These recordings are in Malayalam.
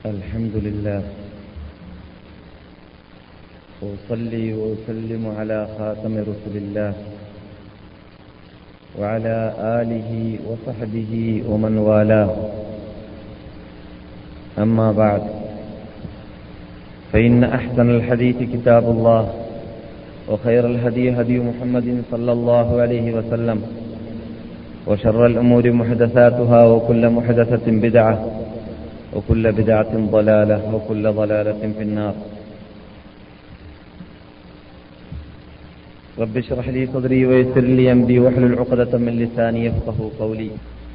الحمد لله وأصلي وأسلم على خاتم رسل الله وعلى آله وصحبه ومن والاه أما بعد فإن أحسن الحديث كتاب الله وخير الهدي هدي محمد صلى الله عليه وسلم وشر الأمور محدثاتها وكل محدثة بدعة وكل بدعة ضلالة وكل ضلالة في النار رب اشرح لي صدري ويسر لي أمري واحلل عقدة من لساني يفقه قولي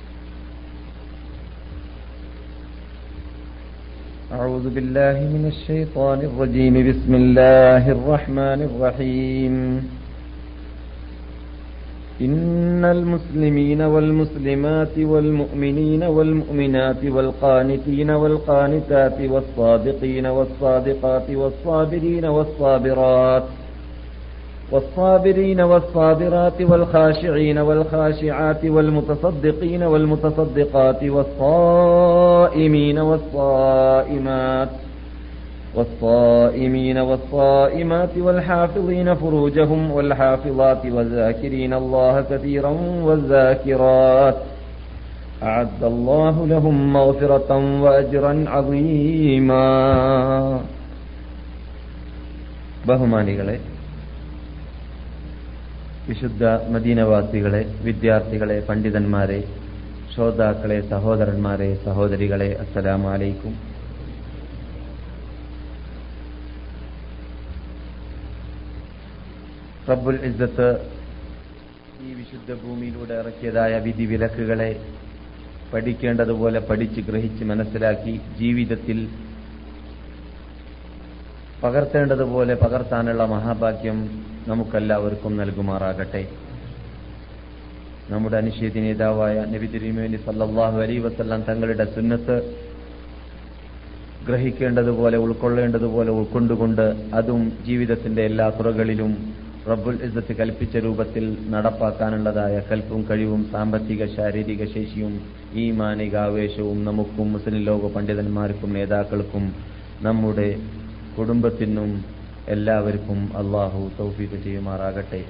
أعوذ بالله من الشيطان الرجيم بسم الله الرحمن الرحيم إن المسلمين والمسلمات والمؤمنين والمؤمنات والقانتين والقانتات والصادقين والصادقات والصابرين والصابرات والصابرين والصابرات والخاشعين والخاشعات والمتصدقين والمتصدقات والصائمين والصائمات والصائمين والصائمات والحافظين فروجهم والحافظات والذاكرين الله كثيرا والذاكرات أعد الله لهم مغفرة وأجرا عظيما ബഹുമാനികളെ വിശുദ്ധ മദീനവാസികളെ വിദ്യാർത്ഥികളെ പണ്ഡിതന്മാരെ ശ്രോതാക്കളെ സഹോദരന്മാരെ സഹോദരികളെ അസ്സലാമു അലൈക്കും റബ്ബുൽ ഇസ്സത്ത് ഈ വിശുദ്ധ ഭൂമിയിലൂടെ ഇറക്കിയതായ വിധി വിലക്കുകളെ പഠിക്കേണ്ടതുപോലെ പഠിച്ച് ഗ്രഹിച്ച് മനസ്സിലാക്കി ജീവിതത്തിൽ പകർത്തേണ്ടതുപോലെ പകർത്താനുള്ള മഹാഭാഗ്യം നമുക്കെല്ലാവർക്കും നൽകുമാറാകട്ടെ നമ്മുടെ അനിഷേധി നേതാവായ നബി തിരുമേനി സല്ലാഹു അലൈ വസ്ല്ലാം തങ്ങളുടെ സുന്നത്ത് ഗ്രഹിക്കേണ്ടതുപോലെ ഉൾക്കൊള്ളേണ്ടതുപോലെ ഉൾക്കൊണ്ടുകൊണ്ട് അതും ജീവിതത്തിന്റെ എല്ലാ തുറകളിലും റബ്ബുൽ ഇസ്സത്ത് കൽപ്പിച്ച രൂപത്തിൽ നടപ്പാക്കാനുള്ളതായ കൽപ്പും കഴിവും സാമ്പത്തിക ശാരീരിക ശേഷിയും ഈ മാനികാവേശവും നമുക്കും മുസ്ലിം ലോക പണ്ഡിതന്മാർക്കും നേതാക്കൾക്കും നമ്മുടെ കുടുംബത്തിനും എല്ലാവർക്കും അള്ളാഹു തൗഫീഖ് ചെയ്യുമാറാകട്ടെ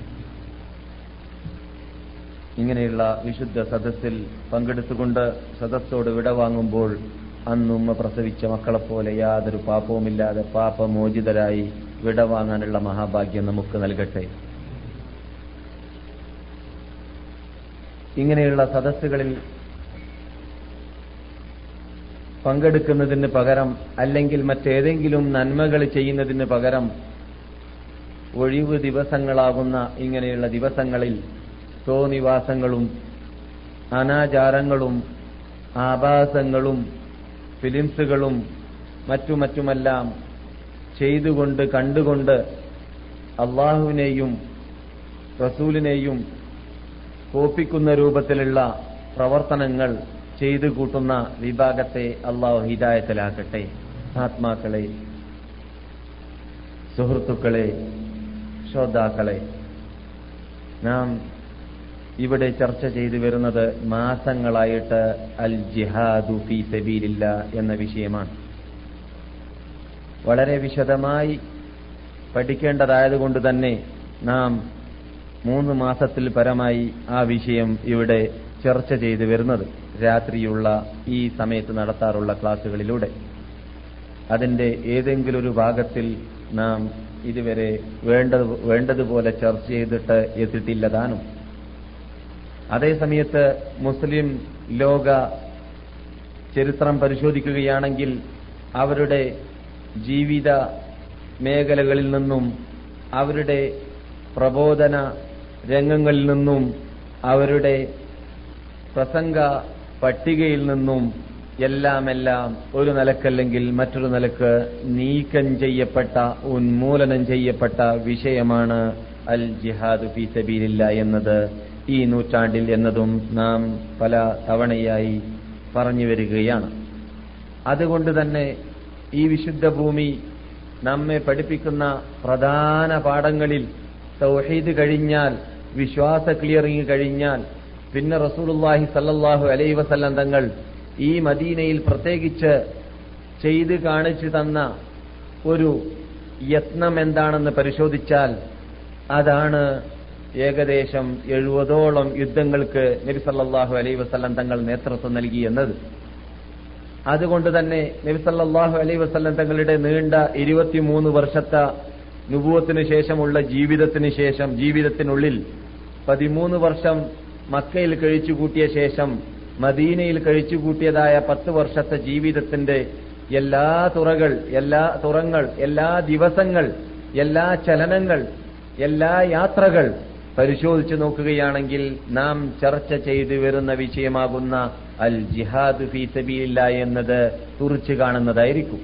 ഇങ്ങനെയുള്ള വിശുദ്ധ സദസ്സിൽ പങ്കെടുത്തുകൊണ്ട് സദസ്സോട് വിടവാങ്ങുമ്പോൾ അന്നുമ്മ പ്രസവിച്ച മക്കളെപ്പോലെ യാതൊരു പാപവുമില്ലാതെ പാപമോചിതരായി വിടവാങ്ങാനുള്ള മഹാഭാഗ്യം നമുക്ക് നൽകട്ടെ ഇങ്ങനെയുള്ള സദസ്സുകളിൽ പങ്കെടുക്കുന്നതിന് പകരം അല്ലെങ്കിൽ മറ്റേതെങ്കിലും നന്മകൾ ചെയ്യുന്നതിന് പകരം ഒഴിവ് ദിവസങ്ങളാകുന്ന ഇങ്ങനെയുള്ള ദിവസങ്ങളിൽ തോന്നിവാസങ്ങളും അനാചാരങ്ങളും ആഭാസങ്ങളും ഫിലിംസുകളും മറ്റു മറ്റുമെല്ലാം ചെയ്തുകൊണ്ട് കണ്ടുകൊണ്ട് അള്ളാഹുവിനെയും റസൂലിനെയും കോപ്പിക്കുന്ന രൂപത്തിലുള്ള പ്രവർത്തനങ്ങൾ ചെയ്തു കൂട്ടുന്ന വിഭാഗത്തെ അള്ളാഹു ഹിദായത്തിലാക്കട്ടെ ആത്മാക്കളെ സുഹൃത്തുക്കളെ ശ്രോതാക്കളെ നാം ഇവിടെ ചർച്ച ചെയ്തു വരുന്നത് മാസങ്ങളായിട്ട് അൽ ജിഹാദു ഫി സബീലില്ല എന്ന വിഷയമാണ് വളരെ വിശദമായി പഠിക്കേണ്ടതായതുകൊണ്ട് തന്നെ നാം മൂന്ന് മാസത്തിൽ പരമായി ആ വിഷയം ഇവിടെ ചർച്ച ചെയ്തു വരുന്നത് രാത്രിയുള്ള ഈ സമയത്ത് നടത്താറുള്ള ക്ലാസ്സുകളിലൂടെ അതിന്റെ ഏതെങ്കിലും ഒരു ഭാഗത്തിൽ നാം ഇതുവരെ വേണ്ടത് വേണ്ടതുപോലെ ചർച്ച ചെയ്തിട്ട് എത്തിയിട്ടില്ല താനും അതേസമയത്ത് മുസ്ലിം ലോക ചരിത്രം പരിശോധിക്കുകയാണെങ്കിൽ അവരുടെ ജീവിത മേഖലകളിൽ നിന്നും അവരുടെ പ്രബോധന രംഗങ്ങളിൽ നിന്നും അവരുടെ പ്രസംഗ പട്ടികയിൽ നിന്നും എല്ലാമെല്ലാം ഒരു നിലക്കല്ലെങ്കിൽ മറ്റൊരു നിലക്ക് നീക്കം ചെയ്യപ്പെട്ട ഉന്മൂലനം ചെയ്യപ്പെട്ട വിഷയമാണ് അൽ ജിഹാദ് ഫി സബീലില്ല എന്നത് ഈ നൂറ്റാണ്ടിൽ എന്നതും നാം പല തവണയായി പറഞ്ഞു വരികയാണ് അതുകൊണ്ട് തന്നെ ഈ വിശുദ്ധ ഭൂമി നമ്മെ പഠിപ്പിക്കുന്ന പ്രധാന പാഠങ്ങളിൽ തൗഹീദ് കഴിഞ്ഞാൽ വിശ്വാസ ക്ലിയറിംഗ് കഴിഞ്ഞാൽ പിന്നെ റസൂലുള്ളാഹി സല്ലല്ലാഹു അലൈഹി വസല്ലം തങ്ങൾ ഈ മദീനയിൽ പ്രത്യേകിച്ച് ചെയ്ത് കാണിച്ചു തന്ന ഒരു യത്നം എന്താണെന്ന് പരിശോധിച്ചാൽ അതാണ് ഏകദേശം എഴുപതോളം യുദ്ധങ്ങൾക്ക് നബി സല്ലല്ലാഹു അലൈഹി വസല്ലം തങ്ങൾ നേതൃത്വം നൽകി എന്നത് അതുകൊണ്ട് തന്നെ നബി സല്ലല്ലാഹു അലൈഹി വസല്ലം തങ്ങളുടെ നീണ്ട ഇരുപത്തിമൂന്ന് വർഷത്തെ നുപൂവത്തിന് ശേഷമുള്ള ജീവിതത്തിന് ശേഷം ജീവിതത്തിനുള്ളിൽ പതിമൂന്ന് വർഷം മക്കയിൽ കഴിച്ചുകൂട്ടിയ ശേഷം മദീനയിൽ കഴിച്ചുകൂട്ടിയതായ പത്ത് വർഷത്തെ ജീവിതത്തിന്റെ എല്ലാ തുറകൾ എല്ലാ തുറങ്ങൾ എല്ലാ ദിവസങ്ങൾ എല്ലാ ചലനങ്ങൾ എല്ലാ യാത്രകൾ പരിശോധിച്ചു നോക്കുകയാണെങ്കിൽ നാം ചർച്ച ചെയ്തു വരുന്ന വിഷയമാകുന്ന അൽ ജിഹാദ് ഫീ സബീലില്ല എന്നത് തുറിച്ചു കാണുന്നതായിരിക്കും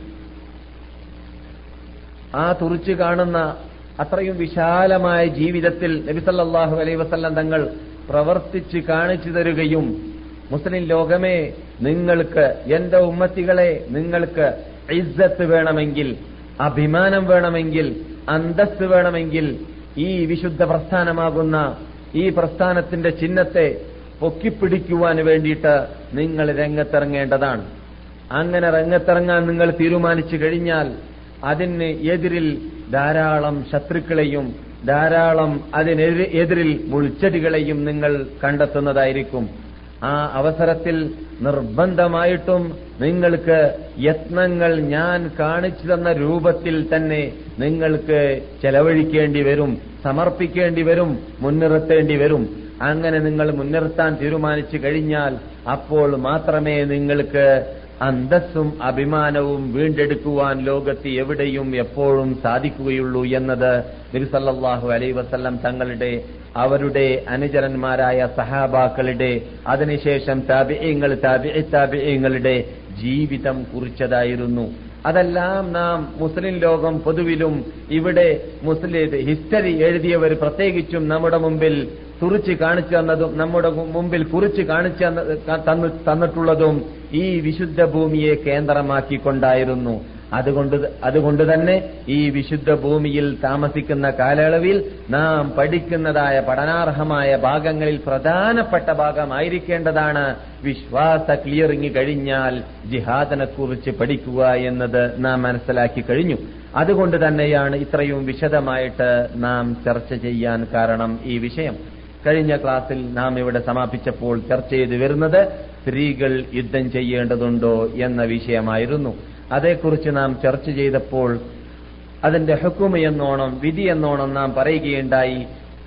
ആ തുറിച്ചു കാണുന്ന അത്രയും വിശാലമായ ജീവിതത്തിൽ നബിസല്ലാഹു അലൈ വസല്ലം തങ്ങൾ പ്രവർത്തിച്ച് കാണിച്ചു തരുകയും മുസ്ലിം ലോകമേ നിങ്ങൾക്ക് എന്റെ ഉമ്മത്തികളെ നിങ്ങൾക്ക് ഇസ്സത്ത് വേണമെങ്കിൽ അഭിമാനം വേണമെങ്കിൽ അന്തസ് വേണമെങ്കിൽ ഈ വിശുദ്ധ പ്രസ്ഥാനമാകുന്ന ഈ പ്രസ്ഥാനത്തിന്റെ ചിഹ്നത്തെ പൊക്കിപ്പിടിക്കുവാൻ വേണ്ടിയിട്ട് നിങ്ങൾ രംഗത്തിറങ്ങേണ്ടതാണ് അങ്ങനെ രംഗത്തിറങ്ങാൻ നിങ്ങൾ തീരുമാനിച്ചു കഴിഞ്ഞാൽ അതിന് എതിരിൽ ധാരാളം ശത്രുക്കളെയും ധാരാളം അതിനെതിരെ എതിരിൽ മുൾച്ചെടികളെയും നിങ്ങൾ കണ്ടെത്തുന്നതായിരിക്കും ആ അവസരത്തിൽ നിർബന്ധമായിട്ടും നിങ്ങൾക്ക് യത്നങ്ങൾ ഞാൻ കാണിച്ചു തന്ന രൂപത്തിൽ തന്നെ നിങ്ങൾക്ക് ചെലവഴിക്കേണ്ടി വരും സമർപ്പിക്കേണ്ടി വരും മുൻനിർത്തേണ്ടി വരും അങ്ങനെ നിങ്ങൾ മുൻനിർത്താൻ തീരുമാനിച്ചു കഴിഞ്ഞാൽ അപ്പോൾ മാത്രമേ നിങ്ങൾക്ക് അന്തസ്സും അഭിമാനവും വീണ്ടെടുക്കുവാൻ ലോകത്ത് എവിടെയും എപ്പോഴും സാധിക്കുകയുള്ളൂ എന്നത് നബിസല്ലാഹു അലൈ വസല്ലം തങ്ങളുടെ അവരുടെ അനുചരന്മാരായ സഹാബാക്കളുടെ അതിനുശേഷം താബിയങ്ങൾ താബിഇ താബിയങ്ങളുടെ ജീവിതം കുറിച്ചതായിരുന്നു അതെല്ലാം നാം മുസ്ലിം ലോകം പൊതുവിലും ഇവിടെ മുസ്ലിം ഹിസ്റ്ററി എഴുതിയവർ പ്രത്യേകിച്ചും നമ്മുടെ മുമ്പിൽ തുറിച്ച് കാണിച്ചു തന്നതും നമ്മുടെ മുമ്പിൽ കുറിച്ച് കാണിച്ചു തന്നിട്ടുള്ളതും ഈ വിശുദ്ധ ഭൂമിയെ കേന്ദ്രമാക്കിക്കൊണ്ടായിരുന്നു അതുകൊണ്ട് അതുകൊണ്ട് തന്നെ ഈ വിശുദ്ധ ഭൂമിയിൽ താമസിക്കുന്ന കാലയളവിൽ നാം പഠിക്കുന്നതായ പഠനാർഹമായ ഭാഗങ്ങളിൽ പ്രധാനപ്പെട്ട ഭാഗമായിരിക്കേണ്ടതാണ് വിശ്വാസ ക്ലിയറിംഗ് കഴിഞ്ഞാൽ ജിഹാദിനെ കുറിച്ച് പഠിക്കുക എന്നത് നാം മനസ്സിലാക്കി കഴിഞ്ഞു അതുകൊണ്ട് തന്നെയാണ് ഇത്രയും വിശദമായിട്ട് നാം ചർച്ച ചെയ്യാൻ കാരണം ഈ വിഷയം കഴിഞ്ഞ ക്ലാസ്സിൽ നാം ഇവിടെ സമാപിച്ചപ്പോൾ ചർച്ച ചെയ്തു വരുന്നത് സ്ത്രീകൾ യുദ്ധം ചെയ്യേണ്ടതുണ്ടോ എന്ന വിഷയമായിരുന്നു അതേക്കുറിച്ച് നാം ചർച്ച ചെയ്തപ്പോൾ അതിന്റെ ഹുക്കുമ എന്നോണം വിധി എന്നോണം നാം പറയുകയുണ്ടായി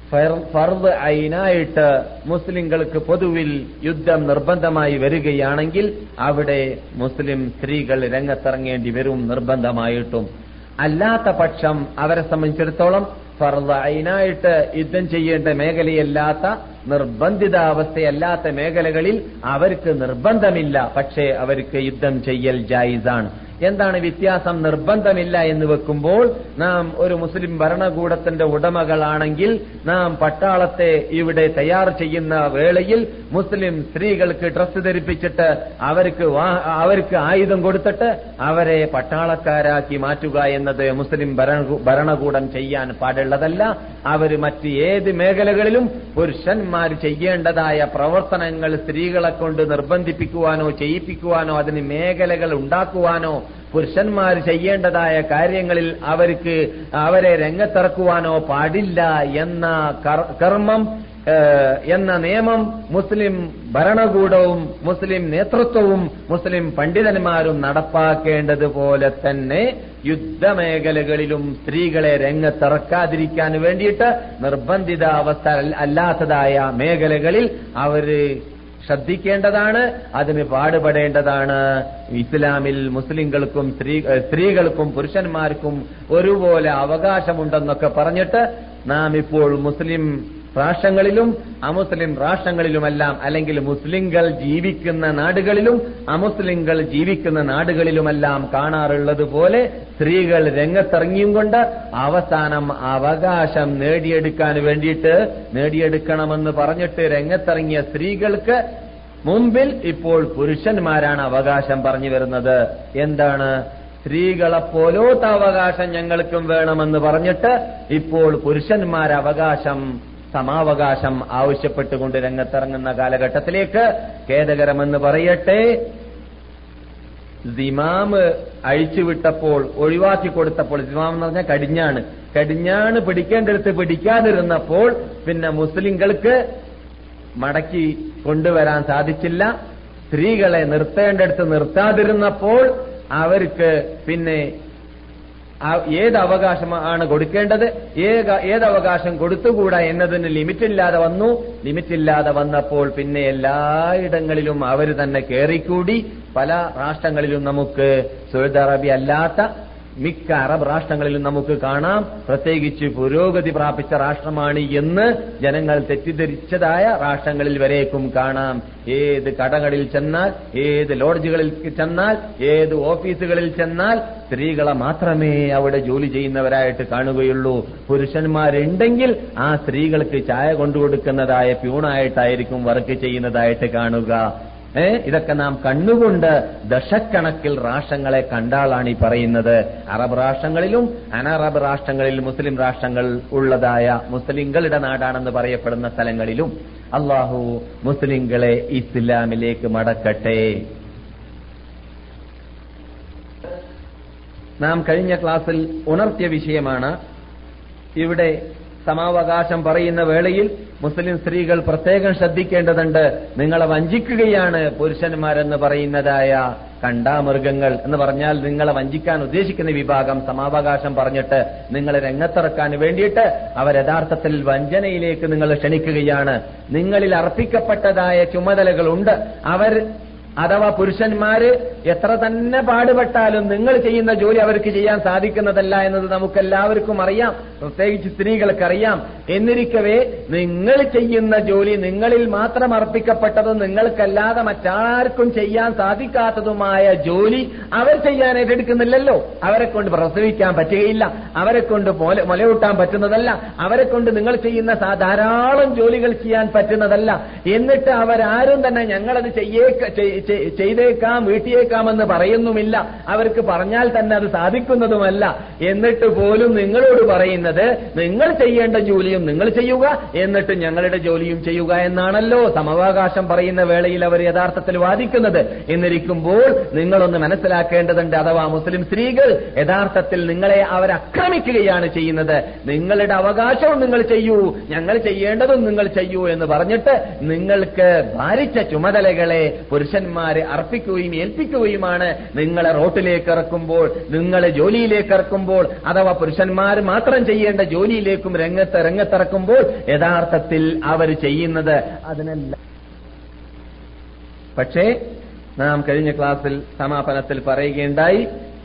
ഫർദ് ഐനായിട്ട് മുസ്ലിങ്ങൾക്ക് പൊതുവിൽ യുദ്ധം നിർബന്ധമായി വരികയാണെങ്കിൽ അവിടെ മുസ്ലിം സ്ത്രീകൾ രംഗത്തിറങ്ങേണ്ടി വരും നിർബന്ധമായിട്ടും അല്ലാത്ത പക്ഷം അവരെ സംബന്ധിച്ചിടത്തോളം ഫർദ് ഐനായിട്ട് യുദ്ധം ചെയ്യേണ്ട മേഖലയല്ലാത്ത നിർബന്ധിതാവസ്ഥയല്ലാത്ത മേഖലകളിൽ അവർക്ക് നിർബന്ധമില്ല പക്ഷേ അവർക്ക് യുദ്ധം ചെയ്യൽ ജായിസാണ് എന്താണ് വ്യത്യാസം നിർബന്ധമില്ല എന്ന് വെക്കുമ്പോൾ നാം ഒരു മുസ്ലിം ഭരണകൂടത്തിന്റെ ഉടമകളാണെങ്കിൽ നാം പട്ടാളത്തെ ഇവിടെ തയ്യാർ ചെയ്യുന്ന വേളയിൽ മുസ്ലിം സ്ത്രീകൾക്ക് ഡ്രസ്സ് ധരിപ്പിച്ചിട്ട് അവർക്ക് അവർക്ക് ആയുധം കൊടുത്തിട്ട് അവരെ പട്ടാളക്കാരാക്കി മാറ്റുക എന്നത് മുസ്ലിം ഭരണകൂടം ചെയ്യാൻ പാടുള്ളതല്ല അവർ മറ്റ് ഏത് മേഖലകളിലും പുരുഷന്മാർ ചെയ്യേണ്ടതായ പ്രവർത്തനങ്ങൾ സ്ത്രീകളെ കൊണ്ട് നിർബന്ധിപ്പിക്കുവാനോ ചെയ്യിപ്പിക്കുവാനോ അതിന് മേഖലകൾ ഉണ്ടാക്കുവാനോ പുരുഷന്മാർ ചെയ്യേണ്ടതായ കാര്യങ്ങളിൽ അവർക്ക് അവരെ രംഗത്തിറക്കുവാനോ പാടില്ല എന്ന കർമ്മം എന്ന നിയമം മുസ്ലിം ഭരണകൂടവും മുസ്ലിം നേതൃത്വവും മുസ്ലിം പണ്ഡിതന്മാരും നടപ്പാക്കേണ്ടതുപോലെ തന്നെ യുദ്ധമേഖലകളിലും സ്ത്രീകളെ രംഗത്തിറക്കാതിരിക്കാൻ വേണ്ടിയിട്ട് നിർബന്ധിത അവസ്ഥ അല്ലാത്തതായ മേഖലകളിൽ അവര് ശ്രദ്ധിക്കേണ്ടതാണ് അതിന് പാടുപെടേണ്ടതാണ് ഇസ്ലാമിൽ മുസ്ലിങ്ങൾക്കും സ്ത്രീ സ്ത്രീകൾക്കും പുരുഷന്മാർക്കും ഒരുപോലെ അവകാശമുണ്ടെന്നൊക്കെ പറഞ്ഞിട്ട് നാം ഇപ്പോൾ മുസ്ലിം രാഷ്ട്രങ്ങളിലും അമുസ്ലിം രാഷ്ട്രങ്ങളിലുമെല്ലാം അല്ലെങ്കിൽ മുസ്ലിങ്ങൾ ജീവിക്കുന്ന നാടുകളിലും അമുസ്ലിങ്ങൾ ജീവിക്കുന്ന നാടുകളിലുമെല്ലാം കാണാറുള്ളത് പോലെ സ്ത്രീകൾ രംഗത്തിറങ്ങിയും കൊണ്ട് അവസാനം അവകാശം നേടിയെടുക്കാൻ വേണ്ടിയിട്ട് നേടിയെടുക്കണമെന്ന് പറഞ്ഞിട്ട് രംഗത്തിറങ്ങിയ സ്ത്രീകൾക്ക് മുമ്പിൽ ഇപ്പോൾ പുരുഷന്മാരാണ് അവകാശം പറഞ്ഞു വരുന്നത് എന്താണ് സ്ത്രീകളെപ്പോലോത്ത അവകാശം ഞങ്ങൾക്കും വേണമെന്ന് പറഞ്ഞിട്ട് ഇപ്പോൾ പുരുഷന്മാർ അവകാശം സമാവകാശം ആവശ്യപ്പെട്ടുകൊണ്ട് രംഗത്തിറങ്ങുന്ന കാലഘട്ടത്തിലേക്ക് ഖേദകരമെന്ന് പറയട്ടെ സിമാമ് അഴിച്ചുവിട്ടപ്പോൾ ഒഴിവാക്കി കൊടുത്തപ്പോൾ സിമാം എന്ന് പറഞ്ഞാൽ കടിഞ്ഞാണ് കടിഞ്ഞാണ് പിടിക്കേണ്ടടുത്ത് പിടിക്കാതിരുന്നപ്പോൾ പിന്നെ മുസ്ലിങ്ങൾക്ക് മടക്കി കൊണ്ടുവരാൻ സാധിച്ചില്ല സ്ത്രീകളെ നിർത്തേണ്ടടുത്ത് നിർത്താതിരുന്നപ്പോൾ അവർക്ക് പിന്നെ ആ- ഏത് അവകാശമാണ് കൊടുക്കേണ്ടത് ഏക ഏത് അവകാശം കൊടുത്തുകൂടാ എന്നതിന് ലിമിറ്റില്ലാതെ വന്നു ലിമിറ്റില്ലാതെ വന്നപ്പോൾ പിന്നെ എല്ലായിടങ്ങളിലും അവർ തന്നെ കയറിക്കൂടി പല രാഷ്ട്രങ്ങളിലും നമുക്ക് സൗദി അറേബ്യ അല്ലാത്ത മിക്ക അറബ് രാഷ്ട്രങ്ങളിലും നമുക്ക് കാണാം പ്രത്യേകിച്ച് പുരോഗതി പ്രാപിച്ച രാഷ്ട്രമാണ് എന്ന് ജനങ്ങൾ തെറ്റിദ്ധരിച്ചതായ രാഷ്ട്രങ്ങളിൽ വരേക്കും കാണാം ഏത് കടകളിൽ ചെന്നാൽ ഏത് ലോഡ്ജുകളിൽ ചെന്നാൽ ഏത് ഓഫീസുകളിൽ ചെന്നാൽ സ്ത്രീകളെ മാത്രമേ അവിടെ ജോലി ചെയ്യുന്നവരായിട്ട് കാണുകയുള്ളൂ പുരുഷന്മാരുണ്ടെങ്കിൽ ആ സ്ത്രീകൾക്ക് ചായ കൊണ്ടുകൊടുക്കുന്നതായ പ്യൂണായിട്ടായിരിക്കും വർക്ക് ചെയ്യുന്നതായിട്ട് കാണുക ഏ ഇതൊക്കെ നാം കണ്ണുകൊണ്ട് ദശക്കണക്കിൽ രാഷ്ട്രങ്ങളെ കണ്ടാളാണ് ഈ പറയുന്നത് അറബ് രാഷ്ട്രങ്ങളിലും അനറബ് രാഷ്ട്രങ്ങളിൽ മുസ്ലിം രാഷ്ട്രങ്ങൾ ഉള്ളതായ മുസ്ലിങ്ങളുടെ നാടാണെന്ന് പറയപ്പെടുന്ന സ്ഥലങ്ങളിലും അള്ളാഹു മുസ്ലിങ്ങളെ ഇസ്ലാമിലേക്ക് മടക്കട്ടെ നാം കഴിഞ്ഞ ക്ലാസ്സിൽ ഉണർത്തിയ വിഷയമാണ് ഇവിടെ സമാവകാശം പറയുന്ന വേളയിൽ മുസ്ലിം സ്ത്രീകൾ പ്രത്യേകം ശ്രദ്ധിക്കേണ്ടതുണ്ട് നിങ്ങളെ വഞ്ചിക്കുകയാണ് പുരുഷന്മാരെന്ന് പറയുന്നതായ കണ്ടാമൃഗങ്ങൾ എന്ന് പറഞ്ഞാൽ നിങ്ങളെ വഞ്ചിക്കാൻ ഉദ്ദേശിക്കുന്ന വിഭാഗം സമാവകാശം പറഞ്ഞിട്ട് നിങ്ങളെ രംഗത്തിറക്കാൻ വേണ്ടിയിട്ട് അവർ യഥാർത്ഥത്തിൽ വഞ്ചനയിലേക്ക് നിങ്ങൾ ക്ഷണിക്കുകയാണ് നിങ്ങളിൽ അർപ്പിക്കപ്പെട്ടതായ ചുമതലകളുണ്ട് അവർ അഥവാ പുരുഷന്മാര് എത്ര തന്നെ പാടുപെട്ടാലും നിങ്ങൾ ചെയ്യുന്ന ജോലി അവർക്ക് ചെയ്യാൻ സാധിക്കുന്നതല്ല എന്നത് നമുക്കെല്ലാവർക്കും അറിയാം പ്രത്യേകിച്ച് സ്ത്രീകൾക്കറിയാം എന്നിരിക്കവേ നിങ്ങൾ ചെയ്യുന്ന ജോലി നിങ്ങളിൽ മാത്രം അർപ്പിക്കപ്പെട്ടതും നിങ്ങൾക്കല്ലാതെ മറ്റാർക്കും ചെയ്യാൻ സാധിക്കാത്തതുമായ ജോലി അവർ ചെയ്യാൻ ഏറ്റെടുക്കുന്നില്ലല്ലോ അവരെ കൊണ്ട് പ്രസവിക്കാൻ പറ്റുകയില്ല അവരെ കൊണ്ട് മുല മുലയൂട്ടാൻ പറ്റുന്നതല്ല അവരെ കൊണ്ട് നിങ്ങൾ ചെയ്യുന്ന സാ- ധാരാളം ജോലികൾ ചെയ്യാൻ പറ്റുന്നതല്ല എന്നിട്ട് അവരാരും തന്നെ ഞങ്ങളത് ചെയ്യേക്ക ചെയ്- ചെയ്- ചെയ്തേക്കാം വീട്ടിയേക്കാമെന്ന് പറയുന്നുമില്ല അവർക്ക് പറഞ്ഞാൽ തന്നെ അത് സാധിക്കുന്നതുമല്ല എന്നിട്ട് പോലും നിങ്ങളോട് പറയുന്നത് നിങ്ങൾ ചെയ്യേണ്ട ജോലിയും നിങ്ങൾ ചെയ്യുക എന്നിട്ട് ഞങ്ങളുടെ ജോലിയും ചെയ്യുക എന്നാണല്ലോ സമവാകാശം പറയുന്ന വേളയിൽ അവർ യഥാർത്ഥത്തിൽ വാദിക്കുന്നത് എന്നിരിക്കുമ്പോൾ നിങ്ങളൊന്ന് മനസ്സിലാക്കേണ്ടതുണ്ട് അഥവാ മുസ്ലിം സ്ത്രീകൾ യഥാർത്ഥത്തിൽ നിങ്ങളെ അവർ ആക്രമിക്കുകയാണ് ചെയ്യുന്നത് നിങ്ങളുടെ അവകാശവും നിങ്ങൾ ചെയ്യൂ ഞങ്ങൾ ചെയ്യേണ്ടതും നിങ്ങൾ ചെയ്യൂ എന്ന് പറഞ്ഞിട്ട് നിങ്ങൾക്ക് ഭാരിച്ച ചുമതലകളെ പുരുഷന്മാരെ അർപ്പിക്കുകയും ഏൽപ്പിക്കുകയുമാണ് നിങ്ങളെ റോട്ടിലേക്ക് ഇറക്കുമ്പോൾ നിങ്ങളെ ജോലിയിലേക്ക് ഇറക്കുമ്പോൾ അഥവാ പുരുഷന്മാർ മാത്രം ചെയ്യേണ്ട ജോലിയിലേക്കും രംഗത്ത് രംഗത്തിറക്കുമ്പോൾ യഥാർത്ഥത്തിൽ അവർ ചെയ്യുന്നത് അതിനല്ല പക്ഷേ നാം കഴിഞ്ഞ ക്ലാസ്സിൽ സമാപനത്തിൽ പറയുകയുണ്ടായി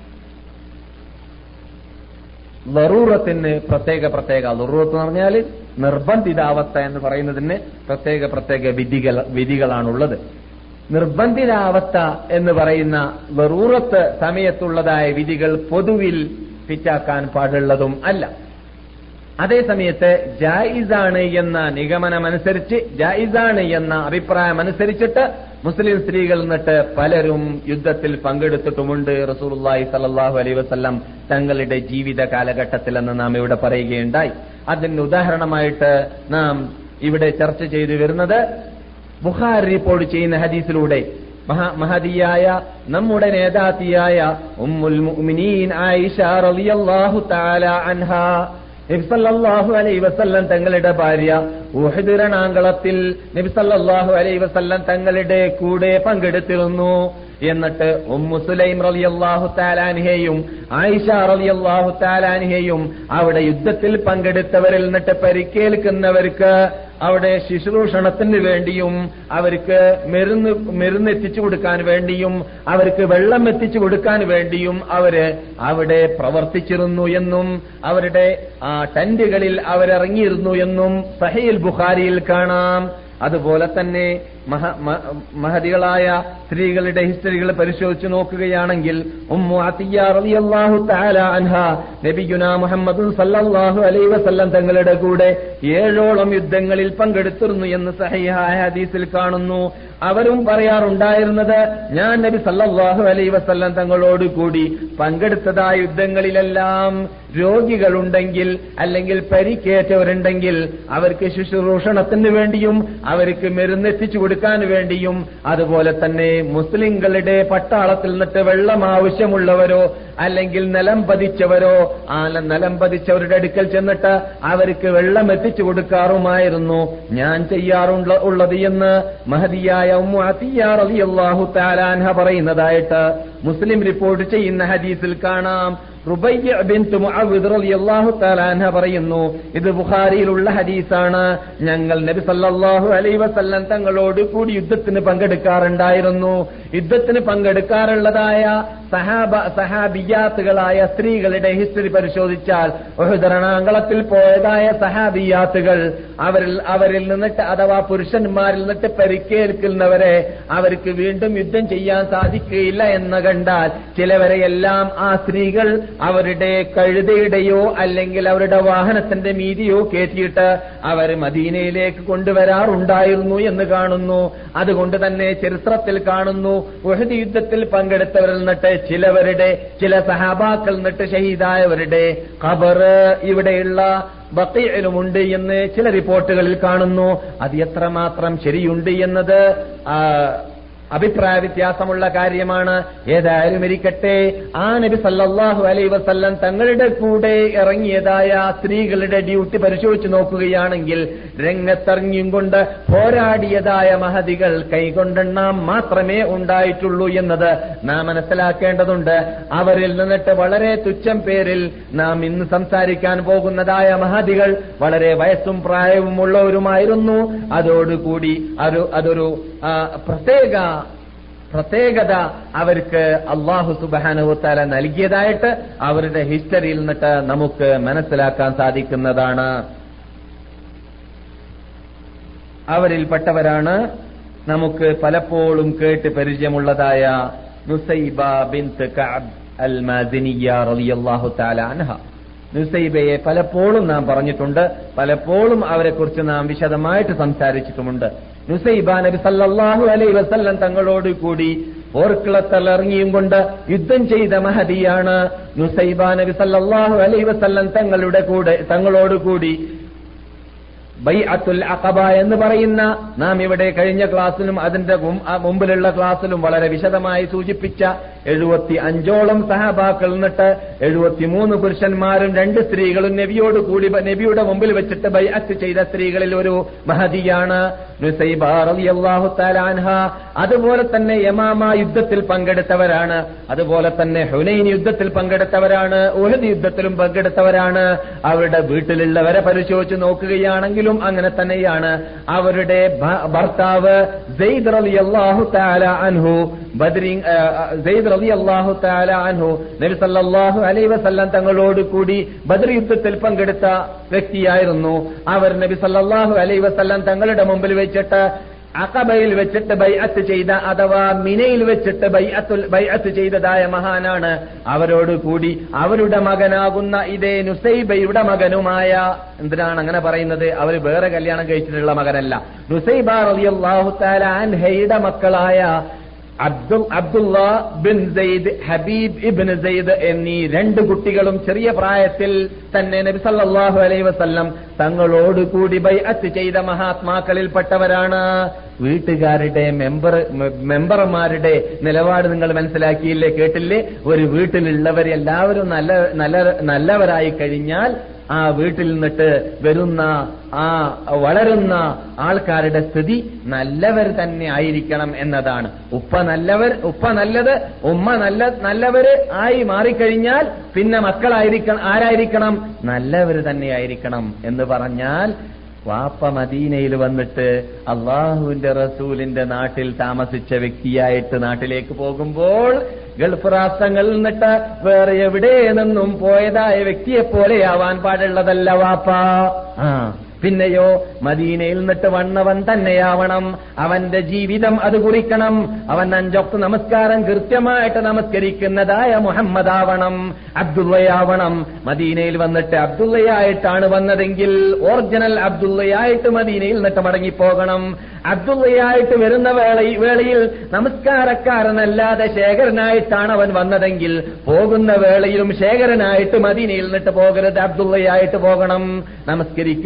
ലറൂറത്തിന് പ്രത്യേക പ്രത്യേക ലറൂറത്ത് എന്ന് പറഞ്ഞാൽ നിർബന്ധിതാവസ്ഥ എന്ന് പറയുന്നതിന് പ്രത്യേക പ്രത്യേക വിധികൾ വിധികളാണുള്ളത് നിർബന്ധിതാവസ്ഥ എന്ന് പറയുന്ന ലറൂറത്ത് സമയത്തുള്ളതായ വിധികൾ പൊതുവിൽ ഫിറ്റാക്കാൻ പാടുള്ളതും അല്ല അതേസമയത്ത് ജായിസാണ് എന്ന നിഗമനമനുസരിച്ച് ജായിസാണ് എന്ന അഭിപ്രായം അനുസരിച്ചിട്ട് മുസ്ലിം സ്ത്രീകൾ എന്നിട്ട് പലരും യുദ്ധത്തിൽ പങ്കെടുത്തിട്ടുമുണ്ട് റസൂലുള്ളാഹി സല്ലല്ലാഹു അലൈഹി വസല്ലം തങ്ങളുടെ ജീവിത കാലഘട്ടത്തിൽ എന്ന് നാം ഇവിടെ പറയുകയുണ്ടായി അതിന് ഉദാഹരണമായിട്ട് നാം ഇവിടെ ചർച്ച ചെയ്തു വരുന്നത് ബുഖാരി റിപ്പോർട്ട് ചെയ്യുന്ന ഹദീസിലൂടെ മഹാ- മഹതിയായ നമ്മുടെ നേതാത്തിയായ ഉമ്മുൽ മുഅ്മിനീൻ ആയിഷ റളിയല്ലാഹു തആല അൻഹാ നബിസല്ലാഹു അലൈ വസല്ലം തങ്ങളുടെ ഭാര്യ ഉഹദ് രണാങ്കളത്തിൽ നബിസല്ലാഹു അലൈ വസല്ലം തങ്ങളുടെ കൂടെ പങ്കെടുത്തിരുന്നു എന്നിട്ട് ഉമ്മു സുലൈം റളിയല്ലാഹു താലാൻഹയും ആയിഷ റളിയല്ലാഹു താലാൻഹയും അവിടെ യുദ്ധത്തിൽ പങ്കെടുത്തവരിൽ നിന്നിട്ട് പരിക്കേൽക്കുന്നവർക്ക് അവിടെ ശുശ്രൂഷണത്തിന് വേണ്ടിയും അവർക്ക് മരുന്ന് മരുന്ന് എത്തിച്ചു കൊടുക്കാൻ വേണ്ടിയും അവർക്ക് വെള്ളം എത്തിച്ചു കൊടുക്കാൻ വേണ്ടിയും അവര് അവിടെ പ്രവർത്തിച്ചിരുന്നു എന്നും അവരുടെ ആ ടെന്റുകളിൽ അവരിറങ്ങിയിരുന്നു എന്നും സഹീൽ ബുഖാരിയിൽ കാണാം അതുപോലെ തന്നെ മഹ മ- മഹതികളായ സ്ത്രീകളുടെ ഹിസ്റ്ററികൾ പരിശോധിച്ചു നോക്കുകയാണെങ്കിൽ ഉമ്മു അത്തിയ റളിയല്ലാഹു തആല അൻഹ നബിയുന മുഹമ്മദ് സല്ലല്ലാഹു അലൈഹി വസല്ലം തങ്ങളുടെ കൂടെ ഏഴോളം യുദ്ധങ്ങളിൽ പങ്കെടുത്തിരുന്നു എന്ന് സഹിഹായ ഹദീസിൽ കാണുന്നു അവരും പറയാറുണ്ടായിരുന്നത് ഞാൻ നബി സല്ലല്ലാഹു അലൈഹി വസല്ലം തങ്ങളോട് കൂടി പങ്കെടുത്തതായ യുദ്ധങ്ങളിലെല്ലാം രോഗികളുണ്ടെങ്കിൽ അല്ലെങ്കിൽ പരിക്കേറ്റവരുണ്ടെങ്കിൽ അവർക്ക് ശുശ്രൂഷണത്തിന് വേണ്ടിയും അവർക്ക് മരുന്നെത്തിച്ചു കൊടുക്കാൻ കൊടുക്കാൻ വേണ്ടിയും അതുപോലെ തന്നെ മുസ്ലിങ്ങളുടെ പട്ടാളത്തിൽ നിന്നിട്ട് വെള്ളം ആവശ്യമുള്ളവരോ അല്ലെങ്കിൽ നിലം പതിച്ചവരോ ആ നിലം പതിച്ചവരുടെ അടുക്കൽ ചെന്നിട്ട് അവർക്ക് വെള്ളം എത്തിച്ചു കൊടുക്കാറുമായിരുന്നു ഞാൻ ചെയ്യാറുള്ള ഉള്ളത് എന്ന് മഹദിയായ ഉമ്മു അത്തിയാർ റളിയല്ലാഹു തആലാൻഹ പറയുന്നതായിട്ട് മുസ്ലിം റിപ്പോർട്ട് ചെയ്യുന്ന ഹദീസിൽ കാണാം റുബയ്യ ബിൻതു മുഅവ്വിദ് റളിയല്ലാഹു തആല അൻഹ പറയുന്നു ഇത് ബുഖാരിയിലുള്ള ഹദീസാണ് ഞങ്ങൾ നബി സല്ലല്ലാഹു അലൈഹി വസല്ലം തങ്ങളോട് കൂടി യുദ്ധത്തിന് പങ്കെടുക്കാറുണ്ടായിരുന്നു യുദ്ധത്തിന് പങ്കെടുക്കാറുള്ളതായ സഹാബ സഹാബിയാത്തുകളായ സ്ത്രീകളുടെ ഹിസ്റ്ററി പരിശോധിച്ചാൽ രണാങ്കളത്തിൽ പോയതായ സഹാബിയാത്തുകൾ അവരിൽ അവരിൽ നിന്നിട്ട് അഥവാ പുരുഷന്മാരിൽ നിന്നിട്ട് പരിക്കേൽക്കുന്നവരെ അവർക്ക് വീണ്ടും യുദ്ധം ചെയ്യാൻ സാധിക്കുകയില്ല എന്ന് കണ്ടാൽ ചിലവരെയെല്ലാം ആ സ്ത്രീകൾ അവരുടെ കഴുതയുടെയോ അല്ലെങ്കിൽ അവരുടെ വാഹനത്തിന്റെ മീതിയോ കയറ്റിയിട്ട് അവർ മദീനയിലേക്ക് കൊണ്ടുവരാറുണ്ടായിരുന്നു എന്ന് കാണുന്നു അതുകൊണ്ട് തന്നെ ചരിത്രത്തിൽ കാണുന്നു ഉഹദ് യുദ്ധത്തിൽ പങ്കെടുത്തവരിൽ നിന്നിട്ട് ചിലവരുടെ ചില സഹാബാക്കൾ നിന്നിട്ട് ഷഹീദായവരുടെ ഖബർ ഇവിടെയുള്ള ബക്കയിലുമുണ്ട് എന്ന് ചില റിപ്പോർട്ടുകളിൽ കാണുന്നു അത് എത്രമാത്രം ശരിയുണ്ട് എന്നത് ആ, അഭിപ്രായ വ്യത്യാസമുള്ള കാര്യമാണ് ഏതായാലും ഇരിക്കട്ടെ ആ നബി സല്ലല്ലാഹു അലൈഹി വസല്ലം തങ്ങളുടെ കൂടെ ഇറങ്ങിയതായ സ്ത്രീകളുടെ ഡ്യൂട്ടി പരിശോധിച്ച് നോക്കുകയാണെങ്കിൽ രംഗത്തിറങ്ങിയും കൊണ്ട് പോരാടിയതായ മഹതികൾ കൈകൊണ്ടെണ്ണാം മാത്രമേ ഉണ്ടായിട്ടുള്ളൂ എന്നത് നാം മനസ്സിലാക്കേണ്ടതുണ്ട് അവരിൽ നിന്നിട്ട് വളരെ തുച്ഛം പേരിൽ നാം ഇന്ന് സംസാരിക്കാൻ പോകുന്നതായ മഹതികൾ വളരെ വയസ്സും പ്രായവും ഉള്ളവരുമായിരുന്നു അതോടുകൂടി ഒരു അതൊരു ആ, പ്രത്യേക പ്രത്യേകത അവർക്ക് അള്ളാഹു സുബാനുത്താല നൽകിയതായിട്ട് അവരുടെ ഹിസ്റ്ററിയിൽ നിന്നിട്ട് നമുക്ക് മനസ്സിലാക്കാൻ സാധിക്കുന്നതാണ് അവരിൽപ്പെട്ടവരാണ് നമുക്ക് പലപ്പോഴും കേട്ട് പരിചയമുള്ളതായ നുസൈബ ബിൻത്ത് കഅബ് അൽ മാദിനിയ റളിയല്ലാഹു തആല അൻഹ നുസൈബയെ പലപ്പോഴും നാം പറഞ്ഞിട്ടുണ്ട് പലപ്പോഴും അവരെക്കുറിച്ച് നാം വിശദമായിട്ട് സംസാരിച്ചിട്ടുമുണ്ട് നുസൈബ നബി സല്ലല്ലാഹു അലൈഹി വസല്ലം തങ്ങളോട് കൂടി ഓർക്കിളത്തൽ ഇറങ്ങിയും കൊണ്ട് യുദ്ധം ചെയ്ത മഹദിയാണ് നുസൈബ നബി സല്ലല്ലാഹു അലൈഹി വസല്ലം തങ്ങളുടെ കൂടെ തങ്ങളോട് കൂടി ബൈഅത്തുൽ അഖബ എന്ന് പറയുന്ന നാം ഇവിടെ കഴിഞ്ഞ ക്ലാസ്സിലും അതിന്റെ മും- ആ മുമ്പിലുള്ള ക്ലാസ്സിലും വളരെ വിശദമായി സൂചിപ്പിച്ച എഴുപത്തി അഞ്ചോളം സഹബാക്കൾ നിന്നിട്ട് എഴുപത്തിമൂന്ന് പുരുഷന്മാരും രണ്ട് സ്ത്രീകളും നബിയോട് കൂടി ബ- നബിയുടെ മുമ്പിൽ വെച്ചിട്ട് ബൈഅത്ത് ചെയ്ത സ്ത്രീകളിൽ ഒരു മഹദിയാണ് നുസൈബ റളിയല്ലാഹു തആല അൻഹ അതുപോലെ തന്നെ യമാമ യുദ്ധത്തിൽ പങ്കെടുത്തവരാണ് അതുപോലെ തന്നെ ഹുനൈൻ യുദ്ധത്തിൽ പങ്കെടുത്തവരാണ് ഉഹദ് യുദ്ധത്തിലും പങ്കെടുത്തവരാണ് അവരുടെ വീട്ടിലുള്ളവരെ പരിശോധിച്ച് നോക്കുകയാണെങ്കിലും അങ്ങനെ തന്നെയാണ് അവരുടെ ഭ- ഭർത്താവ് സെയ്ദ് റളിയല്ലാഹു തആല അൻഹു ബദ്രി സെയ്ദ് റളിയല്ലാഹു തആല അൻഹു നബി സല്ലല്ലാഹു അലൈഹി വസല്ലം തങ്ങളോട് കൂടി ബദ്ർ യുദ്ധത്തിൽ പങ്കെടുത്ത വ്യക്തിയായിരുന്നു അവർ നബി സല്ലല്ലാഹു അലൈഹി വസല്ലം തങ്ങളുടെ മുമ്പിൽ വെച്ചിട്ട് അഖബയിൽ വെച്ചിട്ട് ബൈഅത്ത് ചെയ്ത അഥവാ മിനയിൽ വെച്ചിട്ട് ബൈഅത്തുൽ ബൈഅത്ത് ചെയ്തതായ മഹാനാണ് അവരോട് കൂടി അവരുടെ മകനാകുന്ന ഇതേ നുസൈബയുടെ മകനുമായ എന്തിനാണ് അങ്ങനെ പറയുന്നത് അവർ വേറെ കല്യാണം കഴിച്ചിട്ടുള്ള മകനല്ല നുസൈബ റളിയല്ലാഹു തആല അൻഹയുടെ മക്കളായ Abdul Abdullah bin Zaid Habib ibn Zaid എന്നീ രണ്ട് കുട്ടികളും ചെറിയ പ്രായത്തിൽ തന്നെ നബി സല്ലല്ലാഹു അലൈഹി വസല്ലം തങ്ങളോട് കൂടി ബൈഅത്ത് ചെയ്ത മഹാത്മാക്കളിൽപ്പെട്ടവരാണ് വീട്ടുകാരുടെ മെമ്പർ മെമ്പർമാരുടെ നിലപാട് നിങ്ങൾ മനസ്സിലാക്കിയില്ലേ കേട്ടില്ലേ ഒരു വീട്ടിലുള്ളവരെല്ലാവരും നല്ല നല്ല നല്ലവരായി കഴിഞ്ഞാൽ ആ വീട്ടിൽ നിന്നിട്ട് വരുന്ന ആ വളരുന്ന ആൾക്കാരുടെ സ്ഥിതി നല്ലവർ തന്നെ ആയിരിക്കണം എന്നതാണ് ഉപ്പ നല്ലവർ ഉപ്പ നല്ലത് ഉമ്മ നല്ല നല്ലവര് ആയി മാറിക്കഴിഞ്ഞാൽ പിന്നെ മക്കളായിരിക്കണം ആരായിരിക്കണം നല്ലവർ തന്നെ ആയിരിക്കണം എന്ന് പറഞ്ഞാൽ വാപ്പ മദീനയിൽ വന്നിട്ട് അള്ളാഹുവിന്റെ റസൂലിന്റെ നാട്ടിൽ താമസിച്ച വ്യക്തിയായിട്ട് നാട്ടിലേക്ക് പോകുമ്പോൾ ഗൾഫ് രാഷ്ട്രങ്ങളിൽ നിന്നിട്ട് വേറെ എവിടെ നിന്നും പോയതായ വ്യക്തിയെ പോലെയാവാൻ പാടുള്ളതല്ല വാപ്പ ആ പിന്നെയോ മദീനയിൽ നിന്നിട്ട് വന്നവൻ തന്നെയാവണം അവന്റെ ജീവിതം അത് കുറിക്കണം അവൻ അഞ്ചൊക്കെ നമസ്കാരം കൃത്യമായിട്ട് നമസ്കരിക്കുന്നതായ മുഹമ്മദ് ആവണം അബ്ദുള്ളയാവണം മദീനയിൽ വന്നിട്ട് അബ്ദുള്ളയായിട്ടാണ് വന്നതെങ്കിൽ ഒറിജിനൽ അബ്ദുള്ളയായിട്ട് മദീനയിൽ നിന്നിട്ട് മടങ്ങിപ്പോകണം അബ്ദുള്ളയായിട്ട് വരുന്ന വേള വേളയിൽ നമസ്കാരക്കാരനല്ലാതെ ശേഖരനായിട്ടാണ് അവൻ വന്നതെങ്കിൽ പോകുന്ന വേളയിലും ശേഖരനായിട്ട് മദീനയിൽ നിന്നിട്ട് പോകരുത് അബ്ദുള്ളയായിട്ട് പോകണം നമസ്കരിക്കുന്നവൻ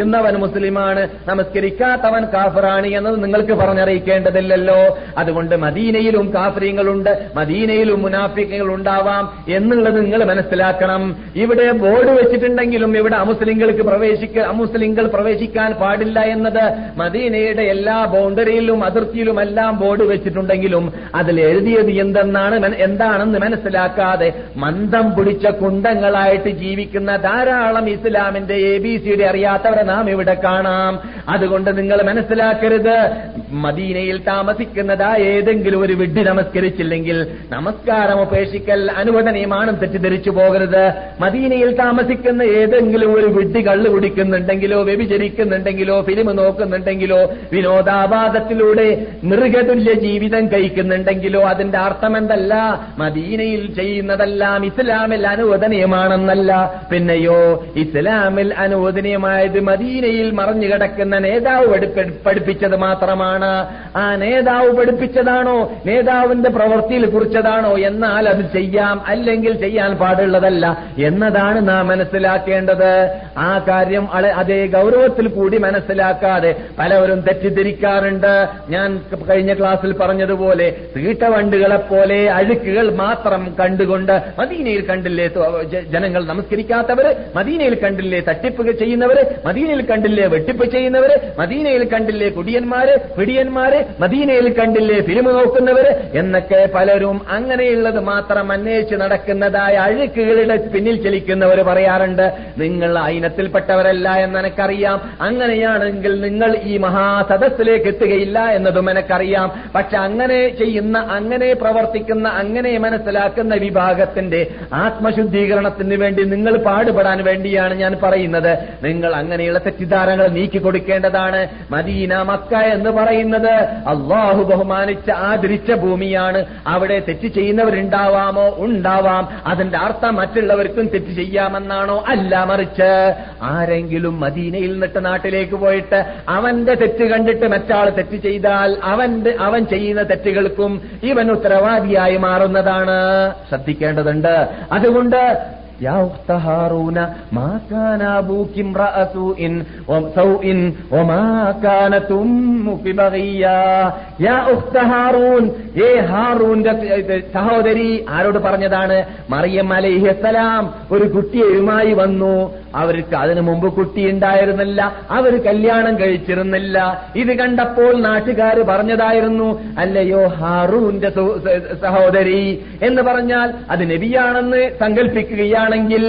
മുസ്ലിമാണ് നമസ്കരിക്കാത്തവൻ കാഫറാണ് എന്നത് നിങ്ങൾക്ക് പറഞ്ഞറിയിക്കേണ്ടതില്ലല്ലോ അതുകൊണ്ട് മദീനയിലും കാഫര്യങ്ങളുണ്ട് മദീനയിലും മുനാഫിക്കങ്ങൾ ഉണ്ടാവാം എന്നുള്ളത് നിങ്ങൾ മനസ്സിലാക്കണം ഇവിടെ ബോർഡ് വെച്ചിട്ടുണ്ടെങ്കിലും ഇവിടെ അമുസ്ലിങ്ങൾക്ക് പ്രവേശിക്ക അമുസ്ലിങ്ങൾ പ്രവേശിക്കാൻ പാടില്ല എന്നത് മദീനയുടെ എല്ലാ ബൗണ്ടറിയിലും അതിർത്തിയിലും എല്ലാം ബോർഡ് വെച്ചിട്ടുണ്ടെങ്കിലും അതിൽ എഴുതിയത് എന്തെന്നാണ് മന- എന്താണെന്ന് മനസ്സിലാക്കാതെ മന്ദം പിടിച്ച കുണ്ടങ്ങളായിട്ട് ജീവിക്കുന്ന ധാരാളം ഇസ്ലാമിന്റെ എ ബി സിയുടെ അറിയാത്തവരെ നാം ഇവിടെ കാണാം അതുകൊണ്ട് നിങ്ങൾ മനസ്സിലാക്കരുത് മദീനയിൽ താമസിക്കുന്നതാ ഏതെങ്കിലും ഒരു വിഡ്ഢി നമസ്കരിച്ചില്ലെങ്കിൽ നമസ്കാരം ഉപേക്ഷിക്കൽ അനുവദനീയമാണെന്ന് തെറ്റിദ്ധരിച്ചു പോകരുത് മദീനയിൽ താമസിക്കുന്ന ഏതെങ്കിലും ഒരു വിഡ്ഢി കള്ളു കുടിക്കുന്നുണ്ടെങ്കിലോ വ്യഭിചരിക്കുന്നുണ്ടെങ്കിലോ ഫിലിം നോക്കുന്നുണ്ടെങ്കിലോ വിനോദാപാദത്തിലൂടെ മൃഗതുല്യ ജീവിതം കഴിക്കുന്നുണ്ടെങ്കിലോ അതിന്റെ അർത്ഥം എന്തല്ല മദീനയിൽ ചെയ്യുന്നതെല്ലാം ഇസ്ലാമിൽ അനുവദനീയമാണെന്നല്ല പിന്നെയോ ഇസ്ലാമിൽ അനുവദനീയമായത് മദീനയിൽ മറഞ്ഞു കിടക്കുന്ന നേതാവ് പഠിപ്പി- പഠിപ്പിച്ചത് മാത്രമാണ് ആ നേതാവ് പഠിപ്പിച്ചതാണോ നേതാവിന്റെ പ്രവൃത്തിയിൽ കുറിച്ചതാണോ എന്നാൽ അത് ചെയ്യാം അല്ലെങ്കിൽ ചെയ്യാൻ പാടുള്ളതല്ല എന്നതാണ് നാം മനസ്സിലാക്കേണ്ടത് ആ കാര്യം അള- അതേ ഗൗരവത്തിൽ കൂടി മനസ്സിലാക്കാതെ പലവരും തെറ്റിദ്ധരിക്കാറുണ്ട് ഞാൻ കഴിഞ്ഞ ക്ലാസ്സിൽ പറഞ്ഞതുപോലെ തീട്ടവണ്ടുകളെ പോലെ അഴുക്കുകൾ മാത്രം കണ്ടുകൊണ്ട് മദീനയിൽ കണ്ടില്ലേ തു- ജ- ജനങ്ങൾ നമസ്കരിക്കാത്തവര് മദീനയിൽ കണ്ടില്ലേ തട്ടിപ്പ് ചെയ്യുന്നവര് മദീനയിൽ കണ്ടില്ലേ വെട്ടിപ്പ് ചെയ്യുന്നവര് മദീനയിൽ കണ്ടില്ലേ കുടിയന്മാര് പിടിയന്മാര് മദീനയിൽ കണ്ടില്ലേ ഫിലിം നോക്കുന്നവര് എന്നൊക്കെ പലരും അങ്ങനെയുള്ളത് മാത്രം അന്വേഷിച്ച് നടക്കുന്നതായ അഴുക്കുകളുടെ പിന്നിൽ ചലിക്കുന്നവർ പറയാറുണ്ട് നിങ്ങൾ ആ ഇനത്തിൽപ്പെട്ടവരല്ല എന്ന് എനിക്കറിയാം അങ്ങനെയാണെങ്കിൽ നിങ്ങൾ ഈ മഹാസദസ്സിലേക്ക് എത്തുകയില്ല എന്നതും എനിക്കറിയാം പക്ഷെ അങ്ങനെ ചെയ്യുന്ന അങ്ങനെ പ്രവർത്തിക്കുന്ന അങ്ങനെ മനസ്സിലാക്കുന്ന വിഭാഗത്തിന്റെ ആത്മശുദ്ധീകരണത്തിന് വേണ്ടി നിങ്ങൾ പാടുപെടാൻ വേണ്ടിയാണ് ഞാൻ പറയുന്നത് നിങ്ങൾ അങ്ങനെയുള്ള തെറ്റിദ്ധാരണകൾ നീക്കി കൊടുക്കേണ്ടതാണ് മദീന മക്ക എന്ന് പറയുന്നത് അള്ളാഹു ബഹുമാനിച്ച ആദരിച്ച ഭൂമിയാണ് അവിടെ തെറ്റ് ചെയ്യുന്നവരുണ്ടാവാമോ ഉണ്ടാവാം അതിന്റെ അർത്ഥം മറ്റുള്ളവർക്കും തെറ്റ് ചെയ്യാമെന്നാണോ അല്ല മറിച്ച് ആരെങ്കിലും മദീനയിൽ നിന്നിട്ട് നാട്ടിലേക്ക് പോയിട്ട് അവന്റെ തെറ്റ് കണ്ടിട്ട് മറ്റാൾ തെറ്റ് ചെയ്താൽ അവന്റെ അവൻ ചെയ്യുന്ന തെറ്റുകൾക്കും ഇവൻ ഉത്തരവാദിയായി മാറുന്നതാണ് ശ്രദ്ധിക്കേണ്ടതുണ്ട് അതുകൊണ്ട് يا أخت هارون ما كان أبوك امرأ سوء سوء وما كانت أمك بغيا يا أخت هارون ഏ ഹാറൂന്റെ സഹോദരി ആരോട് പറഞ്ഞതാണ് മറിയം അലൈഹിസ്സലാം ഒരു കുട്ടിയുമായി വന്നു അവർക്ക് അതിനു മുമ്പ് കുട്ടി ഉണ്ടായിരുന്നില്ല അവർ കല്യാണം കഴിച്ചിരുന്നില്ല ഇത് കണ്ടപ്പോൾ നാട്ടുകാർ പറഞ്ഞതായിരുന്നു അല്ലയോ ഹാറൂന്റെ സു- സ- സഹോദരി എന്ന് പറഞ്ഞാൽ അത് നബിയാണെന്ന് സങ്കല്പിക്കുകയാണെങ്കിൽ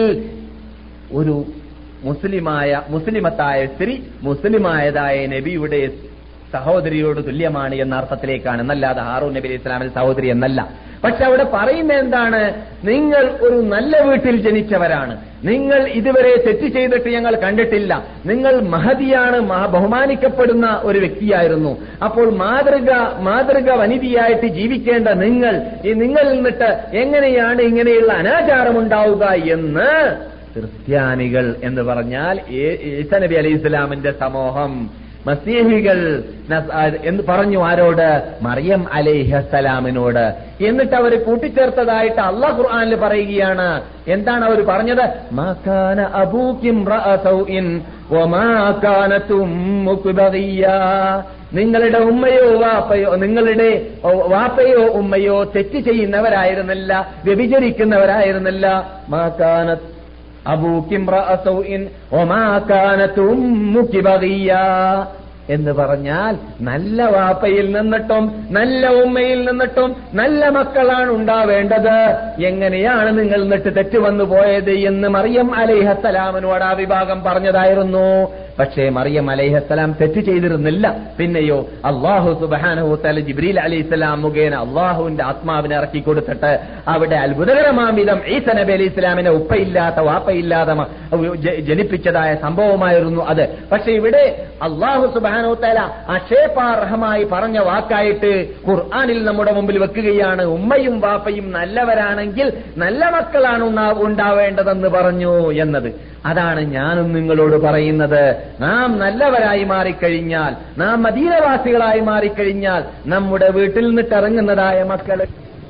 ഒരു മുസ്ലിമായ മുസ്ലിമത്തായ സ്ത്രീ മുസ്ലിമായതായ നബിയുടെ സഹോദരിയോട് തുല്യമാണ് എന്ന അർത്ഥത്തിലേക്കാണ് എന്നല്ലാതെ ഹാറൂൻ നബി അലൈഹി ഇസ്ലാമിന്റെ സഹോദരി എന്നല്ല പക്ഷെ അവിടെ പറയുന്ന എന്താണ് നിങ്ങൾ ഒരു നല്ല വീട്ടിൽ ജനിച്ചവരാണ് നിങ്ങൾ ഇതുവരെ തെറ്റ് ചെയ്തിട്ട് ഞങ്ങൾ കണ്ടിട്ടില്ല നിങ്ങൾ മഹതിയാണ് മഹ- ബഹുമാനിക്കപ്പെടുന്ന ഒരു വ്യക്തിയായിരുന്നു അപ്പോൾ മാതൃക മാതൃക വനിതയായിട്ട് ജീവിക്കേണ്ട നിങ്ങൾ ഈ നിങ്ങളിൽ നിന്നിട്ട് എങ്ങനെയാണ് ഇങ്ങനെയുള്ള അനാചാരം ഉണ്ടാവുക എന്ന് ക്രിസ്ത്യാനികൾ എന്ന് പറഞ്ഞാൽ ഏ- ഈസ നബി അലൈഹി ഇസ്ലാമിന്റെ സമൂഹം മസീഹികൾ നസ്- ആ, എന്ന് പറഞ്ഞു ആരോട് മറിയം അലൈഹസലാമിനോട് എന്നിട്ട് അവർ കൂട്ടിച്ചേർത്തതായിട്ട് അള്ളാഹ് ഖുർആനിൽ പറയുകയാണ് എന്താണ് അവർ പറഞ്ഞത് മാക്കാന അബൂക്കിം റഅസൗഇൻ വമാ കാനത് ഉമ്മുക ബഗിയ്യാ. നിങ്ങളുടെ ഉമ്മയോ വാപ്പയോ നിങ്ങളുടെ വാപ്പയോ ഉമ്മയോ തെറ്റ് ചെയ്യുന്നവരായിരുന്നില്ല വ്യഭിചരിക്കുന്നവരായിരുന്നില്ല മാക്കാനത്ത് അബൂക്കിം റഅസൗഇൻ വമാ കാനത് ഉമ്മുകി ബഗിയ്യാ എന്ന് പറഞ്ഞാൽ നല്ല വാപ്പയിൽ നിന്നിട്ടും നല്ല ഉമ്മയിൽ നിന്നിട്ടും നല്ല മക്കളാണ് ഉണ്ടാവേണ്ടത് എങ്ങനെയാണ് നിങ്ങൾ എന്നിട്ട് തെറ്റ് വന്നു പോയത് എന്ന് മറിയം അലൈഹസലാമിനോട് ആ വിഭാഗം പറഞ്ഞതായിരുന്നു പക്ഷേ മറിയം അലൈഹസലാം തെറ്റ് ചെയ്തിരുന്നില്ല പിന്നെയോ അള്ളാഹു സുബാനഹു തല ജിബ്രീൽ അലൈഹിസ്സലാം മുഖേന അള്ളാഹുവിന്റെ ആത്മാവിനെ ഇറക്കി കൊടുത്തിട്ട് അവിടെ അത്ഭുതകരമാം വിധം ഈസ നബി അലൈഹി ഇസ്ലാമിനെ ഉപ്പയില്ലാത്ത വാപ്പയില്ലാതെ മ- ജ- ജനിപ്പിച്ചതായ സംഭവമായിരുന്നു അത് പക്ഷെ ഇവിടെ അള്ളാഹു സുബാനോ തല അക്ഷേപാർഹമായി പറഞ്ഞ വാക്കായിട്ട് ഖുർആാനിൽ നമ്മുടെ മുമ്പിൽ വെക്കുകയാണ് ഉമ്മയും വാപ്പയും നല്ലവരാണെങ്കിൽ നല്ല മക്കളാണ് ഉണ്ണാ- ഉണ്ടാവേണ്ടതെന്ന് പറഞ്ഞു എന്നത് അതാണ് ഞാനും നിങ്ങളോട് പറയുന്നത് നാം നല്ലവരായി മാറിക്കഴിഞ്ഞാൽ നാം മദീനവാസികളായി മാറിക്കഴിഞ്ഞാൽ നമ്മുടെ വീട്ടിൽ നിന്നിട്ട് ഇറങ്ങുന്നതായ മക്കള്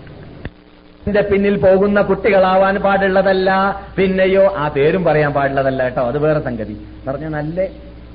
ന്റെ പിന്നിൽ പോകുന്ന കുട്ടികളാവാൻ പാടുള്ളതല്ല പിന്നെയോ ആ പേരും പറയാൻ പാടുള്ളതല്ല കേട്ടോ അത് വേറെ സംഗതി പറഞ്ഞ നല്ല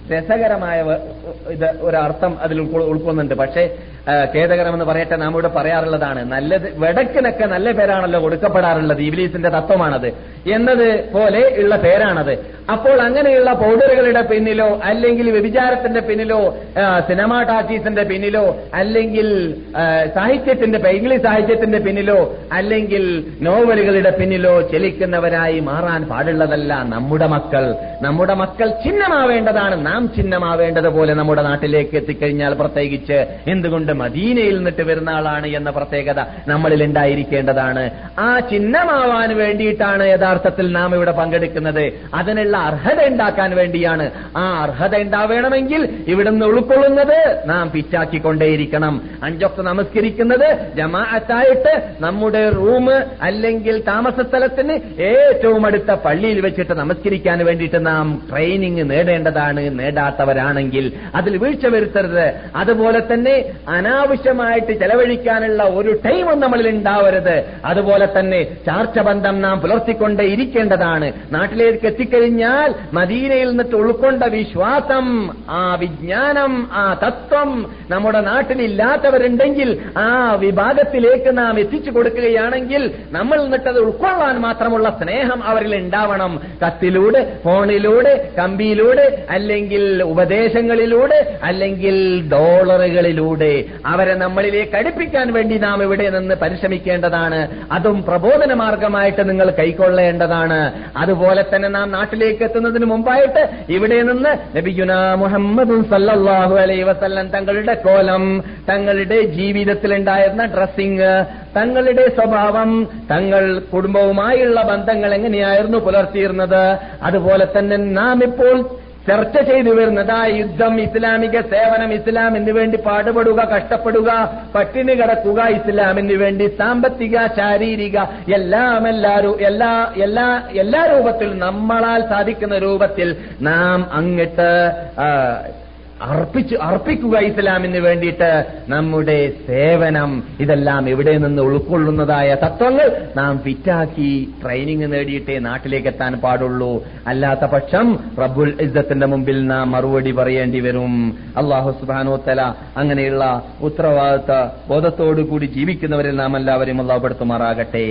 രസകരമായ വ- ഇത് ഒരർത്ഥം അതിൽ ഉൾക്കൊ- ഉൾക്കൊള്ളുന്നുണ്ട് പക്ഷേ ആ, ഖേദകരമെന്ന് പറയട്ടെ നാം ഇവിടെ പറയാറുള്ളതാണ് നല്ലത് വെടക്കിനൊക്കെ നല്ല പേരാണല്ലോ കൊടുക്കപ്പെടാറുള്ളത് ഇബിലീസിന്റെ തത്വമാണത് എന്നത് പോലെ ഉള്ള പേരാണത് അപ്പോൾ അങ്ങനെയുള്ള പൗഡറുകളുടെ പിന്നിലോ അല്ലെങ്കിൽ വ്യഭിചാരത്തിന്റെ പിന്നിലോ ആ, സിനിമാ ടാക്കീസിന്റെ പിന്നിലോ അല്ലെങ്കിൽ ആ, സാഹിത്യത്തിന്റെ പൈങ്കിളി സാഹിത്യത്തിന്റെ പിന്നിലോ അല്ലെങ്കിൽ നോവലുകളുടെ പിന്നിലോ ചലിക്കുന്നവരായി മാറാൻ പാടുള്ളതല്ല നമ്മുടെ മക്കൾ നമ്മുടെ മക്കൾ ചിഹ്നമാവേണ്ടതാണ് നാം ചിഹ്നമാവേണ്ടതുപോലെ നമ്മുടെ നാട്ടിലേക്ക് എത്തിക്കഴിഞ്ഞാൽ പ്രത്യേകിച്ച് എന്തുകൊണ്ട് മദീനയിൽ നിന്നിട്ട് വരുന്ന ആളാണ് എന്ന പ്രത്യേകത നമ്മളിൽ ഉണ്ടായിരിക്കേണ്ടതാണ് ആ ചിഹ്നമാവാൻ വേണ്ടിയിട്ടാണ് യഥാർത്ഥത്തിൽ നാം ഇവിടെ പങ്കെടുക്കുന്നത് അതിനുള്ള അർഹത ഉണ്ടാക്കാൻ വേണ്ടിയാണ് ആ അർഹത ഉണ്ടാവേണമെങ്കിൽ ഇവിടുന്ന് ഉൾക്കൊള്ളുന്നത് നാം പിറ്റാക്കിക്കൊണ്ടേയിരിക്കണം അഞ്ചൊക്കെ നമസ്കരിക്കുന്നത് ജമാഅത്തായിട്ട് നമ്മുടെ റൂം അല്ലെങ്കിൽ താമസ സ്ഥലത്തിന് ഏറ്റവും അടുത്ത പള്ളിയിൽ വെച്ചിട്ട് നമസ്കരിക്കാൻ വേണ്ടിയിട്ട് നാം ട്രെയിനിങ് നേടേണ്ടതാണ് നേടാത്തവരാണെങ്കിൽ അതിൽ വീഴ്ച വരുത്തരുത് അതുപോലെ തന്നെ അനാവശ്യമായിട്ട് ചെലവഴിക്കാനുള്ള ഒരു ടൈമും നമ്മളിൽ ഉണ്ടാവരുത് അതുപോലെ തന്നെ ചാർച്ചബന്ധം നാം പുലർത്തിക്കൊണ്ടേ ഇരിക്കേണ്ടതാണ് നാട്ടിലേക്ക് എത്തിക്കഴിഞ്ഞാൽ മദീനയിൽ നിന്നിട്ട് ഉൾക്കൊണ്ട വിശ്വാസം ആ വിജ്ഞാനം ആ തത്വം നമ്മുടെ നാട്ടിലില്ലാത്തവരുണ്ടെങ്കിൽ ആ വിഭാഗത്തിലേക്ക് നാം എത്തിച്ചു കൊടുക്കുകയാണെങ്കിൽ നമ്മൾ നിന്നിട്ടത് ഉൾക്കൊള്ളാൻ മാത്രമുള്ള സ്നേഹം അവരിൽ ഉണ്ടാവണം കത്തിലൂടെ ഫോണിലൂടെ കമ്പിയിലൂടെ അല്ലെങ്കിൽ ഉപദേശങ്ങളിലൂടെ അല്ലെങ്കിൽ ഡോളറുകളിലൂടെ അവരെ നമ്മളിലേക്ക് അടുപ്പിക്കാൻ വേണ്ടി നാം ഇവിടെ നിന്ന് പരിശ്രമിക്കേണ്ടതാണ് അതും പ്രബോധന മാർഗമായിട്ട് നിങ്ങൾ കൈക്കൊള്ളേണ്ടതാണ് അതുപോലെ തന്നെ നാം നാട്ടിലേക്ക് എത്തുന്നതിന് മുമ്പായിട്ട് ഇവിടെ നിന്ന് നബിയുന മുഹമ്മദ് സല്ലല്ലാഹു അലൈഹി വസല്ലം തങ്ങളുടെ കോലം തങ്ങളുടെ ജീവിതത്തിൽ ഉണ്ടായിരുന്ന ഡ്രസ്സിങ് തങ്ങളുടെ സ്വഭാവം തങ്ങൾ കുടുംബവുമായുള്ള ബന്ധങ്ങൾ എങ്ങനെയായിരുന്നു പുലർത്തിയിരുന്നത് അതുപോലെ തന്നെ നാം ഇപ്പോൾ ചർച്ച ചെയ്തു വരുന്നത് ആ യുദ്ധം ഇസ്ലാമിക സേവനം ഇസ്ലാമിന് വേണ്ടി പാടുപെടുക കഷ്ടപ്പെടുക പട്ടിണി കിടക്കുക ഇസ്ലാമിന് വേണ്ടി സാമ്പത്തിക ശാരീരിക എല്ലാം എല്ലാരും എല്ലാ എല്ലാ എല്ലാ രൂപത്തിൽ നമ്മളാൽ സാധിക്കുന്ന രൂപത്തിൽ നാം അങ്ങിട്ട് ആ, അർപ്പിച്ചു അർപ്പിക്കുക ഇസ്ലാമിന് വേണ്ടിയിട്ട് നമ്മുടെ സേവനം ഇതെല്ലാം ഇവിടെ നിന്ന് ഉൾക്കൊള്ളുന്നതായ തത്വങ്ങൾ നാം ഫിറ്റാക്കി ട്രെയിനിങ് നേടിയിട്ടേ നാട്ടിലേക്ക് എത്താൻ പാടുള്ളൂ അല്ലാത്ത പക്ഷം റബ്ബുൽ ഇസ്സത്തിന്റെ മുമ്പിൽ നാം മറുപടി പറയേണ്ടി വരും അള്ളാഹു സുബാനോത്തല അങ്ങനെയുള്ള ഉത്തരവാദിത്ത ബോധത്തോടു കൂടി ജീവിക്കുന്നവരിൽ നാം എല്ലാവരും അള്ളാഹപ്പെടുത്തുമാറാകട്ടെ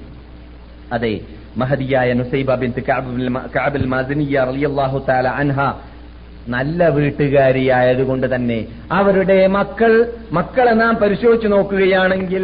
അതെ മഹദിയായ നുസൈബ ബിൻ കഅബിൽ മാസിനിയ റളിയല്ലാഹു തആല അൻഹ നല്ല വീട്ടുകാരിയായതുകൊണ്ട് തന്നെ അവരുടെ മക്കൾ മക്കളെ നാം പരിശോധിച്ചു നോക്കുകയാണെങ്കിൽ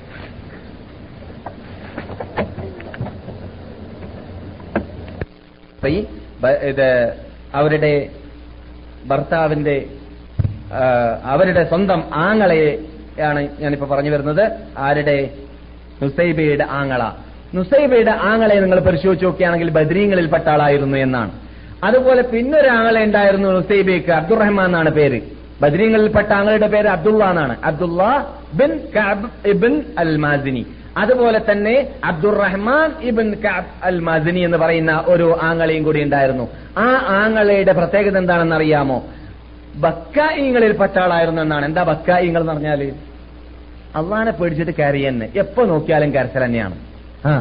ഈ ബ- ഇത് അവരുടെ ഭർത്താവിന്റെ ആ, അവരുടെ സ്വന്തം ആങ്ങളെയാണ് ഞാനിപ്പോ പറഞ്ഞു വരുന്നത് ആരുടെ നുസൈബയുടെ ആങ്ങള നുസൈബയുടെ ആങ്ങളെ നിങ്ങൾ പരിശോധിച്ച് നോക്കുകയാണെങ്കിൽ ബദ്രീങ്ങളിൽപ്പെട്ട ആളായിരുന്നു എന്നാണ് അതുപോലെ പിന്നൊരു ആങ്ങളെ ഉണ്ടായിരുന്നു നുസൈബയ്ക്ക് അബ്ദുറഹ്മാൻ എന്നാണ് പേര് ബദ്രീങ്ങളിൽപ്പെട്ട ആങ്ങളുടെ പേര് അബ്ദുള്ള എന്നാണ് Abdullah bin Kaab ibn al Mazini അതുപോലെ തന്നെ അബ്ദുറഹ്മാൻ ഇബിൻ കഅബ് അൽ മാസിനി എന്ന് പറയുന്ന ഒരു ആങ്ങളെയും കൂടി ഉണ്ടായിരുന്നു ആ ആങ്ങളയുടെ പ്രത്യേകത എന്താണെന്ന് അറിയാമോ ബക്കായിങ്ങളിൽപ്പെട്ട ആളായിരുന്നു എന്നാണ് എന്താ ബക്കായിങ്ങൾ എന്ന് പറഞ്ഞാല് അള്ളാനെ പേടിച്ചിട്ട് കരയെന്ന് എപ്പോ നോക്കിയാലും കരച്ചൽ തന്നെയാണ് ആ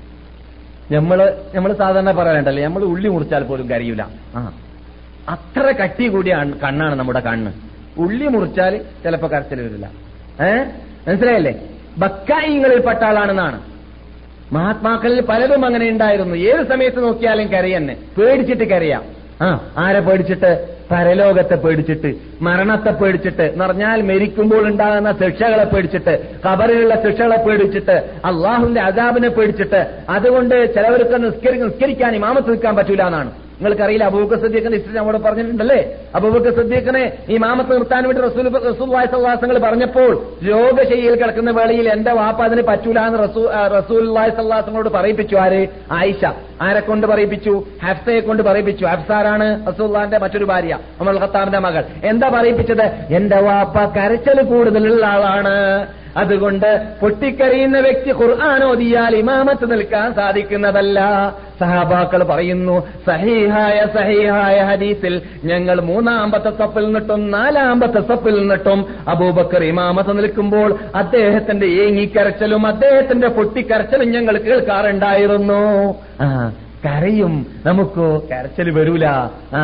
നമ്മള് നമ്മൾ സാധാരണ പറയാറുണ്ടല്ലേ നമ്മൾ ഉള്ളി മുറിച്ചാൽ പോലും കരയൂല ആ അത്ര കട്ടി കൂടിയ അൺ- കണ്ണാണ് നമ്മുടെ കണ്ണ് ഉള്ളി മുറിച്ചാൽ ചിലപ്പോ കരച്ചിൽ വരില്ല ഏ മനസ്സിലായല്ലേ ബക്കായിങ്ങളിൽപ്പെട്ട ആളാണെന്നാണ് മഹാത്മാക്കളിൽ പലരും അങ്ങനെ ഉണ്ടായിരുന്നു ഏത് സമയത്ത് നോക്കിയാലും കരയെന്നെ പേടിച്ചിട്ട് കരയാം ആ ആരെ പേടിച്ചിട്ട് പരലോകത്തെ പേടിച്ചിട്ട് മരണത്തെ പേടിച്ചിട്ട് എന്ന് പറഞ്ഞാൽ മരിക്കുമ്പോൾ ഉണ്ടാകുന്ന ശിക്ഷകളെ പേടിച്ചിട്ട് കബറിലുള്ള ശിക്ഷകളെ പേടിച്ചിട്ട് അള്ളാഹുവിന്റെ അതാബിനെ പേടിച്ചിട്ട് അതുകൊണ്ട് ചിലവർക്ക് നിസ്കരി നിസ്കരിക്കാൻ ഇമാമത്ത് നിൽക്കാൻ പറ്റൂല എന്നാണ് നിങ്ങൾക്കറിയില്ല അബൂബക്കർ സദ്ദീഖിന്റെ ഹിസ്റ്ററി നമ്മോട് പറഞ്ഞിട്ടുണ്ടല്ലേ അബൂബക്കർ സദ്ദീഖിനെ ഈ മാമത്ത് നിർത്താൻ വേണ്ടി റസൂൽ റസൂൽ സല്ലാസങ്ങൾ പറഞ്ഞപ്പോൾ രോഗശൈലിയിൽ കിടക്കുന്ന വേളയിൽ എന്റെ വാപ്പ അതിന് പറ്റൂല എന്ന് റസൂൽ റസൂൽ സല്ലാസങ്ങളോട് പറയിപ്പിച്ചു ആര് ആയിഷ ആരെ കൊണ്ട് പറയിപ്പിച്ചു ഹഫ്സയെ കൊണ്ട് പറയിപ്പിച്ചു ഹഫ്സാറാണ് റസൂല്ലാന്റെ മറ്റൊരു ഭാര്യ അമൽ ഖത്താബിന്റെ മകൾ എന്താ പറയിപ്പിച്ചത് എന്റെ വാപ്പ കരച്ചൽ കൂടുതലുള്ള ആളാണ് അതുകൊണ്ട് പൊട്ടിക്കരയുന്ന വ്യക്തി ഖുർആൻ ഓതിയാൽ ഇമാമത്ത് നിൽക്കാൻ സാധിക്കുന്നതല്ല സഹാബാക്കൾ പറയുന്നു സഹീഹായ സഹീഹായ ഹദീസിൽ ഞങ്ങൾ മൂന്നാമത്തെ സപ്പിൽ നിന്നിട്ടും നാലാമത്തെ സപ്പിൽ നിന്നിട്ടും അബൂബക്കർ ഇമാമത്ത് നിൽക്കുമ്പോൾ അദ്ദേഹത്തിന്റെ ഏങ്ങിക്കരച്ചലും അദ്ദേഹത്തിന്റെ പൊട്ടിക്കരച്ചലും ഞങ്ങൾ കേൾക്കാറുണ്ടായിരുന്നു ആ കരയും നമുക്ക് കരച്ചൽ വരൂല ആ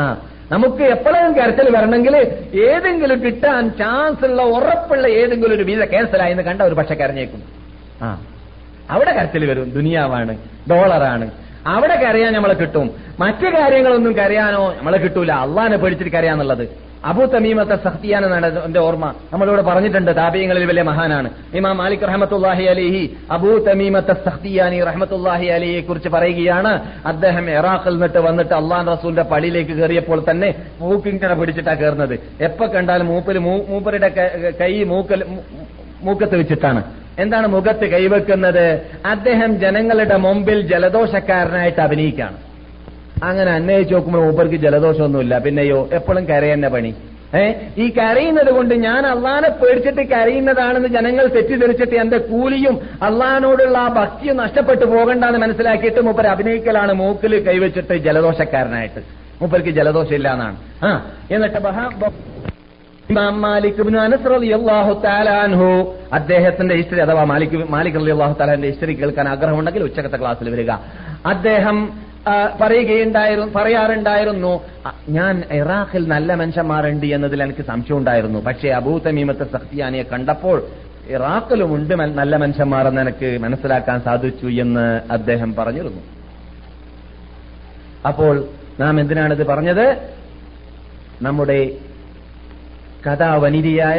നമുക്ക് എപ്പോഴും കരച്ചിൽ വരണമെങ്കിൽ ഏതെങ്കിലും കിട്ടാൻ ചാൻസ് ഉള്ള ഉറപ്പുള്ള ഏതെങ്കിലും ഒരു വീത ക്യാൻസൽ ആയെന്ന് കണ്ട ഒരു പക്ഷെ കരഞ്ഞേക്കും ആ അവിടെ കരച്ചിൽ വരും ദുനിയാവാണ് ഡോളറാണ് അവിടെ കരയാൻ നമ്മളെ കിട്ടും മറ്റു കാര്യങ്ങളൊന്നും കരയാനോ നമ്മളെ കിട്ടൂല അള്ളാനെ പേടിച്ചിട്ട് കരയാന്നുള്ളത് അബൂ തമീമത്തെ സഹ്തിയാൻ എന്നാണ് എന്റെ ഓർമ്മ നമ്മളിവിടെ പറഞ്ഞിട്ടുണ്ട് താപീയങ്ങളിൽ വലിയ മഹാനാണ് ഇമാം മാലിക് റഹമത്തുല്ലാഹി അലിഹി അബൂ തമീമത്തെ സഹ്തിയാനി റഹമത്തുല്ലാഹി അലിയെ കുറിച്ച് പറയുകയാണ് അദ്ദേഹം ഇറാഖിൽ നിന്നിട്ട് വന്നിട്ട് അള്ളാൻ റസൂലിന്റെ പള്ളിയിലേക്ക് കയറിയപ്പോൾ തന്നെ മൂക്കിങ്ങനെ പിടിച്ചിട്ടാ കയറുന്നത് എപ്പോ കണ്ടാലും മൂപ്പിൽ മൂപ്പരുടെ കൈ മൂക്കൽ മൂക്കത്ത് വെച്ചിട്ടാണ് എന്താണ് മുഖത്ത് കൈവെക്കുന്നത് അദ്ദേഹം ജനങ്ങളുടെ മുമ്പിൽ ജലദോഷക്കാരനായിട്ട് അഭിനയിക്കുകയാണ് അങ്ങനെ അന്വയിച്ച് നോക്കുമ്പോൾ മൂപ്പർക്ക് ജലദോഷമൊന്നുമില്ല പിന്നെയോ എപ്പോഴും കരയെന്നെ പണി ഏ ഈ കരയുന്നത് കൊണ്ട് ഞാൻ അള്ളാനെ പേടിച്ചിട്ട് കരയുന്നതാണെന്ന് ജനങ്ങൾ തെറ്റിദ്ധരിച്ചിട്ട് എന്റെ കൂലിയും അള്ളഹാനോടുള്ള ആ ഭക്തിയും നഷ്ടപ്പെട്ടു പോകണ്ടെന്ന് മനസ്സിലാക്കിയിട്ട് മൂപ്പർ അഭിനയിക്കലാണ് മൂക്കിൽ കൈവച്ചിട്ട് ജലദോഷക്കാരനായിട്ട് മൂപ്പർക്ക് ജലദോഷം ഇല്ല എന്നാണ് ആ എന്നിട്ട് ബഹാ ഇമാം മാലിക് ഇബ്നു അനസ് റളിയല്ലാഹു തആല അൻഹു അദ്ദേഹത്തിന്റെ ഹിസ്റ്ററി അഥവാ മാലിക് മാലിക് റളിയല്ലാഹു തആലാന്റെ ഹിസ്റ്ററി കേൾക്കാൻ ആഗ്രഹമുണ്ടെങ്കിൽ ഉച്ചക്കത്തെ ക്ലാസ്സിൽ വരിക അദ്ദേഹം പറയുകയുണ്ടായിരുന്നു പറയാറുണ്ടായിരുന്നു ഞാൻ ഇറാഖിൽ നല്ല മനുഷ്യന്മാരുണ്ട് എന്നതിൽ എനിക്ക് സംശയം ഉണ്ടായിരുന്നു പക്ഷേ അബൂ തമീമത്തെ സഖ്തിയാനിയെ കണ്ടപ്പോൾ ഇറാഖിലുമുണ്ട് നല്ല മനുഷ്യന്മാരെന്ന് എനിക്ക് മനസ്സിലാക്കാൻ സാധിച്ചു എന്ന് അദ്ദേഹം പറഞ്ഞിരുന്നു അപ്പോൾ നാം എന്തിനാണിത് പറഞ്ഞത് നമ്മുടെ കഥാവനിതയായ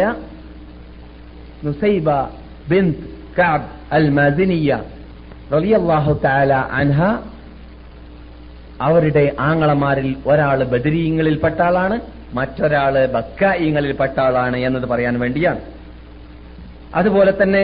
നുസൈബ ബിന്ത് കാബ് അൽ മദിനിയ റളിയല്ലാഹു തആല അൻഹ അവരുടെ ആങ്ങളമാരിൽ ഒരാള് ബദരീങ്ങളിൽപ്പെട്ട ആളാണ് മറ്റൊരാള് ബക്കായിങ്ങളിൽപ്പെട്ട ആളാണ് എന്നത് പറയാൻ വേണ്ടിയാണ് അതുപോലെ തന്നെ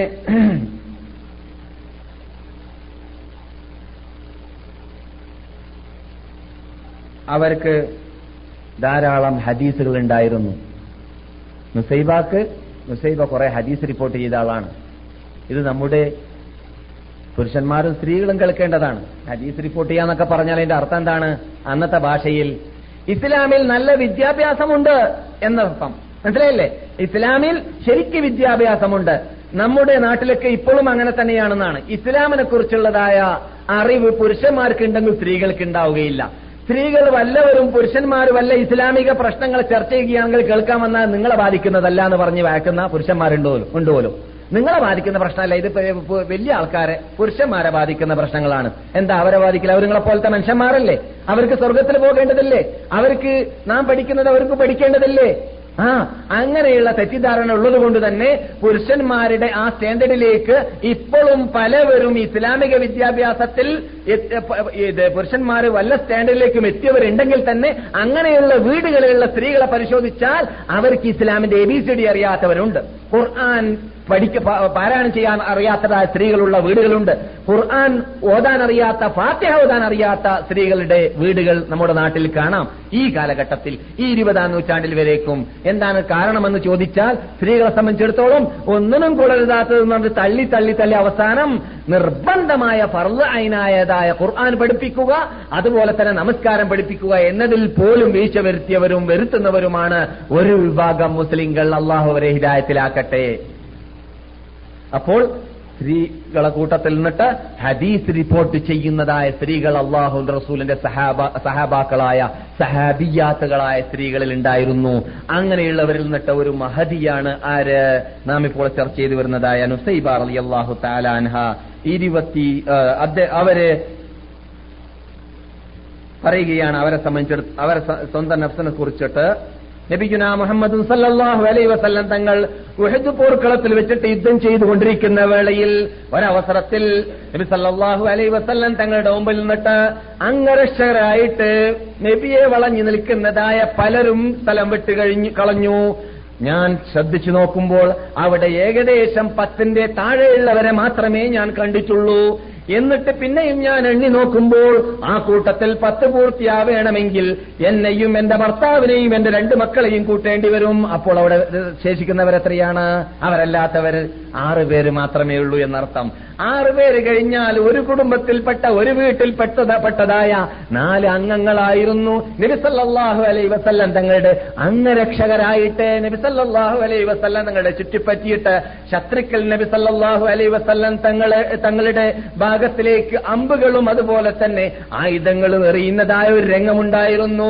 അവർക്ക് ധാരാളം ഹദീസുകൾ ഉണ്ടായിരുന്നു നുസൈബാക്ക് നുസൈബ കുറെ ഹദീസ് റിപ്പോർട്ട് ചെയ്ത ആളാണ് ഇത് നമ്മുടെ പുരുഷന്മാരും സ്ത്രീകളും കേൾക്കേണ്ടതാണ് ഹദീസ് റിപ്പോർട്ട് ചെയ്യാന്നൊക്കെ പറഞ്ഞാൽ അതിന്റെ അർത്ഥം എന്താണ് അന്നത്തെ ഭാഷയിൽ ഇസ്ലാമിൽ നല്ല വിദ്യാഭ്യാസമുണ്ട് എന്നർത്ഥം മനസ്സിലായില്ലേ ഇസ്ലാമിൽ ശരിക്ക് വിദ്യാഭ്യാസമുണ്ട് നമ്മുടെ നാട്ടിലൊക്കെ ഇപ്പോഴും അങ്ങനെ തന്നെയാണെന്നാണ് ഇസ്ലാമിനെ കുറിച്ചുള്ളതായ അറിവ് പുരുഷന്മാർക്ക് ഉണ്ടെങ്കിൽ സ്ത്രീകൾക്ക് ഉണ്ടാവുകയില്ല സ്ത്രീകൾ വല്ലവരും പുരുഷന്മാർ വല്ല ഇസ്ലാമിക പ്രശ്നങ്ങൾ ചർച്ച ചെയ്യുകയാണെങ്കിൽ കേൾക്കാൻ വന്നാൽ നിങ്ങളെ ബാധിക്കുന്നതല്ല എന്ന് പറഞ്ഞ് വാക്കുന്ന പുരുഷന്മാരുണ്ടോ ഉണ്ടോലും നിങ്ങളെ ബാധിക്കുന്ന പ്രശ്നമല്ല ഇത് വലിയ ആൾക്കാരെ പുരുഷന്മാരെ ബാധിക്കുന്ന പ്രശ്നങ്ങളാണ് എന്താ അവരെ ബാധിക്കില്ല അവർ നിങ്ങളെ പോലത്തെ മനുഷ്യന്മാരല്ലേ അവർക്ക് സ്വർഗത്തിൽ പോകേണ്ടതല്ലേ അവർക്ക് നാം പഠിക്കുന്നത് അവർക്ക് പഠിക്കേണ്ടതല്ലേ ആ അങ്ങനെയുള്ള തെറ്റിദ്ധാരണ ഉള്ളത് കൊണ്ട് തന്നെ പുരുഷന്മാരുടെ ആ സ്റ്റാൻഡേർഡിലേക്ക് ഇപ്പോഴും പലവരും ഇസ്ലാമിക വിദ്യാഭ്യാസത്തിൽ ഇത് പുരുഷന്മാർ വല്ല സ്റ്റാൻഡേർഡിലേക്കും എത്തിയവരുണ്ടെങ്കിൽ തന്നെ അങ്ങനെയുള്ള വീടുകളിലുള്ള സ്ത്രീകളെ പരിശോധിച്ചാൽ അവർക്ക് ഇസ്ലാമിന്റെ എ ബി സി ഡി അറിയാത്തവരുണ്ട് ഖുർആൻ പഠിക്ക പാരായണം ചെയ്യാൻ അറിയാത്തതായ സ്ത്രീകളുള്ള വീടുകളുണ്ട് ഖുർആൻ ഓതാൻ അറിയാത്ത ഫാത്തിഹ ഓതാൻ അറിയാത്ത സ്ത്രീകളുടെ വീടുകൾ നമ്മുടെ നാട്ടിൽ കാണാം ഈ കാലഘട്ടത്തിൽ ഈ ഇരുപതാം നൂറ്റാണ്ടിൽ വരേക്കും എന്താണ് കാരണമെന്ന് ചോദിച്ചാൽ സ്ത്രീകളെ സംബന്ധിച്ചിടത്തോളം ഒന്നിനും കൊള്ളരുതാത്തത് പറഞ്ഞ് തള്ളി തള്ളി തള്ളി അവസാനം നിർബന്ധമായ ഫർദ് അയിനായതായ ഖുർആൻ പഠിപ്പിക്കുക അതുപോലെ തന്നെ നമസ്കാരം പഠിപ്പിക്കുക എന്നതിൽ പോലും വീഴ്ച വരുത്തിയവരും വരുത്തുന്നവരുമാണ് ഒരു വിഭാഗം മുസ്ലിങ്ങൾ അള്ളാഹു അവരെ ഹിദായത്തിലാക്കട്ടെ അപ്പോൾ സ്ത്രീകളെ കൂട്ടത്തിൽ നിന്നിട്ട് ഹദീസ് റിപ്പോർട്ട് ചെയ്യുന്നതായ സ്ത്രീകൾ അള്ളാഹു റസൂലിന്റെ സഹാബ സഹാബാക്കളായ സഹാബിയാത്തുകളായ സ്ത്രീകളിൽ ഉണ്ടായിരുന്നു അങ്ങനെയുള്ളവരിൽ നിന്നിട്ട് ഒരു മഹദിയാണ് ആര് നാം ഇപ്പോൾ ചർച്ച ചെയ്തു വരുന്നതായ നുസൈബ അലി അള്ളാഹു താലാൻഹ ഇരുപത്തി അവര് പറയുകയാണ് അവരെ സംബന്ധിച്ചിടത്ത് അവരെ സ്വന്തം നഫ്സിനെ കുറിച്ചിട്ട് നബിഗുന മുഹമ്മദ് സല്ലാഹു അലൈ വസല്ലം തങ്ങൾ ഉഹദ് പോർക്കളത്തിൽ വെച്ചിട്ട് യുദ്ധം ചെയ്തുകൊണ്ടിരിക്കുന്ന വേളയിൽ ഒരവസരത്തിൽ നബി സല്ലാഹു അലൈ വസല്ലം തങ്ങളുടെ മുമ്പിൽ നിന്നിട്ട് അംഗരക്ഷകരായിട്ട് നബിയെ വളഞ്ഞു നിൽക്കുന്നതായ പലരും സ്ഥലം വിട്ട് കഴിഞ്ഞു കളഞ്ഞു ഞാൻ ശ്രദ്ധിച്ചു നോക്കുമ്പോൾ അവിടെ ഏകദേശം പത്തിന്റെ താഴെയുള്ളവരെ മാത്രമേ ഞാൻ കണ്ടിട്ടുള്ളൂ എന്നിട്ട് പിന്നെയും ഞാൻ എണ്ണി നോക്കുമ്പോൾ ആ കൂട്ടത്തിൽ പത്ത് പൂർത്തിയാവേണമെങ്കിൽ എന്നെയും എന്റെ ഭർത്താവിനെയും എന്റെ രണ്ട് മക്കളെയും കൂട്ടേണ്ടി വരും അപ്പോൾ അവിടെ ശേഷിക്കുന്നവരെത്രയാണ് അവരല്ലാത്തവർ ആറ് പേര് മാത്രമേ ഉള്ളൂ എന്നർത്ഥം ആറ് പേര് കഴിഞ്ഞാൽ ഒരു കുടുംബത്തിൽപ്പെട്ട ഒരു വീട്ടിൽ പെട്ടതായ നാല് അംഗങ്ങളായിരുന്നു നബിസല്ലാഹു അലൈ വസല്ലം തങ്ങളുടെ അംഗരക്ഷകരായിട്ട് നബിസല്ലാഹു അലൈ വസല്ലം തങ്ങളുടെ ചുറ്റിപ്പറ്റിയിട്ട് ശത്രുക്കൾ നബിസല്ലാഹു അലൈ വസല്ലം തങ്ങളെ തങ്ങളുടെ ഭാഗത്തിലേക്ക് അമ്പുകളും അതുപോലെ തന്നെ ആയുധങ്ങളും എറിയുന്നതായ ഒരു രംഗമുണ്ടായിരുന്നു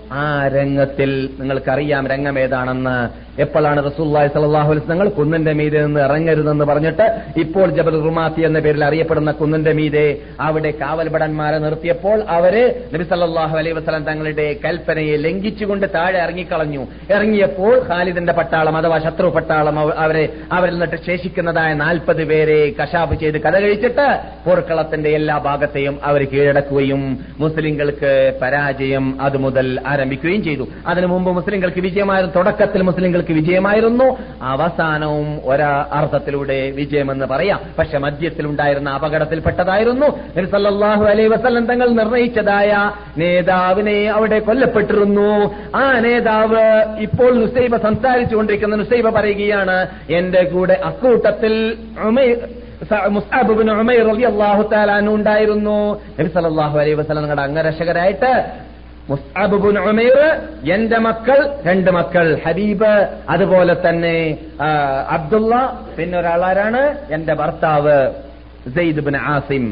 ആ രംഗത്തിൽ നിങ്ങൾക്കറിയാം രംഗം ഏതാണെന്ന് എപ്പോഴാണ് റസൂല്ലായി സലാഹു അലൈസ് തങ്ങൾ കുന്നിന്റെ മീതെ നിന്ന് ഇറങ്ങരുതെന്ന് പറഞ്ഞിട്ട് ഇപ്പോൾ ജബൽ റുമാത്തി എന്ന പേരിൽ അറിയപ്പെടുന്ന കുന്നിന്റെ മീതെ അവിടെ കാവൽഭടന്മാരെ നിർത്തിയപ്പോൾ അവര് നബി സല്ലാഹു അലൈഹി വസ്ലാം തങ്ങളുടെ കൽപ്പനയെ ലംഘിച്ചുകൊണ്ട് താഴെ ഇറങ്ങിക്കളഞ്ഞു ഇറങ്ങിയപ്പോൾ ഖാലിദിന്റെ പട്ടാളം അഥവാ ശത്രു പട്ടാളം അവ- അവരെ അവരിൽ നിന്നിട്ട് ശേഷിക്കുന്നതായ നാൽപ്പത് പേരെ കശാപ്പ് ചെയ്ത് കഥ കഴിച്ചിട്ട് പോർക്കളത്തിന്റെ എല്ലാ ഭാഗത്തെയും അവർ കീഴടക്കുകയും മുസ്ലിങ്ങൾക്ക് പരാജയം അത് മുതൽ ആരംഭിക്കുകയും ചെയ്തു അതിനു മുമ്പ് മുസ്ലിങ്ങൾക്ക് വിജയമായിരുന്നു തുടക്കത്തിൽ മുസ്ലിങ്ങൾക്ക് വിജയമായിരുന്നു അവസാനവും ഒരാ അർത്ഥത്തിലൂടെ വിജയമെന്ന് പറയാം പക്ഷെ മധ്യത്തിൽ ഉണ്ടായിരുന്ന അപകടത്തിൽപ്പെട്ടതായിരുന്നു നബി സല്ലല്ലാഹു അലൈഹി വസല്ലം തങ്ങൾ നിർണയിച്ചതായ നേതാവിനെ അവിടെ കൊല്ലപ്പെട്ടിരുന്നു ആ നേതാവ് ഇപ്പോൾ നുസൈബ സംസാരിച്ചുകൊണ്ടിരിക്കുന്ന നുസൈബ പറയുകയാണ് എന്റെ കൂടെ അക്കൂട്ടത്തിൽ ഉമൈർ സ- മുസ്അബ് ഇബ്നു ഉമൈർ റളിയല്ലാഹു തആല അൻഹു ഉണ്ടായിരുന്നു നബി സല്ലല്ലാഹു അലൈഹി വസല്ലം നിങ്ങളുടെ അംഗരക്ഷകരായിട്ട് മുസ്അബ് ഇബ്നു ഉമൈർ എന്റെ മക്കൾ രണ്ട് മക്കൾ ഹബീബ് അതുപോലെ തന്നെ ആ, അബ്ദുള്ള പിന്നെ ഒരാളാരാണ് എന്റെ ഭർത്താവ് സെയ്ദ് ബിൻ ആസിം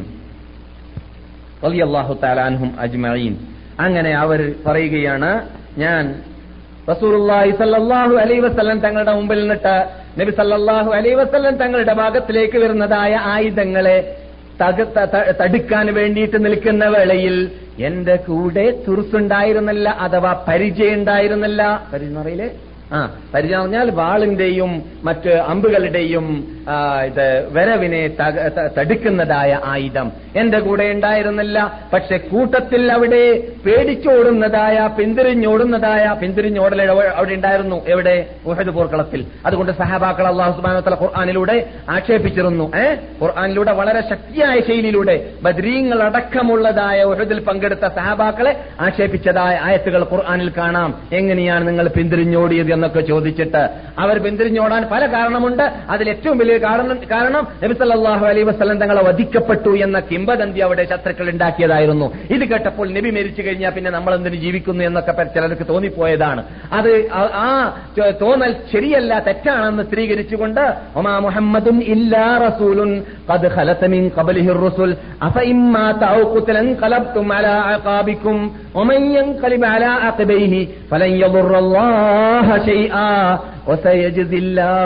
റളിയല്ലാഹു തആല അൻഹും അജ്മഈൻ അങ്ങനെ അവർ പറയുകയാണ് ഞാൻ റസൂലുള്ളാഹി സല്ലല്ലാഹു അലൈഹി വസല്ലം തങ്ങളുടെ മുമ്പിൽ നിന്നിട്ട് നബി സല്ലല്ലാഹു അലൈഹി വസല്ലം തങ്ങളുടെ ഭാഗത്തിലേക്ക് വരുന്നതായ ആയുധങ്ങളെ തക- ത- ത- തടുക്കാൻ വേണ്ടിയിട്ട് നിൽക്കുന്ന വേളയിൽ എന്റെ കൂടെ തുറുസുണ്ടായിരുന്നില്ല അഥവാ പരിചയം ഉണ്ടായിരുന്നില്ല പരിചയം അറിയില്ലേ ആ പരിചയം പറഞ്ഞാൽ വാളിന്റെയും മറ്റ് അമ്പുകളുടെയും ആ, ഇത് വരവിനെ തക- ത- തടുക്കുന്നതായ ആയുധം എന്റെ കൂടെ ഉണ്ടായിരുന്നില്ല പക്ഷെ കൂട്ടത്തിൽ അവിടെ പേടിച്ചോടുന്നതായ പിന്തിരിഞ്ഞോടുന്നതായ പിന്തിരിഞ്ഞോടൽ അവിടെ അവിടെ ഉണ്ടായിരുന്നു എവിടെ ഉഹദ് പോർക്കളത്തിൽ അതുകൊണ്ട് സഹാബാക്കൾ അള്ളാഹു സുബാനത്തല ഖുർആാനിലൂടെ ആക്ഷേപിച്ചിരുന്നു ഏ ഖുർആാനിലൂടെ വളരെ ശക്തിയായ ശൈലിയിലൂടെ ബദ്രീങ്ങൾ അടക്കമുള്ളതായ ഉഹദിൽ പങ്കെടുത്ത സഹാബാക്കളെ ആക്ഷേപിച്ചതായ ആയത്തുകൾ ഖുർആാനിൽ കാണാം എങ്ങനെയാണ് നിങ്ങൾ പിന്തിരിഞ്ഞോടിയത് എന്നൊക്കെ ചോദിച്ചിട്ട് അവർ പിന്തിരിഞ്ഞോടാൻ പല കാരണമുണ്ട് അതിൽ ഏറ്റവും വലിയ കാരണം കാരണം നബി സല്ലല്ലാഹു അലൈഹി വസല്ലം തങ്ങളെ വധിക്കപ്പെട്ടു എന്ന കിംബദന്തി അവിടെ ശത്രുക്കൾ ഉണ്ടാക്കിയതായിരുന്നു ഇത് കേട്ടപ്പോൾ നബി മരിച്ചു കഴിഞ്ഞാൽ പിന്നെ നമ്മൾ എന്തിനു ജീവിക്കുന്നു എന്നൊക്കെ പ- ചിലർക്ക് തോന്നിപ്പോയതാണ് അത് ആ- ആ ചോ- തോന്നൽ ശരിയല്ല തെറ്റാണെന്ന് സ്ഥിരീകരിച്ചുകൊണ്ട് ഒമാ മുഹമ്മദുൻ ഇല്ലാ റസൂലുൻ ഖദ് ഖലത മിൻ ഖബലിഹി الرسل أفإما أو قتلا انقلبتم على أعقابكم ومن ينقلب على عقبيه فلن يضر الله شيئا وسيجزي الله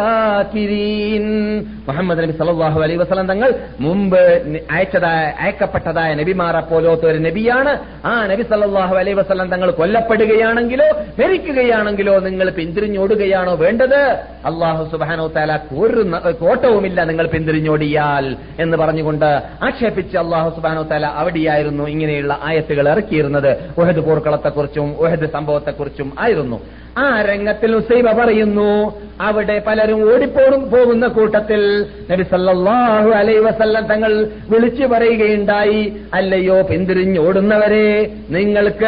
الشاكرين മുഹമ്മദ് നബി സല്ലല്ലാഹു അലൈഹി വസല്ലം തങ്ങൾ മുമ്പ് നി- അയച്ചതായ അയക്കപ്പെട്ടതായ നബിമാരെ പോലത്തെ ഒരു നബിയാണ് ആ നബി സല്ലല്ലാഹു അലൈഹി വസല്ലം തങ്ങൾ കൊല്ലപ്പെടുകയാണെങ്കിലോ മരിക്കുകയാണെങ്കിലോ നിങ്ങൾ പിന്തിരിഞ്ഞോടുകയാണോ വേണ്ടത് അള്ളാഹു സുബാനോ താല ഒരു ന- കോട്ടവുമില്ല നിങ്ങൾ പിന്തിരിഞ്ഞോടിയാൽ എന്ന് പറഞ്ഞുകൊണ്ട് ആക്ഷേപിച്ച് അള്ളാഹു സുബാനോ താല അവിടെയായിരുന്നു ഇങ്ങനെയുള്ള ആയത്തുകൾ ഇറക്കിയിരുന്നത് ഉഹദ് പോർക്കളത്തെക്കുറിച്ചും ഉഹദ് സംഭവത്തെക്കുറിച്ചും ആയിരുന്നു ആ രംഗത്തിൽ ഉസൈബ പറയുന്നു അവിടെ പലരും ഓടിപ്പോടും പോകുന്ന കൂട്ടത്തിൽ നബി സല്ലല്ലാഹു അലൈഹി വസല്ലം തങ്ങൾ വിളിച്ചു പറയുകയുണ്ടായി അല്ലയോ പിന്തിരിഞ്ഞോടുന്നവരെ നിങ്ങൾക്ക്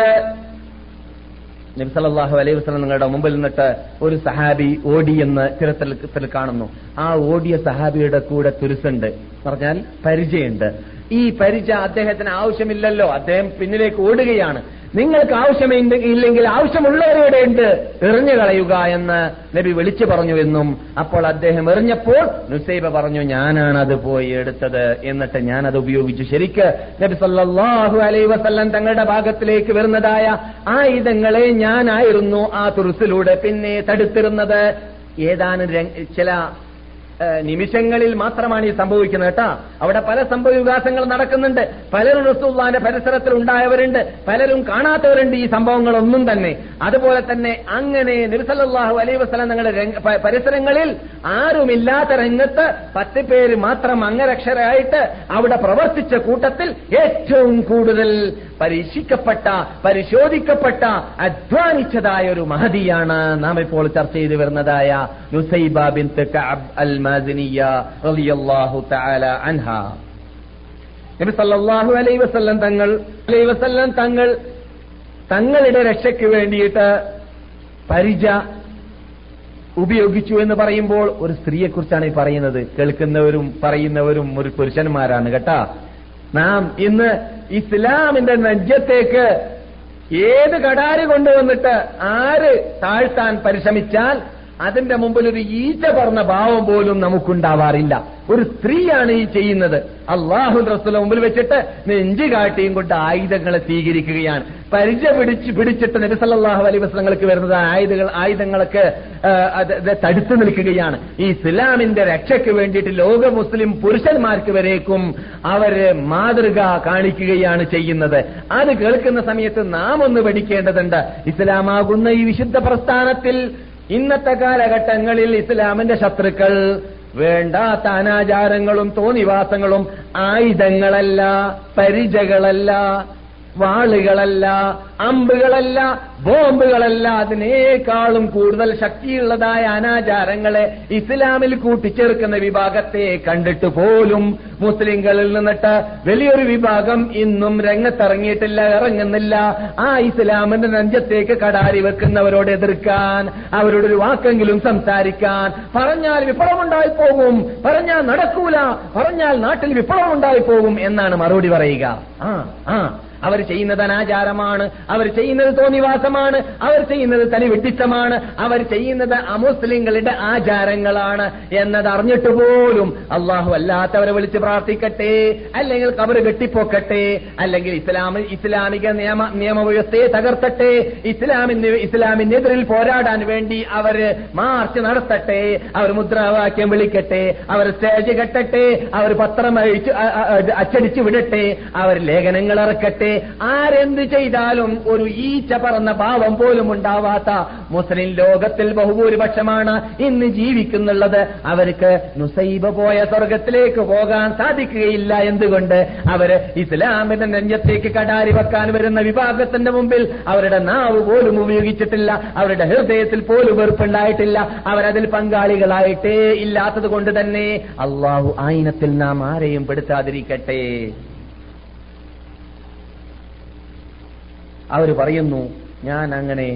നബി സല്ലല്ലാഹു അലൈഹി വസല്ലം നിങ്ങളുടെ മുമ്പിൽ നിന്നിട്ട് ഒരു സഹാബി ഓടിയെന്ന് ചരിത്രത്തിൽ കാണുന്നു ആ ഓടിയ സഹാബിയുടെ കൂടെ തുരുസുണ്ട് പറഞ്ഞാൽ പരിചയമുണ്ട് ഈ പരിചയ അദ്ദേഹത്തിന് ആവശ്യമില്ലല്ലോ അദ്ദേഹം പിന്നിലേക്ക് ഓടുകയാണ് നിങ്ങൾക്ക് ആവശ്യമില്ല ഇല്ലെങ്കിൽ ആവശ്യമുള്ളവരുടെ ഉണ്ട് എറിഞ്ഞു കളയുക എന്ന് നബി വിളിച്ചു പറഞ്ഞു എന്നും അപ്പോൾ അദ്ദേഹം എറിഞ്ഞപ്പോൾ നുസൈബ പറഞ്ഞു ഞാനാണ് അത് പോയി എടുത്തത് എന്നിട്ട് ഞാൻ അത് ഉപയോഗിച്ചു ശരിക്ക് നബി സല്ലല്ലാഹു അലൈഹി വസല്ലം തങ്ങളുടെ ഭാഗത്തിലേക്ക് വരുന്നതായ ആയുധങ്ങളെ ഞാനായിരുന്നു ആ തുറുസിലൂടെ പിന്നെ തടുത്തിരുന്നത് ഏതാനും രംഗ- ചില ഏഹ് നിമിഷങ്ങളിൽ മാത്രമാണ് ഈ സംഭവിക്കുന്നത് കേട്ടാ അവിടെ പല സംഭവവികാസങ്ങൾ നടക്കുന്നുണ്ട് പലരും റസൂള്ളാന്റെ പരിസരത്തിൽ ഉണ്ടായവരുണ്ട് പലരും കാണാത്തവരുണ്ട് ഈ സംഭവങ്ങളൊന്നും തന്നെ അതുപോലെ തന്നെ അങ്ങനെ നിർസല്ലാഹു അലൈ വസ്ലം തങ്ങളുടെ രംഗ- പ- പരിസരങ്ങളിൽ ആരുമില്ലാത്ത രംഗത്ത് പത്ത് പേര് മാത്രം അംഗരക്ഷരായിട്ട് അവിടെ പ്രവർത്തിച്ച കൂട്ടത്തിൽ ഏറ്റവും കൂടുതൽ പരീക്ഷിക്കപ്പെട്ട പരിശോധിക്കപ്പെട്ട അധ്വാനിച്ചതായ ഒരു മഹതിയാണ് നാം ഇപ്പോൾ ചർച്ച ചെയ്തു വരുന്നതായ നുസൈബ ബിൻത് കഅബ് അൽ മാസിനിയ റളിയല്ലാഹു തആല അൻഹ നബി സല്ലല്ലാഹു അലൈഹി വസല്ലം തങ്ങൾ അലൈഹി വസല്ലം തങ്ങൾ തങ്ങളുടെ രക്ഷയ്ക്ക് വേണ്ടിയിട്ട് പരിച ഉപയോഗിച്ചു എന്ന് പറയുമ്പോൾ ഒരു സ്ത്രീയെ കുറിച്ചാണ് ഈ പറയുന്നത് കേൾക്കുന്നവരും പറയുന്നവരും ഒരു പുരുഷന്മാരാണ് കേട്ടാ നാം ഇന്ന് ഇസ്ലാമിന്റെ നെജ്ജത്തേക്ക് ഏത് കടാര് കൊണ്ടുവന്നിട്ട് ആര് താഴ്ത്താൻ പരിശ്രമിച്ചാൽ അതിന്റെ മുമ്പിൽ ഒരു ഈച്ച പറഞ്ഞ ഭാവം പോലും നമുക്കുണ്ടാവാറില്ല ഒരു സ്ത്രീയാണ് ഈ ചെയ്യുന്നത് അള്ളാഹു റസൂലിന്റെ മുമ്പിൽ വെച്ചിട്ട് നെഞ്ചു കാട്ടിയും കൊണ്ട് ആയുധങ്ങളെ സ്വീകരിക്കുകയാണ് പരിചയ പിടിച്ച് പിടിച്ചിട്ട് നബി സല്ലല്ലാഹു അലൈഹി വസല്ലങ്ങൾക്ക് വരുന്നത് ആയുധങ്ങൾ ആയുധങ്ങളൊക്കെ ആ, അത് ഇത് തടുത്തു നിൽക്കുകയാണ് ഈ ഇസ്ലാമിന്റെ രക്ഷയ്ക്ക് വേണ്ടിയിട്ട് ലോക മുസ്ലിം പുരുഷന്മാർക്ക് വരേക്കും അവര് മാതൃക കാണിക്കുകയാണ് ചെയ്യുന്നത് അത് കേൾക്കുന്ന സമയത്ത് നാം ഒന്ന് പഠിക്കേണ്ടതുണ്ട് ഇസ്ലാമാകുന്ന ഈ വിശുദ്ധ പ്രസ്ഥാനത്തിൽ ഇന്നത്തെ കാലഘട്ടങ്ങളിൽ ഇസ്ലാമിന്റെ ശത്രുക്കൾ വേണ്ടാത്ത അനാചാരങ്ങളും തോന്നിവാസങ്ങളും ആയുധങ്ങളല്ല പരിചകളല്ല വാളുകളല്ല അമ്പുകളല്ല ബോംബുകളല്ല അതിനേക്കാളും കൂടുതൽ ശക്തിയുള്ളതായ അനാചാരങ്ങളെ ഇസ്ലാമിൽ കൂട്ടിച്ചേർക്കുന്ന വിഭാഗത്തെ കണ്ടിട്ട് പോലും മുസ്ലിങ്ങളിൽ നിന്നിട്ട് വലിയൊരു വിഭാഗം ഇന്നും രംഗത്തിറങ്ങിയിട്ടില്ല ഇറങ്ങുന്നില്ല ആ ഇസ്ലാമിന്റെ നെഞ്ചത്തേക്ക് കടാരി വെക്കുന്നവരോട് എതിർക്കാൻ അവരോട് ഒരു വാക്കെങ്കിലും സംസാരിക്കാൻ പറഞ്ഞാൽ വിപ്ലവമുണ്ടായി പോകും പറഞ്ഞാൽ നടക്കൂല പറഞ്ഞാൽ നാട്ടിൽ വിപ്ലവമുണ്ടായി പോകും എന്നാണ് മറുപടി പറയുക ആ ആ അവർ ചെയ്യുന്നത് അനാചാരമാണ് അവർ ചെയ്യുന്നത് തോന്നിവാസമാണ് അവർ ചെയ്യുന്നത് തനി വിഡിത്തമാണ് അവർ ചെയ്യുന്നത് അമുസ്ലിങ്ങളുടെ ആചാരങ്ങളാണ് എന്നത് അറിഞ്ഞിട്ട് പോലും അള്ളാഹു അല്ലാത്തവരെ വിളിച്ച് പ്രാർത്ഥിക്കട്ടെ അല്ലെങ്കിൽ കബറ് കെട്ടിപ്പോക്കട്ടെ അല്ലെങ്കിൽ ഇസ്ലാമി ഇസ്ലാമിക നിയമ നിയമവ്യവസ്ഥയെ തകർത്തട്ടെ ഇസ്ലാമിന് ഇസ്ലാമിനെതിരിൽ പോരാടാൻ വേണ്ടി അവര് മാർച്ച് നടത്തട്ടെ അവർ മുദ്രാവാക്യം വിളിക്കട്ടെ അവർ സ്റ്റേജ് കെട്ടട്ടെ അവർ പത്രം അഴിച്ച് അ- അ- അ- അച്ചടിച്ചു വിടട്ടെ അവർ ലേഖനങ്ങൾ ഇറക്കട്ടെ ആരെന്ത് ചെയ്താലും ഒരു ഈച്ച പറന്ന ഭാവം പോലും ഉണ്ടാവാത്ത മുസ്ലിം ലോകത്തിൽ ബഹുഭൂരിപക്ഷമാണ് ഇന്ന് ജീവിക്കുന്നുള്ളത് അവർക്ക് നുസൈബ പോയ സ്വർഗത്തിലേക്ക് പോകാൻ സാധിക്കുകയില്ല എന്തുകൊണ്ട് അവര് ഇസ്ലാമിന്റെ നെഞ്ചത്തേക്ക് കടാരി വെക്കാൻ വരുന്ന വിഭാഗത്തിന്റെ മുമ്പിൽ അവരുടെ നാവ് പോലും ഉപയോഗിച്ചിട്ടില്ല അവരുടെ ഹൃദയത്തിൽ പോലും വെറുപ്പുണ്ടായിട്ടില്ല അവരതിൽ പങ്കാളികളായിട്ടേ ഇല്ലാത്തത് കൊണ്ട് തന്നെ അള്ളാഹു ആയിനത്തിൽ നാം ആരെയും പെടുത്താതിരിക്കട്ടെ അവർ പറയുന്നു ഞാൻ അങ്ങനെ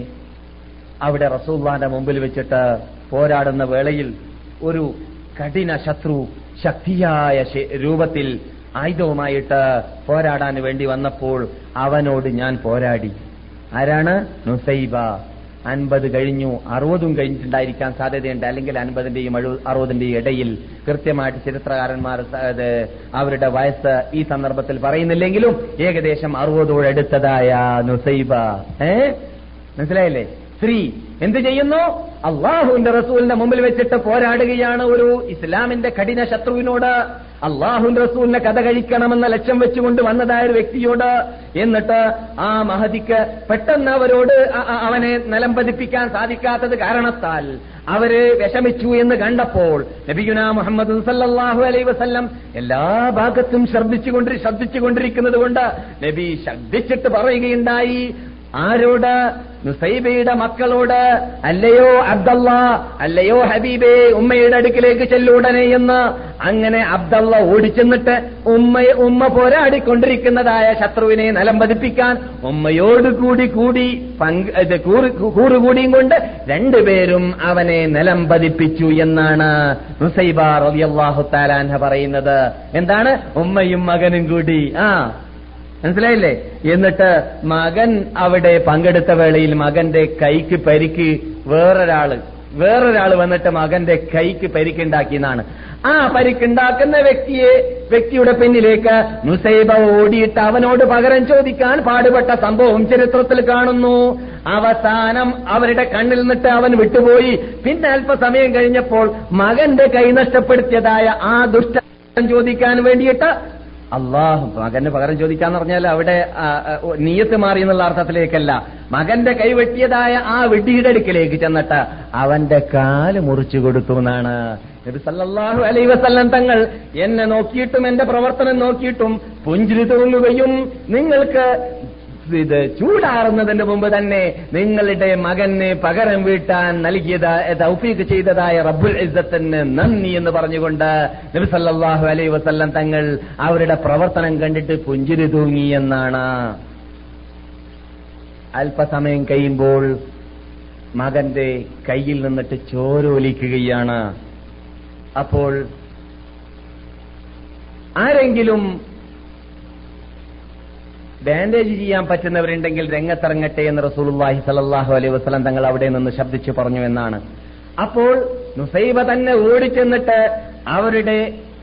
അവിടെ റസൂല്ലാന്റെ മുമ്പിൽ വെച്ചിട്ട് പോരാടുന്ന വേളയിൽ ഒരു കഠിന ശത്രു ശക്തിയായ ശ- രൂപത്തിൽ ആയുധവുമായിട്ട് പോരാടാൻ വേണ്ടി വന്നപ്പോൾ അവനോട് ഞാൻ പോരാടി ആരാണ് നുസൈബ അൻപത് കഴിഞ്ഞു അറുപതും കഴിഞ്ഞിട്ടുണ്ടായിരിക്കാൻ സാധ്യതയുണ്ട് അല്ലെങ്കിൽ അൻപതിന്റെയും എഴു- അറുപതിന്റെയും ഇടയിൽ കൃത്യമായിട്ട് ചരിത്രകാരന്മാർ സ- അത് അവരുടെ വയസ്സ് ഈ സന്ദർഭത്തിൽ പറയുന്നില്ലെങ്കിലും ഏകദേശം അറുപതോടടുത്തതായ നുസൈബ ഏ മനസ്സിലായില്ലേ സ്ത്രീ എന്ത് ചെയ്യുന്നു അള്ളാഹുവിന്റെ റസൂലിന്റെ മുമ്പിൽ വെച്ചിട്ട് പോരാടുകയാണ് ഒരു ഇസ്ലാമിന്റെ കഠിന ശത്രുവിനോട് അള്ളാഹുവിന്റെ റസൂലിനെ കഥ കഴിക്കണമെന്ന ലക്ഷ്യം വെച്ചുകൊണ്ട് വന്നതായ ഒരു വ്യക്തിയോട് എന്നിട്ട് ആ മഹതിക്ക് പെട്ടെന്ന് അവരോട് അ- അ- അവനെ നിലം പതിപ്പിക്കാൻ സാധിക്കാത്തത് കാരണത്താൽ അവര് വിഷമിച്ചു എന്ന് കണ്ടപ്പോൾ നബിയുന മുഹമ്മദ് സല്ലല്ലാഹു അലൈഹി വസല്ലം എല്ലാ ഭാഗത്തും ശ്രദ്ധിച്ചുകൊണ്ട് ശ്രദ്ധിച്ചുകൊണ്ടിരിക്കുന്നത് കൊണ്ട് നബി ശ്രദ്ധിച്ചിട്ട് പറയുകയുണ്ടായി ആരോട് നുസൈബയുടെ മക്കളോട് അല്ലയോ അബ്ദല്ല അല്ലയോ ഹബീബേ ഉമ്മയുടെ അടുക്കിലേക്ക് ചെല്ലൂടനെ എന്ന് അങ്ങനെ അബ്ദല്ല ഓടിച്ചെന്നിട്ട് ഉമ്മയെ ഉമ്മ പോരാടിക്കൊണ്ടിരിക്കുന്നതായ ശത്രുവിനെ നിലം പതിപ്പിക്കാൻ ഉമ്മയോട് കൂടി കൂടി പങ്ക് ഇത് കൂറ് കൂറുകൂടിയും കൊണ്ട് രണ്ടുപേരും അവനെ നിലം പതിപ്പിച്ചു എന്നാണ് നുസൈബ റളിയല്ലാഹു താലാൻഹ പറയുന്നത് എന്താണ് ഉമ്മയും മകനും കൂടി ആ മനസ്സിലായില്ലേ എന്നിട്ട് മകൻ അവിടെ പങ്കെടുത്ത വേളയിൽ മകന്റെ കൈക്ക് പരിക്ക് വേറൊരാള് വേറൊരാൾ വന്നിട്ട് മകന്റെ കൈക്ക് പരിക്കുണ്ടാക്കിയെന്നാണ് ആ പരിക്കുണ്ടാക്കുന്ന വ്യക്തിയെ വ്യക്തിയുടെ പിന്നിലേക്ക് നുസൈബ ഓടിയിട്ട് അവനോട് പകരം ചോദിക്കാൻ പാടുപെട്ട സംഭവം ചരിത്രത്തിൽ കാണുന്നു അവസാനം അവരുടെ കണ്ണിൽ നിന്നിട്ട് അവൻ വിട്ടുപോയി പിന്നെ അല്പസമയം കഴിഞ്ഞപ്പോൾ മകന്റെ കൈ നഷ്ടപ്പെടുത്തിയതായ ആ ദുഷ്ട ചോദിക്കാൻ വേണ്ടിയിട്ട് അള്ളാഹു മകന് പകരം ചോദിക്കാന്ന് പറഞ്ഞാൽ അവിടെ ആ, ആ, ഓ, നീയത്ത് മാറി എന്നുള്ള അർത്ഥത്തിലേക്കല്ല മകന്റെ കൈവെട്ടിയതായ ആ വെട്ടിയുടെ അടുക്കിലേക്ക് ചെന്നിട്ട് അവന്റെ കാല് മുറിച്ചു കൊടുത്തു എന്നാണ് നബി സല്ലല്ലാഹു അലൈഹി വസല്ലം തങ്ങൾ എന്നെ നോക്കിയിട്ടും എന്റെ പ്രവർത്തനം നോക്കിയിട്ടും പുഞ്ചിരി തോന്നുകയും നിങ്ങൾക്ക് ഇത് ചൂടാറുന്നതിന് മുമ്പ് തന്നെ നിങ്ങളുടെ മകന് പകരം വീട്ടാൻ നൽകിയത് തൗഫീഖ് ചെയ്തതായ റബ്ബുൽ ഇസ്സത്തിന് നന്ദി എന്ന് പറഞ്ഞുകൊണ്ട് നബി സല്ലല്ലാഹു അലൈഹി വസല്ലം തങ്ങൾ അവരുടെ പ്രവർത്തനം കണ്ടിട്ട് പുഞ്ചിരി തൂങ്ങി എന്നാണ് അല്പസമയം കഴിയുമ്പോൾ മകന്റെ കയ്യിൽ നിന്നിട്ട് ചോരൊലിക്കുകയാണ് അപ്പോൾ ആരെങ്കിലും ബാൻഡേജ് ചെയ്യാൻ പറ്റുന്നവരുണ്ടെങ്കിൽ രംഗത്തിറങ്ങട്ടെ എന്ന് റസൂലുള്ളാഹി സല്ലല്ലാഹു അലൈഹി വസല്ലം തങ്ങൾ അവിടെ നിന്ന് ശബ്ദിച്ചു പറഞ്ഞു എന്നാണ് അപ്പോൾ നുസൈബ തന്നെ ഓടിച്ചെന്നിട്ട് അവരുടെ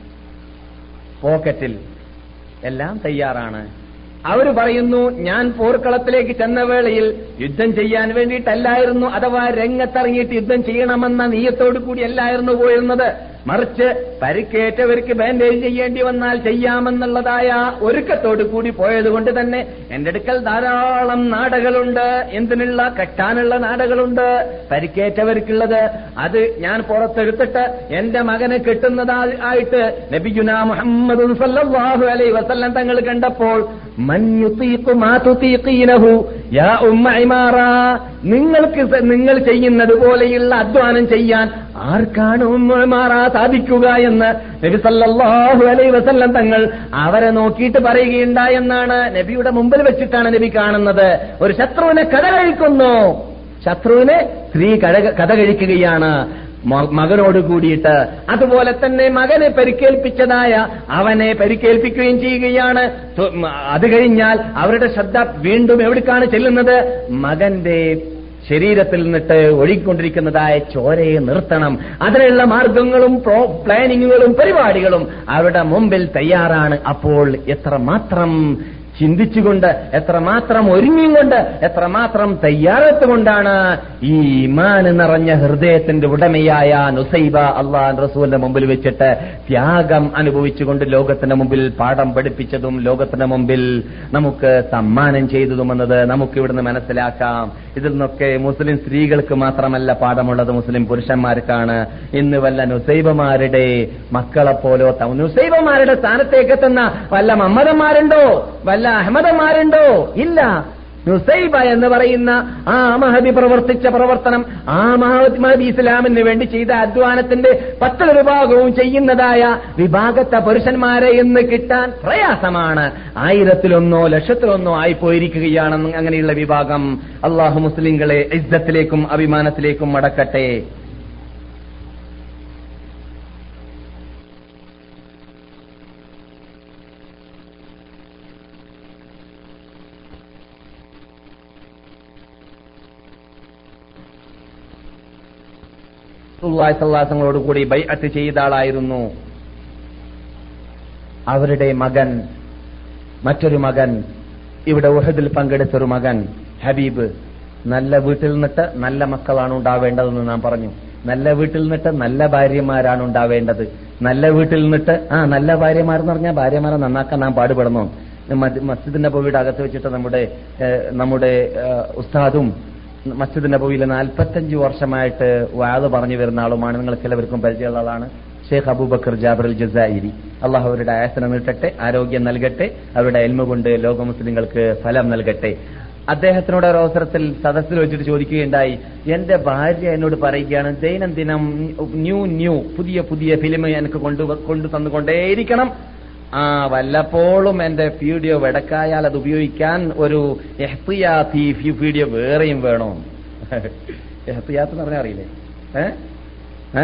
പോക്കറ്റിൽ എല്ലാം തയ്യാറാണ് അവർ പറയുന്നു ഞാൻ പോർക്കളത്തിലേക്ക് ചെന്ന വേളയിൽ യുദ്ധം ചെയ്യാൻ വേണ്ടിയിട്ടല്ലായിരുന്നു അഥവാ രംഗത്തിറങ്ങിയിട്ട് യുദ്ധം ചെയ്യണമെന്ന നീയത്തോടു കൂടി അല്ലായിരുന്നു പോയിരുന്നത് മറിച്ച് പരിക്കേറ്റവർക്ക് ബാൻഡേജ് ചെയ്യേണ്ടി വന്നാൽ ചെയ്യാമെന്നുള്ളതായ ഒരുക്കത്തോടു കൂടി പോയതുകൊണ്ട് തന്നെ എന്റെ അടുക്കൽ ധാരാളം നാടകളുണ്ട് എന്തിനുള്ള കെട്ടാനുള്ള നാടകളുണ്ട് പരിക്കേറ്റവർക്കുള്ളത് അത് ഞാൻ പുറത്തെടുത്തിട്ട് എന്റെ മകനെ കെട്ടുന്നതായിട്ട് നബിയുന മുഹമ്മദ് സല്ലല്ലാഹു അലൈഹി വസല്ലം തങ്ങൾ കണ്ടപ്പോൾ മൻ യുതീഖു മാ തുതീഖീനഹു യാ ഉമ്മ ഇമാറ നിങ്ങൾക്ക് സ- നിങ്ങൾ ചെയ്യുന്നത് പോലെയുള്ള അധ്വാനം ചെയ്യാൻ ആർക്കാണ് ഉമ്മ ഇമാറ സാധിക്കുക എന്ന് നബി സല്ലല്ലാഹു അലൈഹി വസല്ലം തങ്ങൾ അവരെ നോക്കിയിട്ട് പറയുകയുണ്ടായെന്നാണ് നബിയുടെ മുമ്പിൽ വെച്ചിട്ടാണ് നബി കാണുന്നത് ഒരു ശത്രുവിനെ കഥ കഴിക്കുന്നു ശത്രുവിനെ സ്ത്രീ കഴ- കഥ കഴിക്കുകയാണ് മ- മകനോട് കൂടിയിട്ട് അതുപോലെ തന്നെ മകനെ പരിക്കേൽപ്പിച്ചതായ അവനെ പരിക്കേൽപ്പിക്കുകയും ചെയ്യുകയാണ് തു- മ- അത് കഴിഞ്ഞാൽ അവരുടെ ശ്രദ്ധ വീണ്ടും എവിടേക്കാണ് ചെല്ലുന്നത് മകന്റെ ശരീരത്തിൽ നിന്നിട്ട് ഒഴുകിക്കൊണ്ടിരിക്കുന്നതായ ചോരയെ നിർത്തണം അതിനുള്ള മാർഗങ്ങളും പ്രോ- പ്ലാനിങ്ങുകളും പരിപാടികളും അവരുടെ മുമ്പിൽ തയ്യാറാണ് അപ്പോൾ എത്രമാത്രം ചിന്തിച്ചുകൊണ്ട് എത്രമാത്രം ഒരുങ്ങിക്കൊണ്ട് എത്രമാത്രം തയ്യാറെത്തുകൊണ്ടാണ് ഈ ഇമാന് നിറഞ്ഞ ഹൃദയത്തിന്റെ ഉടമയായ നുസൈബ അള്ളാൻ റസൂലിന്റെ മുമ്പിൽ വെച്ചിട്ട് ത്യാഗം അനുഭവിച്ചുകൊണ്ട് ലോകത്തിന്റെ മുമ്പിൽ പാഠം പഠിപ്പിച്ചതും ലോകത്തിന്റെ മുമ്പിൽ നമുക്ക് സമ്മാനം ചെയ്തതുമെന്നത് നമുക്ക് ഇവിടുന്ന് മനസ്സിലാക്കാം ഇതിൽ നിന്നൊക്കെ മുസ്ലിം സ്ത്രീകൾക്ക് മാത്രമല്ല പാഠമുള്ളത് മുസ്ലിം പുരുഷന്മാർക്കാണ് ഇന്ന് വല്ല നുസൈബമാരുടെ മക്കളെ പോലോ ത- നുസൈബമാരുടെ സ്ഥാനത്തേക്ക് എത്തുന്ന വല്ല മമ്മദന്മാരുണ്ടോ വല്ല അഹമ്മദന്മാരുണ്ടോ ഇല്ല നുസൈബ എന്ന് പറയുന്ന ആ മഹദി പ്രവർത്തിച്ച പ്രവർത്തനം ആ മഹദി മഹദി ഇസ്ലാമിന് വേണ്ടി ചെയ്ത അധ്വാനത്തിന്റെ പത്തൊരു ഭാഗവും ചെയ്യുന്നതായ വിഭാഗത്തെ പുരുഷന്മാരെ ഇന്ന് കിട്ടാൻ പ്രയാസമാണ് ആയിരത്തിലൊന്നോ ലക്ഷത്തിലൊന്നോ ആയിപ്പോയിരിക്കുകയാണ് അങ്ങനെയുള്ള വിഭാഗം അള്ളാഹു മുസ്ലിങ്ങളെ ഇസ്സത്തിലേക്കും അഭിമാനത്തിലേക്കും മടക്കട്ടെ സല്ലാസങ്ങളോട് കൂടി ബൈഅത്ത് ചെയ്ത ആളായിരുന്നു അവരുടെ മകൻ മറ്റൊരു മകൻ ഇവിടെ ഉഹദിൽ പങ്കെടുത്തൊരു മകൻ ഹബീബ് നല്ല വീട്ടിൽ നിന്നിട്ട് നല്ല മക്കളാണ് ഉണ്ടാവേണ്ടതെന്ന് നാം പറഞ്ഞു നല്ല വീട്ടിൽ നിന്നിട്ട് നല്ല ഭാര്യമാരാണ് ഉണ്ടാവേണ്ടത് നല്ല വീട്ടിൽ നിന്നിട്ട് ആ നല്ല ഭാര്യമാരെന്ന് പറഞ്ഞാൽ ഭാര്യമാരെ നന്നാക്കാൻ നാം പാടുപെടണം മദ് മസ്ജിദ് നബവിയുടെ അകത്ത് വെച്ചിട്ട് നമ്മുടെ ഏഹ്, നമ്മുടെ ഏഹ്, ഉസ്താദും മസ്ജിദ് നബവിയിൽ നാൽപ്പത്തഞ്ച് വർഷമായിട്ട് വാത് പറഞ്ഞു വരുന്ന ആളുമാണ് നിങ്ങൾക്ക് എല്ലാവർക്കും പരിചയമുള്ള ആളാണ് Sheikh Abubakar Jabir al Jazairi അള്ളാഹു അവരുടെ ആയസനം നീട്ടട്ടെ ആരോഗ്യം നൽകട്ടെ അവരുടെ എൽമ കൊണ്ട് ലോക മുസ്ലിങ്ങൾക്ക് ഫലം നൽകട്ടെ അദ്ദേഹത്തിനോട് ഒരു അവസരത്തിൽ സദസ്സിൽ വെച്ചിട്ട് ചോദിക്കുകയുണ്ടായി എന്റെ ഭാര്യ എന്നോട് പറയുകയാണ് ദൈനംദിനം ന്യൂ ന്യൂ പുതിയ പുതിയ ഫിലിം എനിക്ക് കൊണ്ടു കൊണ്ടു തന്നുകൊണ്ടേയിരിക്കണം ആ വല്ലപ്പോഴും എന്റെ വീഡിയോ വെടക്കായാൽ അത് ഉപയോഗിക്കാൻ ഒരു എഹ്തിയാത്തി വീഡിയോ വേറെയും വേണോ എഹ്തിയാത്ത് എന്ന് പറഞ്ഞാൽ അറിയില്ലേ ഏ ഏ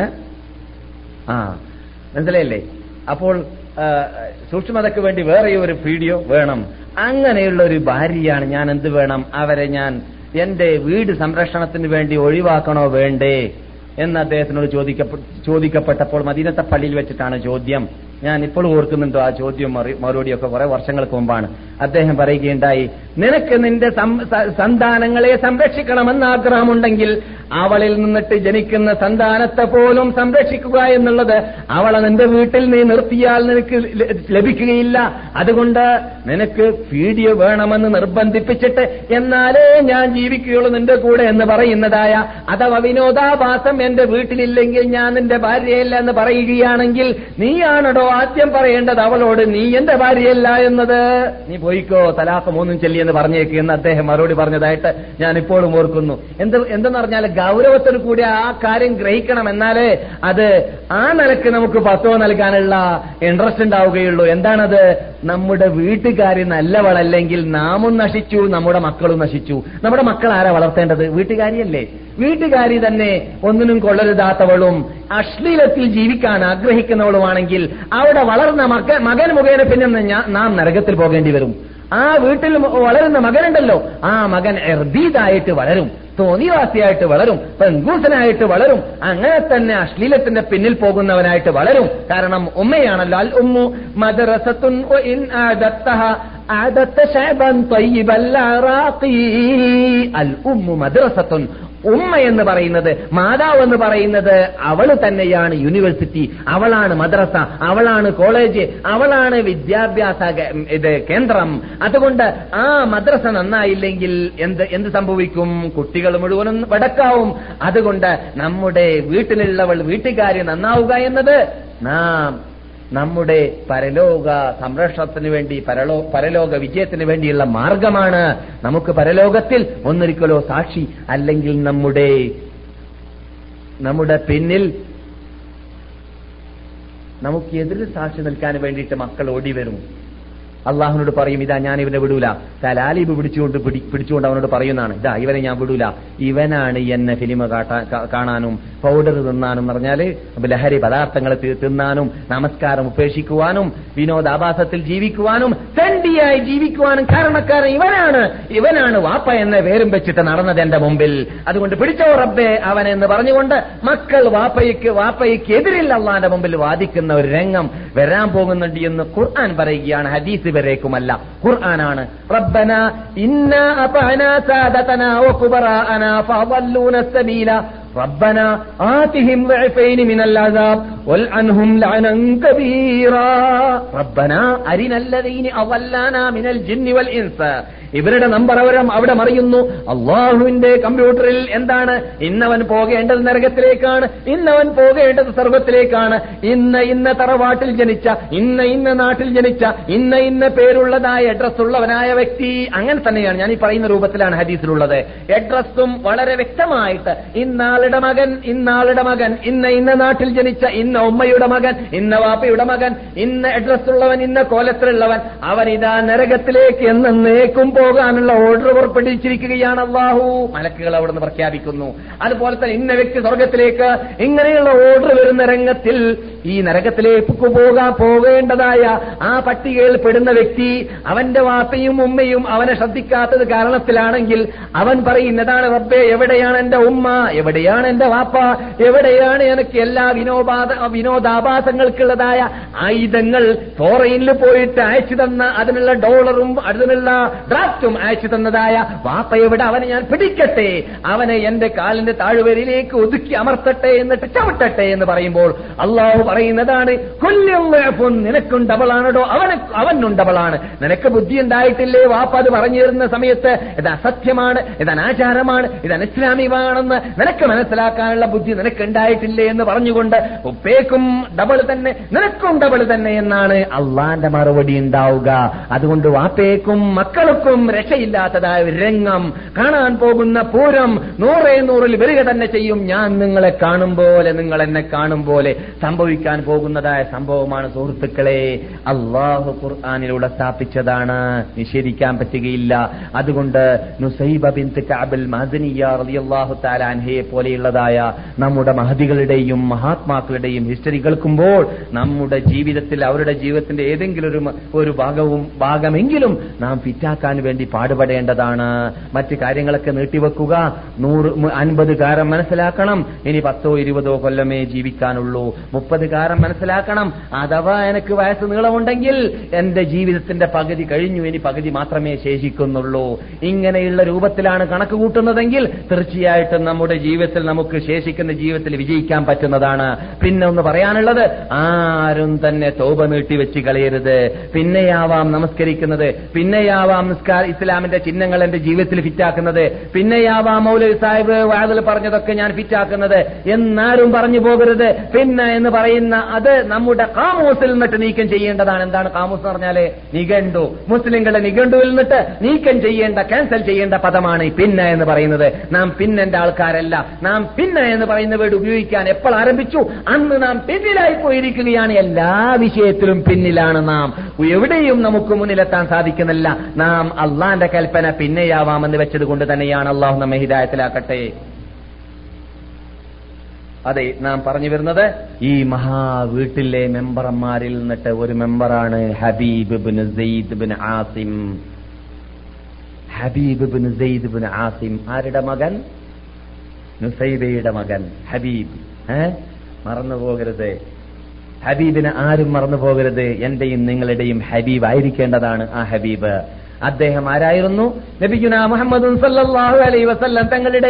ആ മനസ്സിലായില്ലേ അപ്പോൾ ആ, സൂക്ഷ്മതയ്ക്ക് വേണ്ടി വേറെ ഒരു വീഡിയോ വേണം അങ്ങനെയുള്ള ഒരു ഭാര്യയാണ് ഞാൻ എന്ത് വേണം അവരെ ഞാൻ എന്റെ വീട് സംരക്ഷണത്തിന് വേണ്ടി ഒഴിവാക്കണോ വേണ്ടേ എന്ന് അദ്ദേഹത്തിനോട് ചോദിക്കപ്പെ ചോദിക്കപ്പെട്ടപ്പോൾ മദീനത്തെ പള്ളിയിൽ വെച്ചിട്ടാണ് ചോദ്യം ഞാൻ ഇപ്പോൾ ഓർക്കുന്നുണ്ടോ ആ ചോദ്യം മറു- മറുപടിയൊക്കെ കുറെ വർഷങ്ങൾക്ക് മുമ്പാണ് അദ്ദേഹം പറയുകയുണ്ടായി നിനക്ക് നിന്റെ സം- സ- സന്താനങ്ങളെ സംരക്ഷിക്കണമെന്ന് ആഗ്രഹമുണ്ടെങ്കിൽ അവളിൽ നിന്നിട്ട് ജനിക്കുന്ന സന്താനത്തെ പോലും സംരക്ഷിക്കുക എന്നുള്ളത് അവളെ നിന്റെ വീട്ടിൽ നീ നിർത്തിയാൽ നിനക്ക് ല- ലഭിക്കുകയില്ല അതുകൊണ്ട് നിനക്ക് വീഡിയോ വേണമെന്ന് നിർബന്ധിപ്പിച്ചിട്ട് എന്നാലേ ഞാൻ ജീവിക്കുകയുള്ളൂ നിന്റെ കൂടെ എന്ന് പറയുന്നതായ അഥവാ വിനോദാഭാസം എന്റെ വീട്ടിലില്ലെങ്കിൽ ഞാൻ നിന്റെ ഭാര്യയല്ല എന്ന് പറയുകയാണെങ്കിൽ നീയാണടോ ആദ്യം പറയേണ്ടത് അവളോട് നീ എന്റെ ഭാര്യയല്ല എന്നത് നീ പോയിക്കോ തലാഖ് മൂന്നും ചെല്ലിയെന്ന് പറഞ്ഞേക്ക് എന്ന് അദ്ദേഹം മറുപടി പറഞ്ഞതായിട്ട് ഞാൻ ഇപ്പോഴും ഓർക്കുന്നു എന്ത് എന്തെന്ന് പറഞ്ഞാൽ ഗൗരവത്തിൽ കൂടി ആ കാര്യം ഗ്രഹിക്കണം എന്നാലേ അത് ആ നിലക്ക് നമുക്ക് പത്തോ നൽകാനുള്ള ഇൻട്രസ്റ്റ് ഉണ്ടാവുകയുള്ളൂ എന്താണത് നമ്മുടെ വീട്ടുകാരി നല്ലവളല്ലെങ്കിൽ നാമും നശിച്ചു നമ്മുടെ മക്കളും നശിച്ചു നമ്മുടെ മക്കൾ ആരാ വളർത്തേണ്ടത് വീട്ടുകാരിയല്ലേ വീട്ടുകാരി തന്നെ ഒന്നിനും കൊള്ളരുതാത്തവളും അശ്ലീലത്തിൽ ജീവിക്കാൻ ആഗ്രഹിക്കുന്നവളുമാണെങ്കിൽ അവിടെ വളർന്ന മക മകൻ മുഖേന പിന്നെ ഞാ- നാം നരകത്തിൽ പോകേണ്ടി വരും ആ വീട്ടിൽ വളരുന്ന മകനുണ്ടല്ലോ ആ മകൻ എർദീദായിട്ട് വളരും തോന്നിവാസിയായിട്ട് വളരും പെങ്കൂസനായിട്ട് വളരും അങ്ങനെ തന്നെ അശ്ലീലത്തിന്റെ പിന്നിൽ പോകുന്നവനായിട്ട് വളരും കാരണം ഉമ്മയാണല്ലോ അൽ ഉമ്മു മദ്രസത്തുൻ വ ഇൻ ആദത്തഹ ആദത്ത ശഅബൻ ത്വയ്യിബൽ അറാഖി അൽ ഉമ്മു മദ്രസത്തുൻ ഉമ്മ എന്ന് പറയുന്നത് മാതാവ് എന്ന് പറയുന്നത് അവള് തന്നെയാണ് യൂണിവേഴ്സിറ്റി അവളാണ് മദ്രസ അവളാണ് കോളേജ് അവളാണ് വിദ്യാഭ്യാസ കേ- ഇത് കേന്ദ്രം അതുകൊണ്ട് ആ മദ്രസ നന്നായില്ലെങ്കിൽ എന്ത് എന്ത് സംഭവിക്കും കുട്ടികൾ മുഴുവനും വടക്കാവും അതുകൊണ്ട് നമ്മുടെ വീട്ടിലുള്ളവൾ വീട്ടുകാരി നന്നാവുക എന്നത് നാം നമ്മുടെ പരലോക സംരക്ഷണത്തിന് വേണ്ടി പരലോ പരലോക വിജയത്തിന് വേണ്ടിയുള്ള മാർഗമാണ് നമുക്ക് പരലോകത്തിൽ ഒന്നൊരിക്കലോ സാക്ഷി അല്ലെങ്കിൽ നമ്മുടെ നമ്മുടെ പിന്നിൽ നമുക്ക് എതിര് സാക്ഷി നിൽക്കാൻ വേണ്ടിയിട്ട് മക്കൾ ഓടി വരും അള്ളാഹുനോട് പറയും ഇതാ ഞാൻ ഇവനെ വിടൂല തലാലിബ് പിടിച്ചുകൊണ്ട് പിടി- പിടിച്ചുകൊണ്ട് അവനോട് പറയുന്നതാണ് ഇതാ ഇവനെ ഞാൻ വിടൂല ഇവനാണ് എന്നെ ഫിലിമ കാട്ടാ കാ- കാണാനും പൗഡർ തിന്നാനും പറഞ്ഞാല് ലഹരി പദാർത്ഥങ്ങൾ തി- തിന്നാനും നമസ്കാരം ഉപേക്ഷിക്കുവാനും വിനോദാഭാസത്തിൽ ജീവിക്കുവാനും തെണ്ടിയായി ജീവിക്കുവാനും കാരണക്കാരൻ ഇവനാണ് ഇവനാണ് വാപ്പ എന്ന പേരും വെച്ചിട്ട് നടന്നത് എന്റെ മുമ്പിൽ അതുകൊണ്ട് പിടിച്ചോ റബ്ബേ അവൻ എന്ന് പറഞ്ഞുകൊണ്ട് മക്കൾ വാപ്പയ്ക്ക് വാപ്പയ്ക്ക് എതിരിൽ അള്ളാന്റെ മുമ്പിൽ വാദിക്കുന്ന ഒരു രംഗം വരാൻ പോകുന്നുണ്ട് എന്ന് ഖുർആൻ പറയുകയാണ് ഹദീസ് വരേക്കുമല്ല ഖുർആനാണ് റബ്ബന ഇന്ന അപഅന സാദതന വകുബറാഅന ഫഅضلൂന السبيل ربنا آتهم ضعفين من العذاب والعنهم لعنا كبيرا ربنا أرنا الذين أضلانا من الجن والإنس ഇവരുടെ നമ്പർ അവരും അവിടെ മറിയുന്നു അള്ളാഹുവിന്റെ കമ്പ്യൂട്ടറിൽ എന്താണ് ഇന്നവൻ പോകേണ്ടത് നരകത്തിലേക്കാണ് ഇന്നവൻ പോകേണ്ടത് സർവത്തിലേക്കാണ് ഇന്ന ഇന്ന തറവാട്ടിൽ ജനിച്ച ഇന്ന ഇന്ന നാട്ടിൽ ജനിച്ച ഇന്ന ഇന്ന പേരുള്ളതായ അഡ്രസ് ഉള്ളവനായ വ്യക്തി അങ്ങനെ തന്നെയാണ് ഞാൻ ഈ പറയുന്ന രൂപത്തിലാണ് ഹദീസിലുള്ളത് അഡ്രസ്സും വളരെ വ്യക്തമായിട്ട് ഇന്നാളുടെ മകൻ ഇന്നാളുടെ മകൻ ഇന്ന ഇന്ന നാട്ടിൽ ജനിച്ച ഇന്ന ഉമ്മയുടെ മകൻ ഇന്ന വാപ്പയുടെ മകൻ ഇന്ന അഡ്രസ് ഉള്ളവൻ ഇന്ന കോലത്തിലുള്ളവൻ അവൻ ഇതാ നരകത്തിലേക്ക് എന്നേക്കും പോകാനുള്ള ഓർഡർ പുറപ്പെടുവിച്ചിരിക്കുകയാണ് അള്ളാഹു മലക്കുകൾ അവിടുന്ന് പ്രഖ്യാപിക്കുന്നു അതുപോലെ തന്നെ ഇന്ന വ്യക്തി സ്വർഗത്തിലേക്ക് ഇങ്ങനെയുള്ള ഓർഡർ വരുന്ന രംഗത്തിൽ ഈ നരകത്തിലേക്ക് പോകാൻ പോകേണ്ടതായ ആ പട്ടികയിൽ പെടുന്ന വ്യക്തി അവന്റെ വാപ്പയും ഉമ്മയും അവനെ ശ്രദ്ധിക്കാത്തത് കാരണത്തിലാണെങ്കിൽ അവൻ പറയുന്നതാണ് റബ്ബേ എവിടെയാണ് എന്റെ ഉമ്മ എവിടെയാണ് എന്റെ വാപ്പ എവിടെയാണ് എനിക്ക് എല്ലാ വിനോദാ വിനോദാഭാസങ്ങൾക്കുള്ളതായ ആയുധങ്ങൾ ഫോറൈനിൽ പോയിട്ട് അയച്ചു തന്ന അതിനുള്ള ഡോളറും അതിനുള്ള ഡ്രാഫ്റ്റും അയച്ചു തന്നതായ വാപ്പ എവിടെ അവനെ ഞാൻ പിടിക്കട്ടെ അവനെ എന്റെ കാലിന്റെ താഴ്വരയിലേക്ക് ഒതുക്കി അമർത്തട്ടെ എന്നിട്ട് ചവിട്ടട്ടെ എന്ന് പറയുമ്പോൾ അള്ളാഹു പറയുന്നതാണ് കൊല്ലും നിനക്കും ഡബിളാണോ അവന് അവനും ഡബിളാണ് നിനക്ക് ബുദ്ധി ഉണ്ടായിട്ടില്ലേ വാപ്പ അത് പറഞ്ഞു തരുന്ന സമയത്ത് ഇത് അസത്യമാണ് ഇത് അനാചാരമാണ് ഇത് അനിസ്ലാമികമാണെന്ന് നിനക്ക് മനസ്സിലാക്കാനുള്ള ബുദ്ധി നിനക്ക് ഉണ്ടായിട്ടില്ലേ എന്ന് പറഞ്ഞുകൊണ്ട് ഉപ്പേക്കും ഡബിൾ തന്നെ നിനക്കും ഡബിൾ തന്നെ എന്നാണ് അള്ളാന്റെ മറുപടി ഉണ്ടാവുക അതുകൊണ്ട് വാപ്പേക്കും മക്കൾക്കും രക്ഷയില്ലാത്തതായ ഒരു രംഗം കാണാൻ പോകുന്ന പൂരം നൂറേ നൂറിൽ വരിക തന്നെ ചെയ്യും ഞാൻ നിങ്ങളെ കാണും പോലെ നിങ്ങൾ എന്നെ കാണും പോലെ സംഭവിക്കാൻ പോകുന്നതായ സംഭവമാണ് സുഹൃത്തുക്കളെ അള്ളാഹു ഖുർആാനിലൂടെ സ്ഥാപിച്ചതാണ് നിഷേധിക്കാൻ പറ്റുകയില്ല അതുകൊണ്ട് നുസൈബ ബിന്ത് കഅബൽ മദനിയ റളിയല്ലാഹു തആല അൻഹയെ പോലെയുള്ളതായ നമ്മുടെ മഹദികളുടെയും മഹാത്മാക്കളുടെയും ഹിസ്റ്ററി കേൾക്കുമ്പോൾ നമ്മുടെ ജീവിതത്തിൽ അവരുടെ ജീവിതത്തിന്റെ ഏതെങ്കിലും ഒരു മ- ഒരു ഭാഗവും ഭാഗമെങ്കിലും നാം ഫിറ്റാക്കാൻ വേണ്ടി പാടുപെടേണ്ടതാണ് മറ്റ് കാര്യങ്ങളൊക്കെ നീട്ടിവെക്കുക നൂറ് മു- അൻപത് കാരം മനസ്സിലാക്കണം ഇനി പത്തോ ഇരുപതോ കൊല്ലമേ ജീവിക്കാനുള്ളൂ മുപ്പത് കാരം മനസ്സിലാക്കണം അഥവാ എനിക്ക് വയസ്സ് നീളമുണ്ടെങ്കിൽ എന്റെ ജീവിതത്തിന്റെ പകുതി കഴിഞ്ഞു ഇനി പകുതി മാത്രമേ ശേഷിക്കുന്നുള്ളൂ ഇങ്ങനെയുള്ള രൂപത്തിലാണ് കണക്ക് കൂട്ടുന്നതെങ്കിൽ തീർച്ചയായിട്ടും നമ്മുടെ ജീവിതത്തിൽ നമുക്ക് ശേഷിക്കുന്ന ജീവിതത്തിൽ വിജയിക്കാൻ പറ്റുന്നതാണ് പിന്നെ ഒന്ന് പറയാനുള്ളത് ആരും തന്നെ തോപ നീട്ടി വെച്ച് കളയരുത് പിന്നെയാവാം നമസ്കരിക്കുന്നത് പിന്നെയാവാം നിസ്കാര ഇസ്ലാമിന്റെ ചിഹ്നങ്ങൾ എന്റെ ജീവിതത്തിൽ ഫിറ്റാക്കുന്നത് പിന്നെയാവാം മൗലവി സാഹിബ് വാതിൽ പറഞ്ഞതൊക്കെ ഞാൻ ഫിറ്റാക്കുന്നത് എന്നാരും പറഞ്ഞു പോകരുത് പിന്നെ എന്ന് പറയുന്ന അത് നമ്മുടെ കാമൂസിൽ നിന്നിട്ട് നീക്കം ചെയ്യേണ്ടതാണ് എന്താണ് കാമൂസ് എന്ന് പറഞ്ഞാല് നിഘണ്ടു മുസ്ലിങ്ങളുടെ നിഘണ്ടുവിൽ നിന്നിട്ട് നീക്കം ചെയ്യേണ്ട ക്യാൻസൽ ചെയ്യേണ്ട പദമാണ് ഈ പിന്നെ എന്ന് പറയുന്നത് നാം പിന്നെന്റെ ആൾക്കാരല്ല നാം പിന്നെ എന്ന് പറയുന്ന വേർഡ് ഉപയോഗിക്കാൻ എപ്പോൾ ആരംഭിച്ചു അന്ന് നാം പിന്നിലായി പോയിരിക്കുകയാണ് എല്ലാ വിഷയത്തിലും പിന്നിലാണ് നാം എവിടെയും നമുക്ക് മുന്നിലെത്താൻ സാധിക്കുന്നില്ല നാം അള്ളാന്റെ കൽപ്പന പിന്നെയാവാമെന്ന് വെച്ചത് കൊണ്ട് തന്നെയാണ് അള്ളാഹു നമ്മെ ഹിദായത്തിലാക്കട്ടെ അതെ നാം പറഞ്ഞു വരുന്നത് ഈ മഹാ വീട്ടിലെ മെമ്പർമാരിൽ നിന്നിട്ട് ഒരു മെമ്പറാണ് Habib bin Zaid bin Asim Habib bin Zaid bin Asim ആരുടെ മകൻ നുസൈബയുടെ മകൻ ഹബീബ് ഏ മറന്നു പോകരുത് ഹബീബിനെ ആരും മറന്നു പോകരുത് എന്റെയും നിങ്ങളുടെയും ഹബീബ് ആയിരിക്കേണ്ടതാണ് ആ ഹബീബ് അദ്ദേഹം ആരായിരുന്നു നബിഗുന മുഹമ്മദ് സല്ലല്ലാഹു അലൈഹി വസല്ലം തങ്ങളുടെ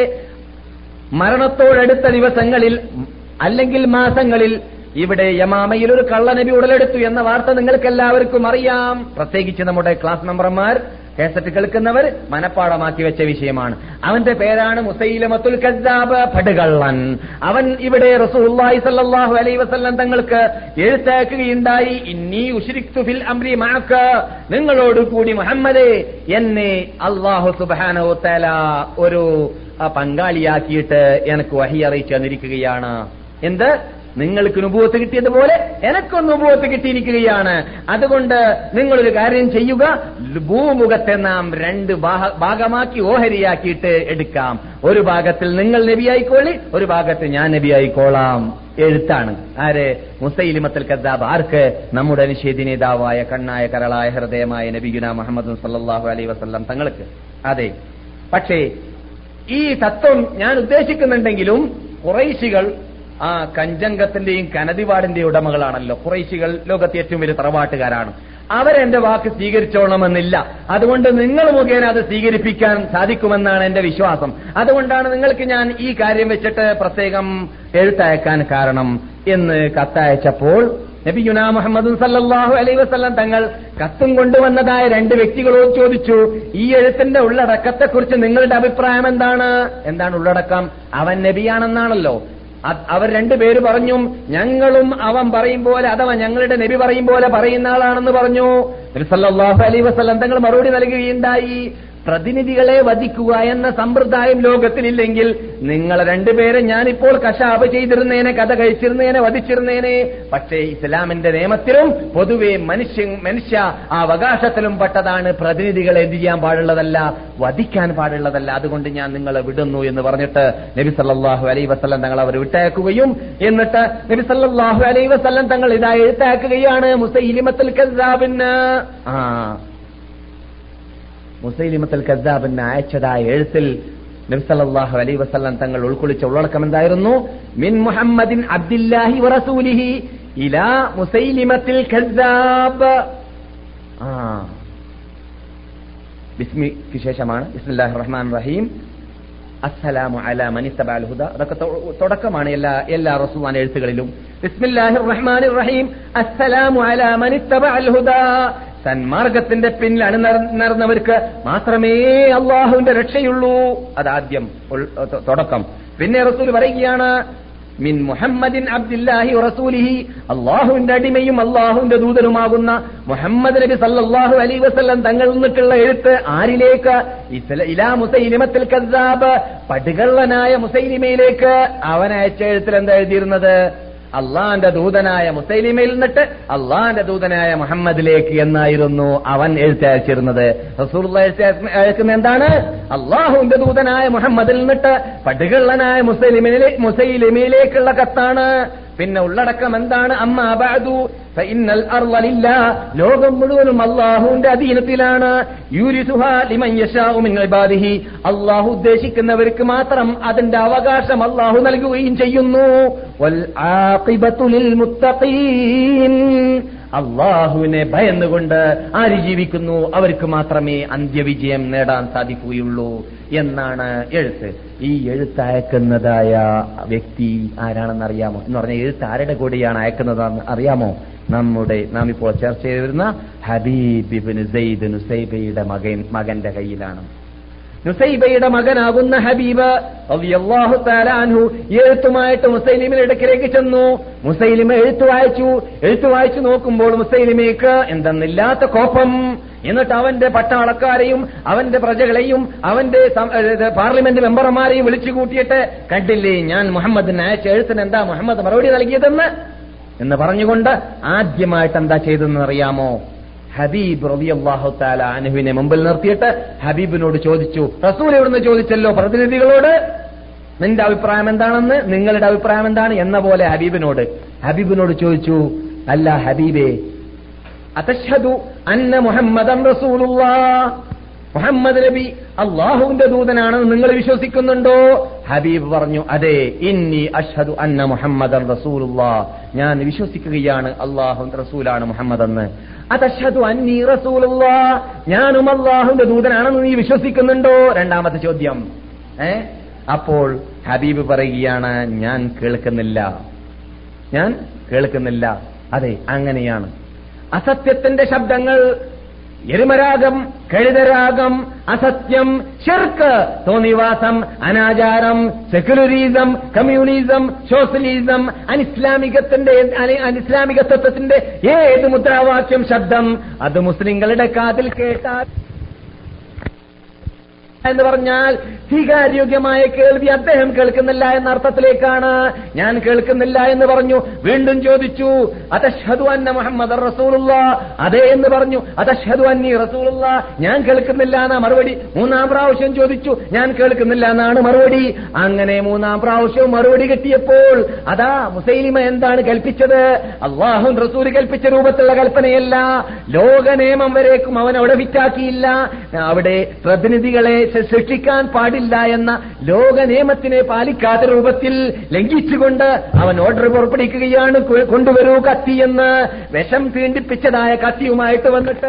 മരണത്തോടടുത്ത ദിവസങ്ങളിൽ അല്ലെങ്കിൽ മാസങ്ങളിൽ ഇവിടെ യമാമയിൽ ഒരു കള്ളനബി ഉടലെടുത്തു എന്ന വാർത്ത നിങ്ങൾക്ക് എല്ലാവർക്കും അറിയാം പ്രത്യേകിച്ച് നമ്മുടെ ക്ലാസ് മെമ്പർമാർ കേസറ്റ് കേൾക്കുന്നവർ മനപ്പാടമാക്കി വെച്ച വിഷയമാണ് അവന്റെ പേരാണ് മുസൈലമത്തുൽ കദ്ദാബ് പടുകള്ളൻ അവൻ ഇവിടെ റസൂലുള്ളാഹി സല്ലല്ലാഹു അലൈഹി വസല്ലം തങ്ങൾക്ക് എഴുത്താക്കുകയുണ്ടായി ഇന്നി ഉശ്രിക്തു ഫിൽ അംരി മഅക നിങ്ങളോട് കൂടി മുഹമ്മദേ എന്നെ അല്ലാഹു സുബ്ഹാനഹു തആല ഒരു ആ, പങ്കാളിയാക്കിയിട്ട് എനിക്ക് വഹി അറിയിച്ചു തന്നിരിക്കുകയാണ് എന്ത് നിങ്ങൾക്ക് നുപൂവത്ത് കിട്ടിയതുപോലെ എനക്കൊന്ന് നുപൂവത്ത് കിട്ടിയിരിക്കുകയാണ് അതുകൊണ്ട് നിങ്ങളൊരു കാര്യം ചെയ്യുക ഭൂമുഖത്തെ നാം രണ്ട് ഭാഗ- ഭാഗമാക്കി ഓഹരിയാക്കിയിട്ട് എടുക്കാം ഒരു ഭാഗത്തിൽ നിങ്ങൾ നബിയായിക്കോളി ഒരു ഭാഗത്ത് ഞാൻ നബിയായിക്കോളാം എഴുത്താണ് ആര് മുസൈലിമത്തൽ കദ്ദാബ് ആർക്ക് നമ്മുടെ നിഷേധി നേതാവായ കണ്ണായ കരളായ ഹൃദയമായ നബിഗുന മുഹമ്മദ് സല്ലല്ലാഹു അലൈഹി വസല്ലം തങ്ങൾക്ക് അതെ പക്ഷേ ഈ തത്വം ഞാൻ ഉദ്ദേശിക്കുന്നുണ്ടെങ്കിലും കുറൈശികൾ ആ കഞ്ചങ്കത്തിന്റെയും കനതിവാടിന്റെയും ഉടമകളാണല്ലോ കുറൈശികൾ ലോകത്തെ ഏറ്റവും വലിയ തറവാട്ടുകാരാണ് അവരെന്റെ വാക്ക് സ്വീകരിച്ചോളണമെന്നില്ല അതുകൊണ്ട് നിങ്ങൾ മുഖേന അത് സ്വീകരിപ്പിക്കാൻ സാധിക്കുമെന്നാണ് എന്റെ വിശ്വാസം അതുകൊണ്ടാണ് നിങ്ങൾക്ക് ഞാൻ ഈ കാര്യം വെച്ചിട്ട് പ്രത്യേകം എഴുത്തയക്കാൻ കാരണം എന്ന് കത്തയച്ചപ്പോൾ നബിയുന മുഹമ്മദ് സല്ലല്ലാഹു അലൈഹി വസല്ലം തങ്ങൾ കത്തും കൊണ്ടുവന്നതായ രണ്ട് വ്യക്തികളോട് ചോദിച്ചു ഈ എഴുത്തിന്റെ ഉള്ളടക്കത്തെക്കുറിച്ച് നിങ്ങളുടെ അഭിപ്രായം എന്താണ് എന്താണ് ഉള്ളടക്കം അവൻ നബിയാണെന്നാണല്ലോ അത് അവർ രണ്ടുപേര് പറഞ്ഞു ഞങ്ങളും അവൻ പറയും പോലെ അഥവാ ഞങ്ങളുടെ നബി പറയും പോലെ പറയുന്ന ആളാണെന്ന് പറഞ്ഞു നബി സല്ലല്ലാഹു അലൈഹി വസല്ലം തങ്ങൾ മറുപടി നൽകുകയുണ്ടായി പ്രതിനിധികളെ വധിക്കുക എന്ന സമ്പ്രദായം ലോകത്തിലില്ലെങ്കിൽ നിങ്ങൾ രണ്ടുപേരെ ഞാനിപ്പോൾ കശാപ് ചെയ്തിരുന്നേനെ കഥ കഴിച്ചിരുന്നേനെ വധിച്ചിരുന്നേനെ പക്ഷേ ഇസ്ലാമിന്റെ നിയമത്തിലും പൊതുവെ മനുഷ്യ മനുഷ്യ ആ അവകാശത്തിലും പെട്ടതാണ് പ്രതിനിധികളെ എന്ത് ചെയ്യാൻ പാടുള്ളതല്ല വധിക്കാൻ പാടുള്ളതല്ല അതുകൊണ്ട് ഞാൻ നിങ്ങളെ വിടുന്നു എന്ന് പറഞ്ഞിട്ട് നബി സല്ലല്ലാഹു അലൈഹി വസല്ലം തങ്ങൾ അവർ വിട്ടയക്കുകയും എന്നിട്ട് നബി സല്ലല്ലാഹു അലൈഹി വസല്ലം തങ്ങൾ ഇതാ എഴുത്തയക്കുകയാണ് മുസൈലിമത്തുൽ കസ്സാബിന് ആ മുസൈലിമത്തുൽ കദ്ദാബിന് അയച്ചതായ എഴുത്തിൽ നബ്സല്ലാഹു അലൈ വസല്ലം തങ്ങൾ ഉൾക്കൊള്ളിച്ച ഉള്ളടക്കം എന്തായിരുന്നു മിൻ മുഹമ്മദിൻ അബ്ദില്ലാഹി വറസൂലിഹി ഇലാ മുസൈലിമത്തിൽ കദ്ദാബ് ആ ബിസ്മിക്ക് ശേഷമാണ് ബിസ്മില്ലാഹിർ റഹ്മാൻ റഹീം അസ്സലാമു അലാ മനിത്തബ അൽ ഹുദ അതൊക്കെ തൊ- തുടക്കമാണ് എല്ലാ എല്ലാ റസൂവാൻ എഴുത്തുകളിലും ബിസ്മില്ലാഹിർ റഹ്മാനിർ റഹീം അസ്സലാമു അലാ മനിത്തബ അൽ ഹുദ സന്മാർഗത്തിന്റെ പിന്നിൽ അണിനിറന്നവർക്ക് മാത്രമേ അള്ളാഹുവിന്റെ രക്ഷയുള്ളൂ അതാദ്യം ഉൾ- തൊ- തുടക്കം പിന്നെ റസൂൽ പറയുകയാണ് മിൻ മുഹമ്മദിൻ അബ്ദില്ലാഹി റസൂലിഹി അള്ളാഹുവിന്റെ അടിമയും അള്ളാഹുവിന്റെ ദൂതനുമാകുന്ന മുഹമ്മദ് നബി സല്ലല്ലാഹു അലൈഹി വസല്ലം തങ്ങൾ നിന്നിട്ടുള്ള എഴുത്ത് ആരിലേക്ക് ഇസ്ല- ഇലാ മുസൈലിമത്തിൽ കദ്ദാബ് പടുകള്ളനായ മുസൈലിമയിലേക്ക് അവൻ അയച്ച എഴുത്തിൽ എന്താ എഴുതിയിരുന്നത് അള്ളാന്റെ ദൂതനായ മുസൈലിമയിൽ നിന്നിട്ട് അള്ളാന്റെ ദൂതനായ മുഹമ്മദിലേക്ക് എന്നായിരുന്നു അവൻ എഴുത്തയച്ചിരുന്നത് റസൂലുള്ള എഴുത്തയക്കുന്ന അയക്കുന്ന എന്താണ് അള്ളാഹുവിന്റെ ദൂതനായ മുഹമ്മദിൽ നിന്നിട്ട് പടുകള്ളനായ മുസൈലിമിലെ മുസൈലിമയിലേക്കുള്ള കത്താണ് പിന്നെ ഉള്ളടക്കം എന്താണ് അമ്മ അബഅദു ഫഇന്നൽ അർള ലില്ലാ ലോകം മുഴുവനും അള്ളാഹുവിന്റെ അധീനത്തിലാണ് യൂരിസുഹാ ലിമൻ യശാഉ മിൻ ഇബാദിഹി അള്ളാഹു ഉദ്ദേശിക്കുന്നവർക്ക് മാത്രം അതിന്റെ അവകാശം അള്ളാഹു നൽകുകയും ചെയ്യുന്നു വൽ ആഖിബത്തു ലിൽ മുത്തഖീൻ അള്ളാഹുവിനെ ഭയന്നുകൊണ്ട് ആര് ജീവിക്കുന്നു അവർക്ക് മാത്രമേ അന്ത്യവിജയം നേടാൻ സാധിക്കുകയുള്ളൂ എന്നാണ് എഴുത്ത് ഈ എഴുത്ത് അയക്കുന്നതായ വ്യക്തി ആരാണെന്ന് അറിയാമോ എന്ന് പറഞ്ഞാൽ എഴുത്ത് ആരുടെ കൂടെയാണ് അയക്കുന്നതെന്ന് അറിയാമോ നമ്മുടെ നാം ഇപ്പോൾ ചർച്ച ചെയ്ത് വരുന്ന ഹബീബ് ഇബ്നു സെയ്ദ് നുസൈബയുടെ മകൻ മകന്റെ കയ്യിലാണ് നുസൈബയുടെ മകനാകുന്ന ഹബീബ് റളിയല്ലാഹു തആല അൻഹു എഴുത്തുമായിട്ട് മുസൈലിമിന്റെ അടുക്കിലേക്ക് ചെന്നു മുസൈലിമ എഴുത്തു വായിച്ചു എഴുത്തു വായിച്ചു നോക്കുമ്പോൾ മുസൈലിമയ്ക്ക് എന്തെന്നില്ലാത്ത കോപം എന്നിട്ട് അവന്റെ പട്ടാളക്കാരെയും അവന്റെ പ്രജകളെയും അവന്റെ സം- ഏത് പാർലമെന്റ് മെമ്പർമാരെയും വിളിച്ചു കൂട്ടിയിട്ട് കണ്ടില്ലേ ഞാൻ മുഹമ്മദിന് അയച്ച എഴുത്തിന് എന്താ മുഹമ്മദ് മറുപടി നൽകിയതെന്ന് എന്ന് പറഞ്ഞുകൊണ്ട് ആദ്യമായിട്ട് എന്താ ചെയ്തതെന്ന് അറിയാമോ ഹബീബ് റളിയല്ലാഹു തആല അൻഹുവിനെ മുമ്പിൽ നിർത്തിയിട്ട് ഹബീബിനോട് ചോദിച്ചു റസൂൽ ഇവിടുന്ന് ചോദിച്ചല്ലോ പ്രതിനിധികളോട് നിന്റെ അഭിപ്രായം എന്താണെന്ന് നിങ്ങളുടെ അഭിപ്രായം എന്താണ് എന്ന പോലെ ഹബീബിനോട് ഹബീബിനോട് ചോദിച്ചു അല്ല ഹബീബേ അതഷ്ഹദു അന്ന മുഹമ്മദൻ റസൂലുള്ളാഹ് മുഹമ്മദ് നബി അള്ളാഹുവിന്റെ ദൂതനാണെന്ന് നിങ്ങൾ വിശ്വസിക്കുന്നുണ്ടോ ഹബീബ് പറഞ്ഞു അതെ ഇന്നി അഷ്ഹദു അന്ന മുഹമ്മദ് റസൂലുള്ള ഞാൻ വിശ്വസിക്കുകയാണ് അള്ളാഹു റസൂലാണ് മുഹമ്മദ് എന്ന് അതഷ്ഹദു അന്നി റസൂലുള്ള ഞാനും അള്ളാഹുവിന്റെ ദൂതനാണെന്ന് നീ വിശ്വസിക്കുന്നുണ്ടോ രണ്ടാമത്തെ ചോദ്യം ഏ അപ്പോൾ ഹബീബ് പറയുകയാണ് ഞാൻ കേൾക്കുന്നില്ല ഞാൻ കേൾക്കുന്നില്ല അതെ അങ്ങനെയാണ് അസത്യത്തിന്റെ ശബ്ദങ്ങൾ എരുമരാഗം കഴുതരാഗം അസത്യം ഷിർക്ക് തോന്നിവാസം അനാചാരം സെക്യുലറിസം കമ്മ്യൂണിസം സോഷ്യലിസം അനിസ്ലാമികത്തിന്റെ അനി- അനിസ്ലാമിക തത്വത്തിന്റെ ഏത് മുദ്രാവാക്യം ശബ്ദം അത് മുസ്ലിങ്ങളുടെ കാതിൽ കേട്ടാൽ എന്ന് പറഞ്ഞാൽ സ്വീകാര്യോഗ്യമായ കേൾവി അദ്ദേഹം കേൾക്കുന്നില്ല എന്ന അർത്ഥത്തിലേക്കാണ് ഞാൻ കേൾക്കുന്നില്ല എന്ന് പറഞ്ഞു വീണ്ടും ചോദിച്ചു അതഷ്ഹദു അന്ന മുഹമ്മദ് റസൂലുള്ള അതെ എന്ന് പറഞ്ഞു അതഷ്ഹദു അന്നി റസൂലുള്ള ഞാൻ കേൾക്കുന്നില്ല എന്ന മറുപടി മൂന്നാം പ്രാവശ്യം ചോദിച്ചു ഞാൻ കേൾക്കുന്നില്ല എന്നാണ് മറുപടി അങ്ങനെ മൂന്നാം പ്രാവശ്യവും മറുപടി കിട്ടിയപ്പോൾ അതാ മുസൈലിമ എന്താണ് കൽപ്പിച്ചത് അള്ളാഹു റസൂൽ കൽപ്പിച്ച രൂപത്തിലുള്ള കൽപ്പനയല്ല ലോക നിയമം വരേക്കും അവൻ അവിടെ വിറ്റാക്കിയില്ല അവിടെ പ്രതിനിധികളെ സ- സൃഷ്ടിക്കാൻ പാടില്ല എന്ന ലോക നിയമത്തിനെ പാലിക്കാത്ത രൂപത്തിൽ ലംഘിച്ചുകൊണ്ട് അവൻ ഓർഡർ പുറപ്പെടുവിക്കുകയാണ് കൊ- കൊണ്ടുവരൂ കത്തി എന്ന് വിഷം തീണ്ടിപ്പിച്ചതായ കത്തിയുമായിട്ട് വന്നിട്ട്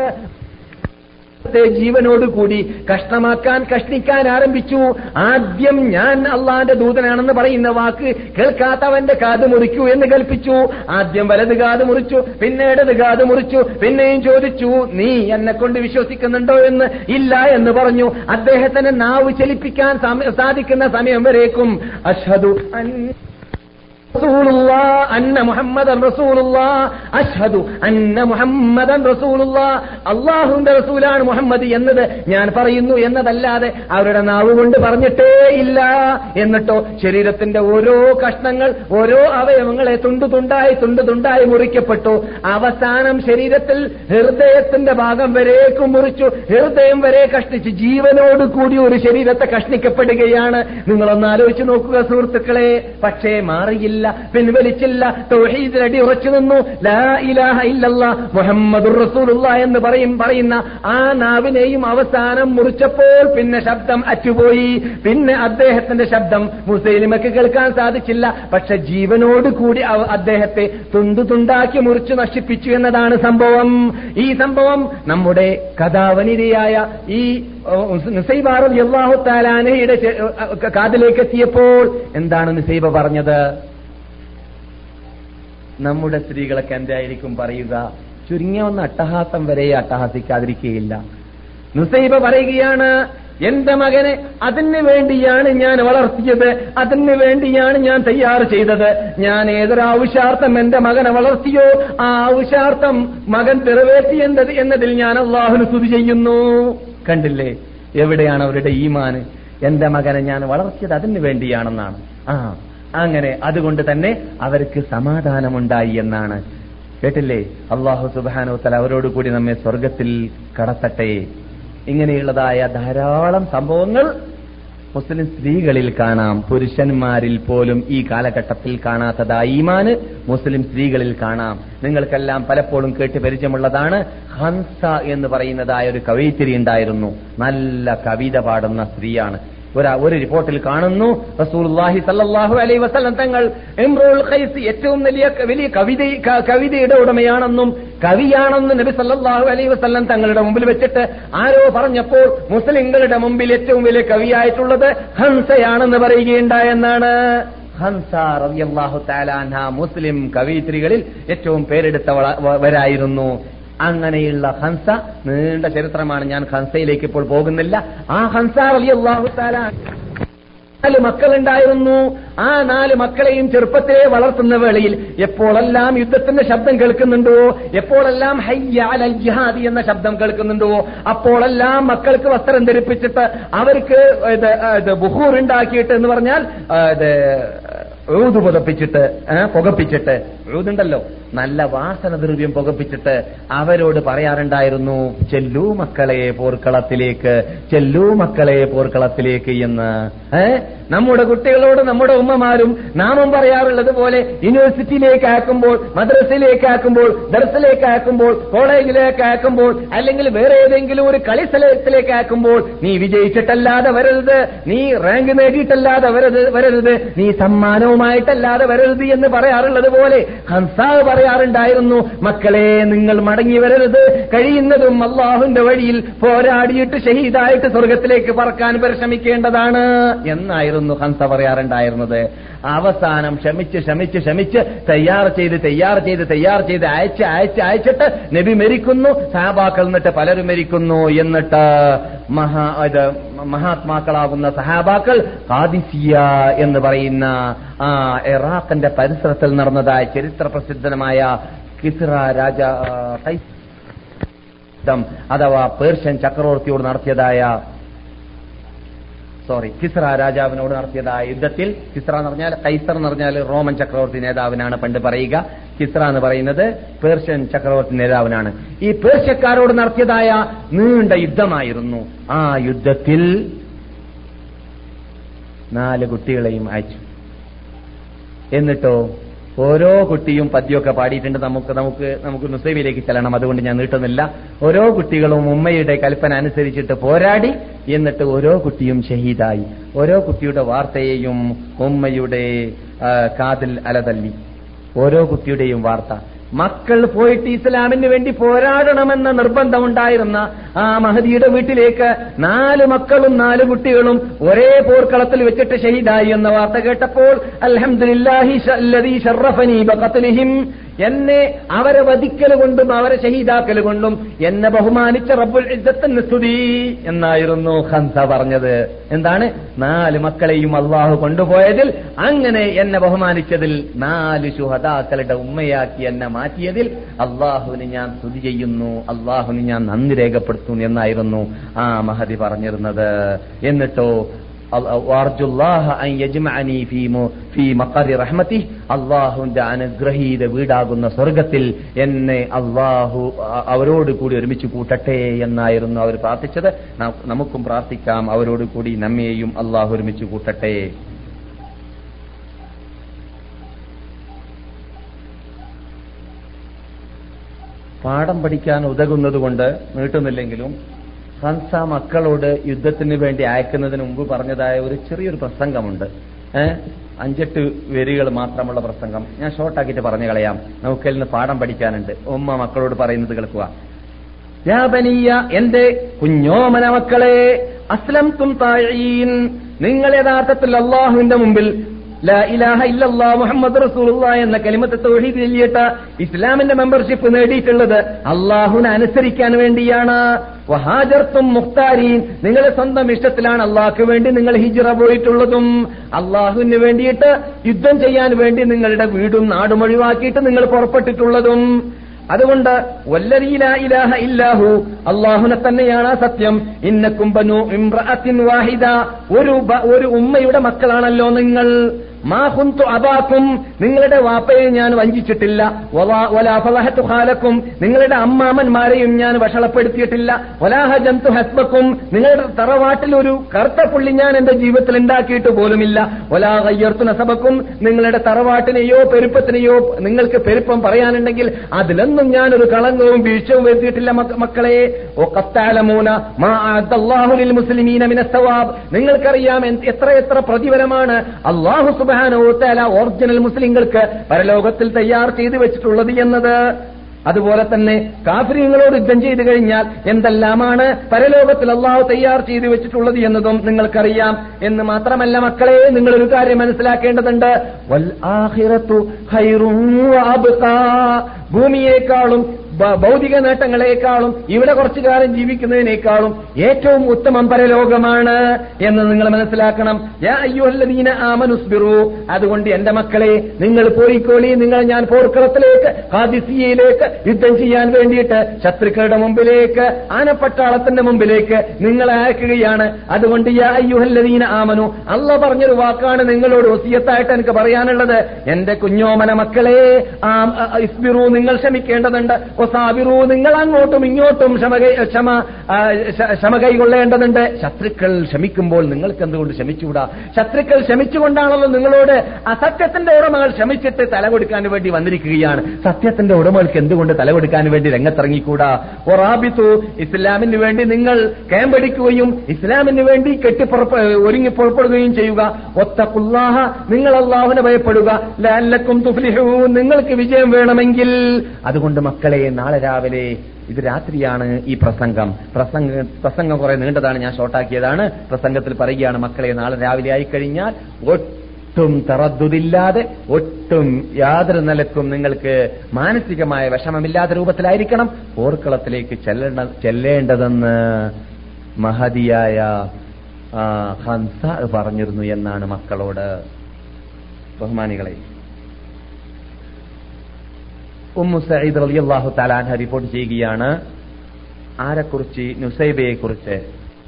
ത്തെ ജീവനോടുകൂടി കഷ്ണമാക്കാൻ കഷ്ണിക്കാൻ ആരംഭിച്ചു ആദ്യം ഞാൻ അള്ളാന്റെ ദൂതനാണെന്ന് പറയുന്ന വാക്ക് കേൾക്കാത്തവന്റെ കാത് മുറിക്കൂ എന്ന് കൽപ്പിച്ചു ആദ്യം വലത് കാത് മുറിച്ചു പിന്നെ ഇടത് കാത് മുറിച്ചു പിന്നെയും ചോദിച്ചു നീ എന്നെ കൊണ്ട് വിശ്വസിക്കുന്നുണ്ടോ എന്ന് ഇല്ല എന്ന് പറഞ്ഞു അദ്ദേഹത്തിന് നാവ് ചലിപ്പിക്കാൻ സമ- സാധിക്കുന്ന സമയം വരേക്കും അഷ്ഹദു അൻ റസൂലുള്ള അന്ന മുഹമ്മദൻ റസൂലുള്ള അഷ്ഹദു അന്ന മുഹമ്മദൻ റസൂലുള്ള അള്ളാഹുവിന്റെ റസൂലാണ് മുഹമ്മദ് എന്നത് ഞാൻ പറയുന്നു എന്നതല്ലാതെ അവരുടെ നാവ് കൊണ്ട് പറഞ്ഞിട്ടേ ഇല്ല എന്നിട്ടോ ശരീരത്തിന്റെ ഓരോ കഷ്ണങ്ങൾ ഓരോ അവയവങ്ങളെ തുണ്ടു തുണ്ടായി തുണ്ടു തുണ്ടായി മുറിക്കപ്പെട്ടു അവസാനം ശരീരത്തിൽ ഹൃദയത്തിന്റെ ഭാഗം വരേക്കും മുറിച്ചു ഹൃദയം വരെ കഷ്ണിച്ച് ജീവനോട് കൂടി ഒരു ശരീരത്തെ കഷ്ണിക്കപ്പെടുകയാണ് നിങ്ങളൊന്ന് ആലോചിച്ച് നോക്കുക സുഹൃത്തുക്കളെ പക്ഷേ മാറിയില്ല പിൻവലിച്ചില്ല തൗഹീദിൽ അടി ഉറച്ചു നിന്നു ലാ ഇലാഹ ഇല്ലല്ലാ മുഹമ്മദുർ റസൂലുള്ള എന്ന് പറയും പറയുന്ന ആ നാവിനെയും അവസാനം മുറിച്ചപ്പോൾ പിന്നെ ശബ്ദം അറ്റുപോയി പിന്നെ അദ്ദേഹത്തിന്റെ ശബ്ദം മുസൈലിമക്ക് കേൾക്കാൻ സാധിച്ചില്ല പക്ഷെ ജീവനോട് കൂടി അവ- അദ്ദേഹത്തെ തുണ്ടു തുണ്ടാക്കി മുറിച്ചു നശിപ്പിച്ചു എന്നതാണ് സംഭവം ഈ സംഭവം നമ്മുടെ കഥാവനിരയായ ഈ നിസൈബാർ അള്ളാഹു താലാനയുടെ കാതിലേക്ക് എത്തിയപ്പോൾ എന്താണ് നിസൈബ പറഞ്ഞത് നമ്മുടെ സ്ത്രീകളൊക്കെ എന്തായിരിക്കും പറയുക ചുരുങ്ങിയ ഒന്ന് അട്ടഹാസം വരെ അട്ടഹാസിക്കാതിരിക്കുകയില്ല നുസൈബ പറയുകയാണ് എന്റെ മകനെ അതിന് വേണ്ടിയാണ് ഞാൻ വളർത്തിയത് അതിന് വേണ്ടിയാണ് ഞാൻ തയ്യാർ ചെയ്തത് ഞാൻ ഏതൊരു ആവശ്യാർത്ഥം എന്റെ മകനെ വളർത്തിയോ ആ ആവശ്യാർത്ഥം മകൻ നിറവേറ്റി എന്നത് എന്നതിൽ ഞാൻ അള്ളാഹുന് സ്തുതി ചെയ്യുന്നു കണ്ടില്ലേ എവിടെയാണ് അവരുടെ ഈമാന് എന്റെ മകനെ ഞാൻ വളർത്തിയത് അതിന് വേണ്ടിയാണെന്നാണ് ആ അങ്ങനെ അതുകൊണ്ട് തന്നെ അവർക്ക് സമാധാനമുണ്ടായി എന്നാണ് കേട്ടില്ലേ അള്ളാഹു സുബാനോ തല അവരോട് കൂടി നമ്മെ സ്വർഗത്തിൽ കടത്തട്ടെ ഇങ്ങനെയുള്ളതായ ധാരാളം സംഭവങ്ങൾ മുസ്ലിം സ്ത്രീകളിൽ കാണാം പുരുഷന്മാരിൽ പോലും ഈ കാലഘട്ടത്തിൽ കാണാത്തതായ ഈമാന് മുസ്ലിം സ്ത്രീകളിൽ കാണാം നിങ്ങൾക്കെല്ലാം പലപ്പോഴും കേട്ട് പരിചയമുള്ളതാണ് ഹംസ എന്ന് പറയുന്നതായ ഒരു കവയിത്തിരി ഉണ്ടായിരുന്നു നല്ല കവിത പാടുന്ന സ്ത്രീയാണ് ഒരു ഒരു റിപ്പോർട്ടിൽ കാണുന്നു റസൂലുള്ളാഹി സല്ലല്ലാഹു അലൈഹി വസല്ലം തങ്ങൾ ഇംറുൽ ഖൈസ് ഏറ്റവും വലിയ വലിയ കവിത ക- കവിതയുടെ ഉടമയാണെന്നും കവിയാണെന്നും നബി സല്ലല്ലാഹു അലൈഹി വസല്ലം തങ്ങളുടെ മുമ്പിൽ വെച്ചിട്ട് ആരോ പറഞ്ഞപ്പോൾ മുസ്ലിങ്ങളുടെ മുമ്പിൽ ഏറ്റവും വലിയ കവിയായിട്ടുള്ളത് ഹംസയാണെന്ന് പറയുകയുണ്ടായെന്നാണ് ഹംസ റളിയല്ലാഹു തആല അൻഹ മുസ്ലിം കവിയിത്രികളിൽ ഏറ്റവും പേരെടുത്തവരായിരുന്നു അങ്ങനെയുള്ള ഹംസ നീണ്ട ചരിത്രമാണ് ഞാൻ ഹംസയിലേക്ക് ഇപ്പോൾ പോകുന്നില്ല ആ ഹംസ റളിയല്ലാഹു തആല നാല് മക്കളുണ്ടായിരുന്നു ആ നാല് മക്കളെയും ചെറുപ്പത്തിലെ വളർത്തുന്ന വേളയിൽ എപ്പോഴെല്ലാം യുദ്ധത്തിന്റെ ശബ്ദം കേൾക്കുന്നുണ്ടോ എപ്പോഴെല്ലാം ഹയ്യ അലൽ ജിഹാദി എന്ന ശബ്ദം കേൾക്കുന്നുണ്ടോ അപ്പോഴെല്ലാം മക്കൾക്ക് വസ്ത്രം ധരിപ്പിച്ചിട്ട് അവർക്ക് ഇത് ഇത് ബുഹൂർ ഉണ്ടാക്കിയിട്ട് എന്ന് പറഞ്ഞാൽ ആ, ഇത് ഊത് പുതപ്പിച്ചിട്ട് ഏ, പുകപ്പിച്ചിട്ട് ഊതുണ്ടല്ലോ നല്ല വാസന ദ്രവ്യം പുകപ്പിച്ചിട്ട് അവരോട് പറയാറുണ്ടായിരുന്നു ചെല്ലൂ മക്കളെ പോർക്കളത്തിലേക്ക് ചെല്ലൂ മക്കളെ പോർക്കളത്തിലേക്ക് എന്ന് ഏ നമ്മുടെ കുട്ടികളോട് നമ്മുടെ ഉമ്മമാരും നാമം പറയാറുള്ളത് പോലെ യൂണിവേഴ്സിറ്റിയിലേക്ക് ആക്കുമ്പോൾ മദ്രസയിലേക്ക് ആക്കുമ്പോൾ ദർസിലേക്ക് ആക്കുമ്പോൾ കോളേജിലേക്ക് ആക്കുമ്പോൾ അല്ലെങ്കിൽ വേറെ ഏതെങ്കിലും ഒരു കളിസ്ഥലത്തിലേക്ക് ആക്കുമ്പോൾ നീ വിജയിച്ചിട്ടല്ലാതെ വരരുത് നീ റാങ്ക് നേടിയിട്ടല്ലാതെ വരരുത് വരരുത് നീ സമ്മാനവുമായിട്ടല്ലാതെ വരരുത് എന്ന് പറയാറുള്ളത് പോലെ ഹൻസാവ് പറയാറുണ്ടായിരുന്നു മക്കളെ നിങ്ങൾ മടങ്ങി വരരുത് കഴിയുന്നതും അള്ളാഹുന്റെ വഴിയിൽ പോരാടിയിട്ട് ഷഹീദായിട്ട് സ്വർഗത്തിലേക്ക് പറക്കാൻ പരിശ്രമിക്കേണ്ടതാണ് എന്നായിരുന്നു ഹൻസ പറയാറുണ്ടായിരുന്നത് അവസാനം ക്ഷമിച്ച് ക്ഷമിച്ച് ക്ഷമിച്ച് തയ്യാർ ചെയ്ത് തയ്യാർ ചെയ്ത് തയ്യാർ ചെയ്ത് അയച്ച് അയച്ച് അയച്ചിട്ട് നബി മരിക്കുന്നു സഹാബാക്കൾ എന്നിട്ട് പലരും മരിക്കുന്നു എന്നിട്ട് മഹാ ഇത് മഹാത്മാക്കളാകുന്ന സഹാബാക്കൾ കാദിസിയ എന്ന് പറയുന്ന ആ ഇറാഖിന്റെ പരിസരത്തിൽ നടന്നതായ ചരിത്ര പ്രസിദ്ധമായ കിസ്ര രാജ കൈ യുദ്ധം അഥവാ പേർഷ്യൻ ചക്രവർത്തിയോട് നടത്തിയതായ സോറി കിസ്ര രാജാവിനോട് നടത്തിയതായ യുദ്ധത്തിൽ കിസ്ര എന്ന് പറഞ്ഞാൽ കൈസർ എന്ന് പറഞ്ഞാൽ റോമൻ ചക്രവർത്തി നേതാവിനാണ് പണ്ട് പറയുക കിസ്ര എന്ന് പറയുന്നത് പേർഷ്യൻ ചക്രവർത്തി നേതാവിനാണ് ഈ പേർഷ്യക്കാരോട് നടത്തിയതായ നീണ്ട യുദ്ധമായിരുന്നു ആ യുദ്ധത്തിൽ നാല് കുട്ടികളെയും അയച്ചു എന്നിട്ടോ ഓരോ കുട്ടിയും പദ്യമൊക്കെ പാടിയിട്ടുണ്ട് നമുക്ക് നമുക്ക് നമുക്ക് നുസൈമിലേക്ക് ചെല്ലണം അതുകൊണ്ട് ഞാൻ നീട്ടുന്നില്ല ഓരോ കുട്ടികളും ഉമ്മയുടെ കൽപ്പന അനുസരിച്ചിട്ട് പോരാടി എന്നിട്ട് ഓരോ കുട്ടിയും ഷഹീദായി ഓരോ കുട്ടിയുടെ വാർത്തയെയും ഉമ്മയുടെ ആ, കാതിൽ അലതല്ലി ഓരോ കുട്ടിയുടെയും വാർത്ത മക്കൾ പോയിട്ട് ഇസ്ലാമിന് വേണ്ടി പോരാടണമെന്ന നിർബന്ധമുണ്ടായിരുന്ന ആ മഹദിയുടെ വീട്ടിലേക്ക് നാല് മക്കളും നാല് കുട്ടികളും ഒരേ പോർക്കളത്തിൽ വെച്ചിട്ട് ഷഹീദായി എന്ന വാർത്ത കേട്ടപ്പോൾ അൽഹംദുലില്ലാഹി ശല്ലദീ ശറഫനി ബഖത്ലിഹിം എന്നെ അവരെ വധിക്കൽ കൊണ്ടും അവരെ ഷഹീദാക്കൽ കൊണ്ടും എന്നെ ബഹുമാനിച്ച റബ്ബുൽ ഇസ്സത്തിന് സ്തുതി എന്നായിരുന്നു ഹംസ പറഞ്ഞത് എന്താണ് നാല് മക്കളെയും അള്ളാഹു കൊണ്ടുപോയതിൽ അങ്ങനെ എന്നെ ബഹുമാനിച്ചതിൽ നാല് ശുഹദാക്കളുടെ ഉമ്മയാക്കി എന്നെ മാറ്റിയതിൽ അള്ളാഹുവിന് ഞാൻ സ്തുതി ചെയ്യുന്നു അള്ളാഹുവിന് ഞാൻ നന്ദി രേഖപ്പെടുത്തുന്നു എന്നായിരുന്നു ആ മഹതി പറഞ്ഞിരുന്നത് എന്നിട്ടോ അള്ളാഹുവിന്റെ അനുഗ്രഹീത വീടാകുന്ന സ്വർഗത്തിൽ എന്നെ അള്ളാഹു അവരോട് കൂടി ഒരുമിച്ച് കൂട്ടട്ടെ എന്നായിരുന്നു അവർ പ്രാർത്ഥിച്ചത് ന- നമുക്കും പ്രാർത്ഥിക്കാം അവരോട് കൂടി നമ്മയെയും അള്ളാഹു ഒരുമിച്ച് കൂട്ടട്ടെ പാഠം പഠിക്കാൻ ഉതകുന്നത് കൊണ്ട് നീട്ടുന്നില്ലെങ്കിലും ഹൻസ മക്കളോട് യുദ്ധത്തിന് വേണ്ടി അയക്കുന്നതിന് മുമ്പ് പറഞ്ഞതായ ഒരു ചെറിയൊരു പ്രസംഗമുണ്ട് ഏഹ് അഞ്ചെട്ട് വരികൾ മാത്രമുള്ള പ്രസംഗം ഞാൻ ഷോർട്ടാക്കിയിട്ട് പറഞ്ഞു കളയാം നമുക്കതിൽ നിന്ന് പാഠം പഠിക്കാനുണ്ട് ഉമ്മ മക്കളോട് പറയുന്നത് കേൾക്കുക യാ ബനിയ എന്റെ കുഞ്ഞോമന മക്കളെ അസ്ലം തും താഴീൻ നിങ്ങൾ യഥാർത്ഥത്തിൽ അള്ളാഹുവിന്റെ മുമ്പിൽ ലാ ഇലാഹ ഇല്ലല്ലാ മുഹമ്മദ് റസൂലുള്ള എന്ന കലിമത്തെ തൗഹീദ് ചൊല്ലിയിട്ട് ഇസ്ലാമിന്റെ മെമ്പർഷിപ്പ് നേടിയിട്ടുള്ളത് അള്ളാഹുവിനെ അനുസരിക്കാൻ വേണ്ടിയാണ് വഹാജർത്തും മുഖ്താരീൻ നിങ്ങളുടെ സ്വന്തം ഇഷ്ടത്തിലാണ് അള്ളാഹ്ക്ക് വേണ്ടി നിങ്ങൾ ഹിജ്റ പോയിട്ടുള്ളതും അള്ളാഹുവിന് വേണ്ടിയിട്ട് യുദ്ധം ചെയ്യാൻ വേണ്ടി നിങ്ങളുടെ വീടും നാടും ഒഴിവാക്കിയിട്ട് നിങ്ങൾ പുറപ്പെട്ടിട്ടുള്ളതും അതുകൊണ്ട് വല്ലരീല ഇലാഹ ഇല്ലാഹു അള്ളാഹുനെ തന്നെയാണ് ആ സത്യം ഇന്നക്കും ബനു ഇംറഅത്തിൻ വാഹിദ ഒരു ബ- ഒരു ഉമ്മയുടെ മക്കളാണല്ലോ നിങ്ങൾ മാ കുന്തു അബാക്കും നിങ്ങളുടെ വാപ്പയെ ഞാൻ വഞ്ചിച്ചിട്ടില്ല വലാ- വലാ ഫളഹത്തു ഖാലക്കും നിങ്ങളുടെ അമ്മാമന്മാരെയും ഞാൻ വഷളപ്പെടുത്തിയിട്ടില്ല വലാഹ ജന്തു ഹസ്ബക്കും നിങ്ങളുടെ തറവാട്ടിൽ ഒരു കറുത്ത പുള്ളി ഞാൻ എന്റെ ജീവിതത്തിൽ ഉണ്ടാക്കിയിട്ട് പോലുമില്ല വലാ കയ്യർത്തു നസബക്കും നിങ്ങളുടെ തറവാട്ടിനെയോ പെരുപ്പത്തിനെയോ നിങ്ങൾക്ക് പെരുപ്പം പറയാനുണ്ടെങ്കിൽ അതിലൊന്നും ഞാനൊരു കളങ്കവും വീഴ്ചവും വരുത്തിയിട്ടില്ല മക്ക- മക്കളെ ഓ കത്താലമൂന മാ അഅദ്ദല്ലാഹു ലിൽ മുസ്ലിമീന മിന സവാബ് നിങ്ങൾക്കറിയാം എന്ത്- എത്ര എത്ര പ്രതിഫലമാണ് അള്ളാഹു സുബ്ഹാനഹു തആല ഒറിജിനൽ മുസ്ലിങ്ങൾക്ക് പരലോകത്തിൽ തയ്യാർ ചെയ്തു വെച്ചിട്ടുള്ളത് എന്നത് അതുപോലെ തന്നെ കാഫര്യങ്ങളോട് യുദ്ധം ചെയ്തു കഴിഞ്ഞാൽ എന്തെല്ലാമാണ് പരലോകത്തിൽ അള്ളാഹു തയ്യാർ ചെയ്തു വെച്ചിട്ടുള്ളത് എന്നതും നിങ്ങൾക്കറിയാം എന്ന് മാത്രമല്ല മക്കളെ നിങ്ങൾ ഒരു കാര്യം മനസ്സിലാക്കേണ്ടതുണ്ട് വൽ ആഖിറത്തു ഖൈറും വഅബ്ഖാ. ഭൂമിയേക്കാളും ഭ- ഭൗതിക നേട്ടങ്ങളെക്കാളും ഇവിടെ കുറച്ചു കാലം ജീവിക്കുന്നതിനേക്കാളും ഏറ്റവും ഉത്തമം പരലോകമാണ് എന്ന് നിങ്ങൾ മനസ്സിലാക്കണം യാ അയ്യുഹല്ലദീന ആമനുസ്ബിറു അതുകൊണ്ട് എന്റെ മക്കളെ നിങ്ങൾ പോയിക്കോളി നിങ്ങൾ ഞാൻ പോർക്കളത്തിലേക്ക് ഹാദിസിയയിലേക്ക് യുദ്ധം ചെയ്യാൻ വേണ്ടിയിട്ട് ശത്രുക്കളുടെ മുമ്പിലേക്ക് ആനപ്പട്ടാളത്തിന്റെ മുമ്പിലേക്ക് നിങ്ങളെ അയക്കുകയാണ് അതുകൊണ്ട് യാ അയ്യുഹല്ലദീന ആമനു അല്ല പറഞ്ഞൊരു വാക്കാണ് നിങ്ങളോട് വസിയത്തായിട്ട് എനിക്ക് പറയാനുള്ളത് എന്റെ കുഞ്ഞോമന മക്കളെ ആം, അ, അ, ഇസ്ബിറു നിങ്ങൾ ക്ഷമിക്കേണ്ടതുണ്ട് ഒസാബിറു നിങ്ങൾ അങ്ങോട്ടും ഇങ്ങോട്ടും ക്ഷമ കൈ- ക്ഷമ ആ, ശ- ക്ഷമ കൈകൊള്ളേണ്ടതുണ്ട് ശത്രുക്കൾ ക്ഷമിക്കുമ്പോൾ നിങ്ങൾക്ക് എന്തുകൊണ്ട് ക്ഷമിച്ചുകൂടാ ശത്രുക്കൾ ക്ഷമിച്ചുകൊണ്ടാണല്ലോ നിങ്ങളോട് അസത്യത്തിന്റെ ഉടമകൾ ക്ഷമിച്ചിട്ട് തല കൊടുക്കാൻ വേണ്ടി വന്നിരിക്കുകയാണ് സത്യത്തിന്റെ ഉടമകൾക്ക് എന്തുകൊണ്ട് തല കൊടുക്കാൻ വേണ്ടി രംഗത്തിറങ്ങിക്കൂടാ ഒറാബിത്തു ഇസ്ലാമിന് വേണ്ടി നിങ്ങൾ ക്യാമ്പടിക്കുകയും ഇസ്ലാമിന് വേണ്ടി കെട്ടിപ്പുറപ്പ ഒരുങ്ങി പുറപ്പെടുകയും ചെയ്യുക ഒത്തക്കുല്ലാഹ നിങ്ങൾ അള്ളാഹുനെ ഭയപ്പെടുക ലാലക്കും തുഫ്ലിഹൂൻ നിങ്ങൾക്ക് വിജയം വേണമെങ്കിൽ അതുകൊണ്ട് മക്കളെ നാളെ രാവിലെ ഇത് രാത്രിയാണ് ഈ പ്രസംഗം പ്രസംഗ പ്രസംഗം കുറെ നീണ്ടതാണ് ഞാൻ ഷോർട്ടാക്കിയതാണ് പ്രസംഗത്തിൽ പറയുകയാണ് മക്കളെ നാളെ രാവിലെ ആയിക്കഴിഞ്ഞാൽ ഒട്ടും തറദ്ദുതില്ലാതെ ഒട്ടും യാതൊരു നിലക്കും നിങ്ങൾക്ക് മാനസികമായ വിഷമമില്ലാത്ത രൂപത്തിലായിരിക്കണം പോർക്കളത്തിലേക്ക് ചെല്ലണ ചെല്ലേണ്ടതെന്ന് മഹതിയായ ആ, ഹൻസ പറഞ്ഞിരുന്നു എന്നാണ് മക്കളോട് ബഹുമാനികളെ ഉമ്മു സയ്യിദ് റളിയല്ലാഹു തആല റിപ്പോർട്ട് ചെയ്യുകയാണ് ആരെക്കുറിച്ച് നുസൈബയെ കുറിച്ച്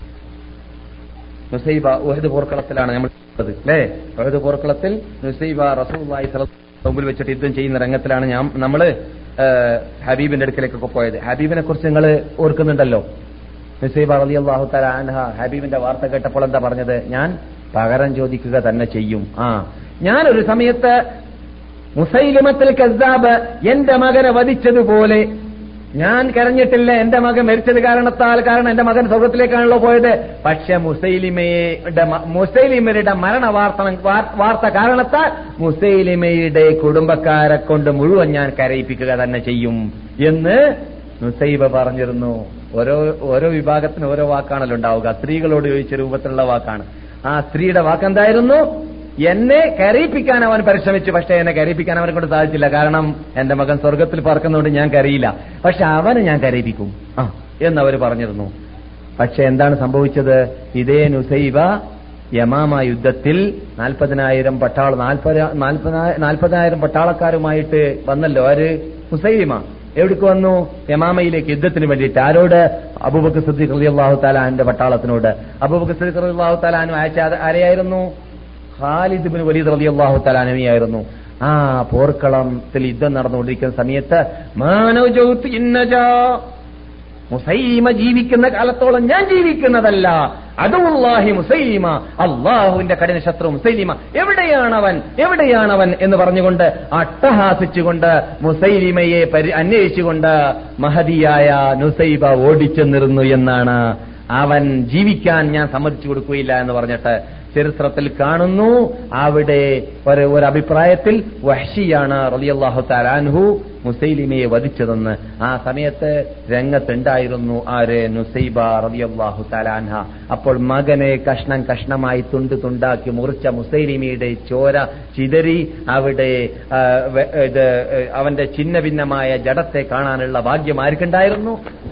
നുസൈബ ഉഹദ് പോർക്കളത്തിലാണ് നമ്മൾ ഉള്ളത് അല്ലേ ഉഹദ് പോർക്കളത്തിൽ നുസൈബ റസൂലുള്ളാഹി സ്വല്ലല്ലാഹു അലൈഹി വസല്ലം മുമ്പിൽ വെച്ചിട്ട് യുദ്ധം ചെയ്യുന്ന രംഗത്തിലാണ് ഞാൻ നമ്മള് ഏഹ്, ഹബീബിന്റെ അടുക്കലേക്കൊക്കെ പോയത് ഹബീബിനെ കുറിച്ച് നിങ്ങൾ ഓർക്കുന്നുണ്ടല്ലോ നുസൈബ റളിയല്ലാഹു തആല അൻഹ ഹബീബിന്റെ വാർത്ത കേട്ടപ്പോൾ എന്താ പറഞ്ഞത് ഞാൻ പകരം ചോദിക്കുക തന്നെ ചെയ്യും ആ ഞാൻ ഒരു സമയത്ത് മുസൈലിമത്തിൽ കസാബ് എന്റെ മകനെ വധിച്ചതുപോലെ ഞാൻ കരഞ്ഞിട്ടില്ല എന്റെ മകൻ മരിച്ചത് കാരണത്താൽ കാരണം എന്റെ മകൻ സ്വർഗത്തിലേക്കാണല്ലോ പോയത് പക്ഷെ മുസൈലിമയുടെ മ- മുസൈലിമയുടെ മരണ വാർത്ത വാർ- വാർത്ത കാരണത്താൽ മുസൈലിമയുടെ കുടുംബക്കാരെ കൊണ്ട് മുഴുവൻ ഞാൻ കരയിപ്പിക്കുക തന്നെ ചെയ്യും എന്ന് നുസൈബ പറഞ്ഞിരുന്നു ഓരോ ഓരോ വിഭാഗത്തിന് ഓരോ വാക്കാണല്ലോ ഉണ്ടാവുക സ്ത്രീകളോട് ചോദിച്ച രൂപത്തിലുള്ള വാക്കാണ് ആ സ്ത്രീയുടെ വാക്കെന്തായിരുന്നു എന്നെ കരയിപ്പിക്കാൻ അവൻ പരിശ്രമിച്ചു പക്ഷെ എന്നെ കരയിപ്പിക്കാൻ അവനെ കൊണ്ട് സാധിച്ചില്ല കാരണം എന്റെ മകൻ സ്വർഗത്തിൽ പറക്കുന്നതുകൊണ്ട് ഞാൻ കരയില്ല പക്ഷെ അവനെ ഞാൻ കരയിപ്പിക്കും ആ എന്നവർ പറഞ്ഞിരുന്നു പക്ഷെ എന്താണ് സംഭവിച്ചത് ഇതേ നുസൈബ യമാമ യുദ്ധത്തിൽ നാൽപ്പതിനായിരം പട്ടാള നാൽപ്പത് നാൽപ്പതിനായിരം പട്ടാളക്കാരുമായിട്ട് വന്നല്ലോ ആര് മുസൈലിമ എവിടേക്ക് വന്നു യമാമയിലേക്ക് യുദ്ധത്തിന് വേണ്ടിയിട്ട് ആരോട് അബൂബക്കർ സിദ്ദീഖ് റളിയല്ലാഹു തആലാന്റെ പട്ടാളത്തിനോട് അബൂബക്കർ സിദ്ദീഖ് റളിയല്ലാഹു തആലാനു അയച്ച അത് ആരെയായിരുന്നു ഖാലിദ് ബിൻ വലീദ് റളിയല്ലാഹു തആലാനുമായിരുന്നു ആ പോർക്കളത്തിൽ യുദ്ധം നടന്നുകൊണ്ടിരിക്കുന്ന സമയത്ത് മാനവജൗത്ത് ഇന്നജാ മുസൈമ ജീവിക്കുന്ന കാലത്തോളം ഞാൻ ജീവിക്കുന്നതല്ല അതുള്ളാഹി മുസൈലിമ അള്ളാഹുവിന്റെ കഠിന ശത്രു മുസൈലിമ എവിടെയാണവൻ എവിടെയാണവൻ എന്ന് പറഞ്ഞുകൊണ്ട് അട്ടഹാസിച്ചുകൊണ്ട് മുസൈലിമയെ പരി അന്വേഷിച്ചുകൊണ്ട് മഹതിയായ നുസൈബ ഓടിച്ചെന്നിരുന്നു എന്നാണ് അവൻ ജീവിക്കാൻ ഞാൻ സമ്മതിച്ചു കൊടുക്കുകയില്ല എന്ന് പറഞ്ഞിട്ട് ചരിത്രത്തിൽ കാണുന്നു അവിടെ ഒരു ഒരു അഭിപ്രായത്തിൽ വഹ്ഷിയാണ് റളിയല്ലാഹു താലാൻഹു മുസൈലിമയെ വധിച്ചതെന്ന് ആ സമയത്ത് രംഗത്തുണ്ടായിരുന്നു ആര് നുസൈബ റളിയല്ലാഹു താലാൻഹ അപ്പോൾ മകനെ കഷ്ണം കഷ്ണമായി തുണ്ട് തുണ്ടാക്കി മുറിച്ച മുസൈലിമയുടെ ചോര ചിതറി അവിടെ ആ, വെ- ഇത് അവന്റെ ഛിന്ന ഭിന്നമായ ജഡത്തെ കാണാനുള്ള ഭാഗ്യം ആർക്കുണ്ടായിരുന്നു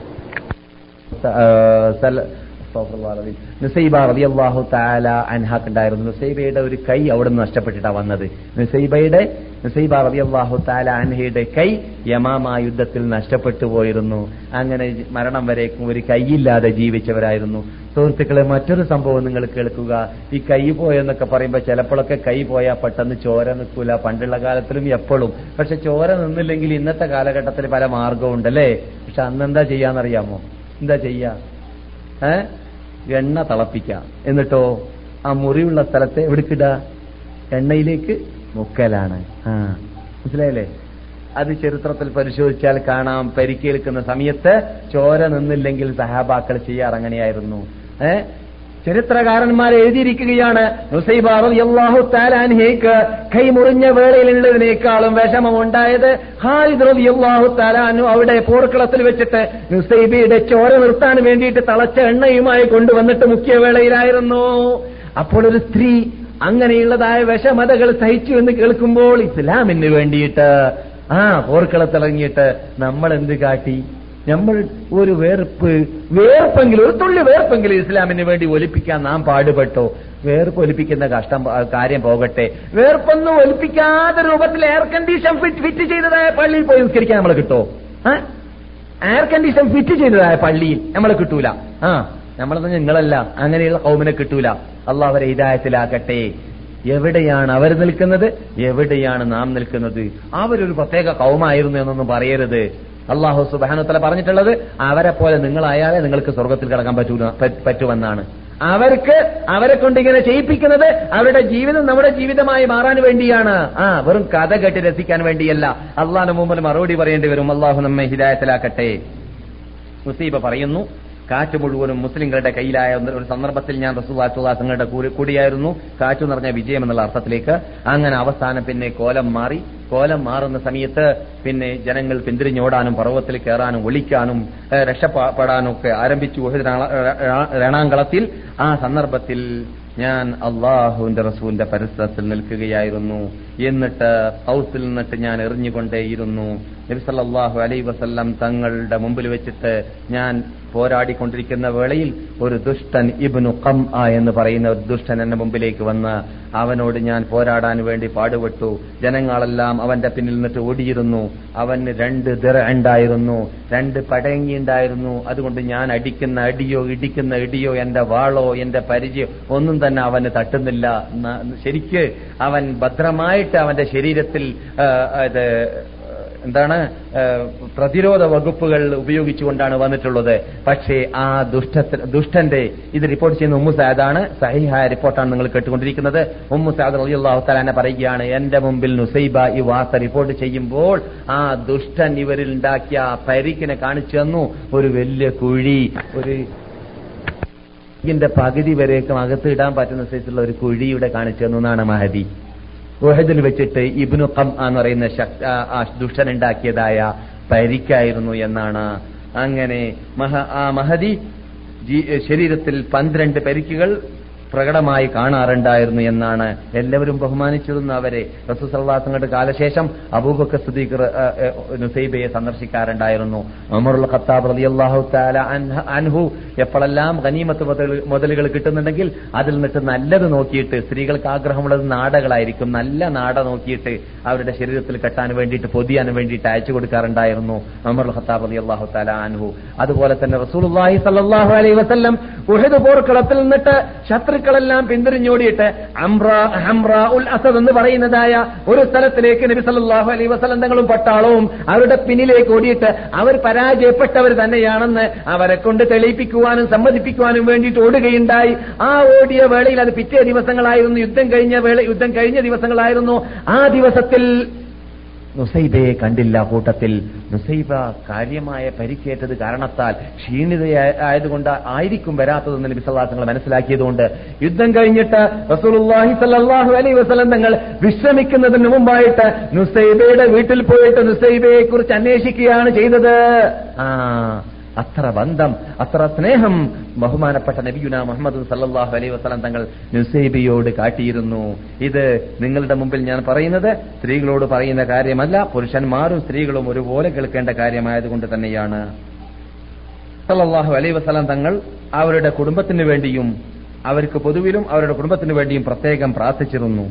നുസൈബ റളിയല്ലാഹു തആല അൻഹാക്കുണ്ടായിരുന്നു നുസൈബയുടെ ഒരു കൈ അവിടെ നിന്ന് നഷ്ടപ്പെട്ടിട്ടാ വന്നത് നുസൈബയുടെ നുസൈബ റളിയല്ലാഹു തആല അൻഹയുടെ കൈ യമാമ യുദ്ധത്തിൽ നഷ്ടപ്പെട്ടു പോയിരുന്നു അങ്ങനെ മരണം വരേക്കും ഒരു കൈയില്ലാതെ ജീവിച്ചവരായിരുന്നു സുഹൃത്തുക്കളെ മറ്റൊരു സംഭവം നിങ്ങൾ കേൾക്കുക ഈ കൈ പോയെന്നൊക്കെ പറയുമ്പോൾ ചിലപ്പോഴൊക്കെ കൈ പോയാൽ പെട്ടെന്ന് ചോര നിൽക്കൂല പണ്ടുള്ള കാലത്തിലും എപ്പോഴും പക്ഷെ ചോര നിന്നില്ലെങ്കിൽ ഇന്നത്തെ കാലഘട്ടത്തിൽ പല മാർഗവും ഉണ്ടല്ലേ പക്ഷെ അന്നെന്താ ചെയ്യാന്നറിയാമോ എന്താ ചെയ്യാ ഏ എണ്ണ തിളപ്പിക്കാം എന്നിട്ടോ ആ മുറിയുള്ള സ്ഥലത്തെ എവിടേക്കിടുക എണ്ണയിലേക്ക് മുക്കലാണ് ആ മനസ്സിലായില്ലേ അത് ചരിത്രത്തിൽ പരിശോധിച്ചാൽ കാണാം പരിക്കേൽക്കുന്ന സമയത്ത് ചോര നിന്നില്ലെങ്കിൽ സഹാബാക്കൾ ചെയ്യാറ് അങ്ങനെയായിരുന്നു ഏ ചരിത്രകാരന്മാർ എഴുതിയിരിക്കുകയാണ് നുസൈബ റളിയല്ലാഹു തആല അൻഹയ്ക്ക് കൈമുറിഞ്ഞ വേളയിലുള്ളതിനേക്കാളും വിഷമമുണ്ടായത് ഖാലിദ് റളിയല്ലാഹു തആല അൻഹു അവിടെ പോർക്കളത്തിൽ വെച്ചിട്ട് നുസൈബയുടെ ചോര നിർത്താൻ വേണ്ടിയിട്ട് തളച്ച എണ്ണയുമായി കൊണ്ടുവന്നിട്ട് മുഖ്യ വേളയിലായിരുന്നു അപ്പോൾ ഒരു സ്ത്രീ അങ്ങനെയുള്ളതായ വിഷമതകൾ സഹിച്ചു എന്ന് കേൾക്കുമ്പോൾ ഇസ്ലാമിന് വേണ്ടിയിട്ട് ആ പോർക്കളത്തിറങ്ങിയിട്ട് നമ്മൾ എന്ത് കാട്ടി നമ്മൾ ഒരു വേർപ്പ് വേർപ്പെങ്കിലും ഒരു തുള്ളി വേർപ്പെങ്കിലും ഇസ്ലാമിന് വേണ്ടി ഒലിപ്പിക്കാൻ നാം പാടുപെട്ടോ വേർപ്പ് ഒലിപ്പിക്കുന്ന കഷ്ടം ആ, കാര്യം പോകട്ടെ വേർപ്പൊന്നും ഒലിപ്പിക്കാത്ത രൂപത്തിൽ എയർ കണ്ടീഷൻ ഫിറ്റ് ഫിറ്റ് ചെയ്തതായ പള്ളിയിൽ പോയി നിസ്കരിക്കാൻ നമ്മൾ കിട്ടോ എയർ കണ്ടീഷൻ ഫിറ്റ് ചെയ്തതായ പള്ളിയിൽ നമ്മളെ കിട്ടൂല ആ നമ്മളെന്ന് നിങ്ങളല്ല അങ്ങനെയുള്ള കൗമിനെ കിട്ടൂല അള്ളാഹ് അവരെ ഹിദായത്തിലാക്കട്ടെ എവിടെയാണ് അവർ നിൽക്കുന്നത് എവിടെയാണ് നാം നിൽക്കുന്നത് അവരൊരു പ്രത്യേക കൗമായിരുന്നു എന്നൊന്നും പറയരുത് അള്ളാഹു സുബാനുത്തല പറഞ്ഞിട്ടുള്ളത് അവരെ പോലെ നിങ്ങളായാലേ നിങ്ങൾക്ക് സ്വർഗത്തിൽ കിടക്കാൻ പറ്റൂല പ- പറ്റുമെന്നാണ് അവർക്ക് അവരെ കൊണ്ട് ഇങ്ങനെ ചെയ്യിപ്പിക്കുന്നത് അവരുടെ ജീവിതം നമ്മുടെ ജീവിതമായി മാറാൻ വേണ്ടിയാണ് ആ വെറും കഥ കേട്ട് രസിക്കാൻ വേണ്ടിയല്ല അള്ളാഹിന് മുമ്പിൽ മറുപടി പറയേണ്ടി വരും അള്ളാഹു നമ്മെ ഹിദായത്തിലാക്കട്ടെ മുസീബ പറയുന്നു കാറ്റ് മുഴുവനും മുസ്ലിങ്ങളുടെ കയ്യിലായ ഒന്ന് ഒരു സന്ദർഭത്തിൽ ഞാൻ റസൂല്ലാസുങ്ങളുടെ കൂടിയായിരുന്നു കാറ്റു നിറഞ്ഞ വിജയം എന്നുള്ള അർത്ഥത്തിലേക്ക് അങ്ങനെ അവസാനം പിന്നെ കോലം മാറി കോലം മാറുന്ന സമയത്ത് പിന്നെ ജനങ്ങൾ പിന്തിരിഞ്ഞോടാനും പർവ്വത്തിൽ കയറാനും ഒളിക്കാനും ഏഹ്, രക്ഷപ്പെടാനും ഒക്കെ ആരംഭിച്ചു ഉഹദ് രണ- രണ- രണാങ്കളത്തിൽ ആ സന്ദർഭത്തിൽ ഞാൻ അള്ളാഹുവിന്റെ റസൂലിന്റെ പരിസരത്തിൽ നിൽക്കുകയായിരുന്നു എന്നിട്ട് ഹൗസിൽ നിന്നിട്ട് ഞാൻ എറിഞ്ഞുകൊണ്ടേയിരുന്നു നബി സല്ലല്ലാഹു അലൈ വസല്ലം തങ്ങളുടെ മുമ്പിൽ വെച്ചിട്ട് ഞാൻ പോരാടിക്കൊണ്ടിരിക്കുന്ന വേളയിൽ ഒരു ദുഷ്ടൻ ഇബ്നു കം ആ എന്ന് പറയുന്ന ഒരു ദുഷ്ടൻ എന്റെ മുമ്പിലേക്ക് വന്ന് അവനോട് ഞാൻ പോരാടാൻ വേണ്ടി പാടുപെട്ടു ജനങ്ങളെല്ലാം അവന്റെ പിന്നിൽ നിന്നിട്ട് ഓടിയിരുന്നു അവന് രണ്ട് ദിറ ഉണ്ടായിരുന്നു രണ്ട് പടയങ്ങി ഉണ്ടായിരുന്നു അതുകൊണ്ട് ഞാൻ അടിക്കുന്ന അടിയോ ഇടിക്കുന്ന ഇടിയോ എന്റെ വാളോ എന്റെ പരിചയോ ഒന്നും തന്നെ അവന് തട്ടുന്നില്ല ന- ശരിക്ക് അവൻ ഭദ്രമായിട്ട് അവന്റെ ശരീരത്തിൽ ആ, ഇത് എന്താണ് ആ, പ്രതിരോധ വകുപ്പുകൾ ഉപയോഗിച്ചുകൊണ്ടാണ് വന്നിട്ടുള്ളത് പക്ഷേ ആ ദുഷ്ട ദുഷ്ടന്റെ ഇത് റിപ്പോർട്ട് ചെയ്യുന്ന ഉമ്മു സാദാണ് സഹിഹായ റിപ്പോർട്ടാണ് നിങ്ങൾ കേട്ടുകൊണ്ടിരിക്കുന്നത് ഉമ്മു സാദ് റളിയല്ലാഹു തആല പറയുകയാണ് എന്റെ മുമ്പിൽ നുസൈബ ഈ വാർത്ത റിപ്പോർട്ട് ചെയ്യുമ്പോൾ ആ ദുഷ്ടൻ ഇവരിൽ ഉണ്ടാക്കിയ ആ പരിക്കിനെ കാണിച്ചു തന്നു ഒരു വലിയ കുഴി ഒരു ഇതിന്റെ പകുതി വരേക്കും അകത്ത് ഇടാൻ പറ്റുന്ന സൈസുള്ള ഒരു കുഴി ഇവിടെ കാണിച്ചു തന്നു എന്നാണ് മഹദി ഉഹദിൽ വെച്ചിട്ട് ഇബ്നു ഖം എന്ന് പറയുന്ന ശക്- ആ, ആ ദുഷ്ടൻ ഉണ്ടാക്കിയതായ പരിക്കായിരുന്നു എന്നാണ് അങ്ങനെ മഹ ആ മഹദി ജീ- ശരീരത്തിൽ പന്ത്രണ്ട് പരിക്കുകൾ പ്രകടമായി കാണാറുണ്ടായിരുന്നു എന്നാണ് എല്ലാവരും ബഹുമാനിച്ചിരുന്നു അവരെ റസൂസല്ലാസങ്ങളുടെ കാലശേഷം അബൂബക്കർ സുദീഖ് നുസൈബയെ സന്ദർശിക്കാറുണ്ടായിരുന്നു ഉമറുൽ ഖത്താബ് റളിയല്ലാഹു തആല അൻഹ- അൻഹു എപ്പോഴെല്ലാം ഗനീമത്ത് മുതൽ- മുതലുകൾ കിട്ടുന്നുണ്ടെങ്കിൽ അതിൽ നിന്നിട്ട് നല്ലത് നോക്കിയിട്ട് സ്ത്രീകൾക്ക് ആഗ്രഹമുള്ളത് നാടകളായിരിക്കും നല്ല നാട നോക്കിയിട്ട് അവരുടെ ശരീരത്തിൽ കെട്ടാൻ വേണ്ടിയിട്ട് പൊതിയാൻ വേണ്ടിയിട്ട് അയച്ചു കൊടുക്കാറുണ്ടായിരുന്നു ഉമറുൽ ഖത്താബ് റളിയല്ലാഹു തആല അൻഹു അതുപോലെ തന്നെ റസൂലുള്ളാഹി സ്വല്ലല്ലാഹു അലൈഹി വസല്ലം ഉഹദ് പോർക്കളത്തിൽ നിന്നിട്ട് ശത്രുക്കളെല്ലാം പിന്തിരിഞ്ഞോടിയിട്ട് അംറ ഹംറ ഉൽ അസദ് എന്ന് പറയുന്നതായ ഒരു സ്ഥലത്തിലേക്ക് നബി സല്ലല്ലാഹു അലൈഹി വസല്ലം തങ്ങളും പട്ടാളവും അവരുടെ പിന്നിലേക്ക് ഓടിയിട്ട് അവർ പരാജയപ്പെട്ടവർ തന്നെയാണെന്ന് അവരെ കൊണ്ട് തെളിയിപ്പിക്കുവാനും സമ്മതിപ്പിക്കുവാനും വേണ്ടിയിട്ട് ഓടുകയുണ്ടായി ആ ഓടിയ വേളയിൽ അത് പിറ്റേ ദിവസങ്ങളായിരുന്നു യുദ്ധം കഴിഞ്ഞ വേള യുദ്ധം കഴിഞ്ഞ ദിവസങ്ങളായിരുന്നു ആ ദിവസത്തിൽ നുസൈബയെ കണ്ടില്ല കൂട്ടത്തിൽ നുസൈബ കാര്യമായ പരിക്കേറ്റത് കാരണത്താൽ ക്ഷീണിതയായതുകൊണ്ട് ആയിരിക്കും വരാത്തതെന്ന് നബി സല്ലല്ലാഹു അലൈഹി വസല്ലം മനസ്സിലാക്കിയതുകൊണ്ട് യുദ്ധം കഴിഞ്ഞിട്ട് റസൂലുള്ളാഹി സ്വല്ലല്ലാഹു അലൈഹി വസല്ലം തങ്ങൾ വിശ്രമിക്കുന്നതിന് മുമ്പായിട്ട് നുസൈബയുടെ വീട്ടിൽ പോയിട്ട് നുസൈബയെ കുറിച്ച് അന്വേഷിക്കുകയാണ് ചെയ്തത് ആ അത്ര ബന്ധം അത്ര സ്നേഹം ബഹുമാനപ്പെട്ട നബിയുന മുഹമ്മദ് സല്ലല്ലാഹു അലൈഹി വസല്ലം തങ്ങൾ നുസൈബിയോട് കാട്ടിയിരുന്നു ഇത് നിങ്ങളുടെ മുമ്പിൽ ഞാൻ പറയുന്നത് സ്ത്രീകളോട് പറയുന്ന കാര്യമല്ല പുരുഷന്മാരും സ്ത്രീകളും ഒരുപോലെ കേൾക്കേണ്ട കാര്യമായതുകൊണ്ട് തന്നെയാണ് സല്ലല്ലാഹു അലൈഹി വസല്ലം തങ്ങൾ അവരുടെ കുടുംബത്തിന് വേണ്ടിയും അവർക്ക് പൊതുവിലും അവരുടെ കുടുംബത്തിന് വേണ്ടിയും പ്രത്യേകം പ്രാർത്ഥിച്ചിരുന്നു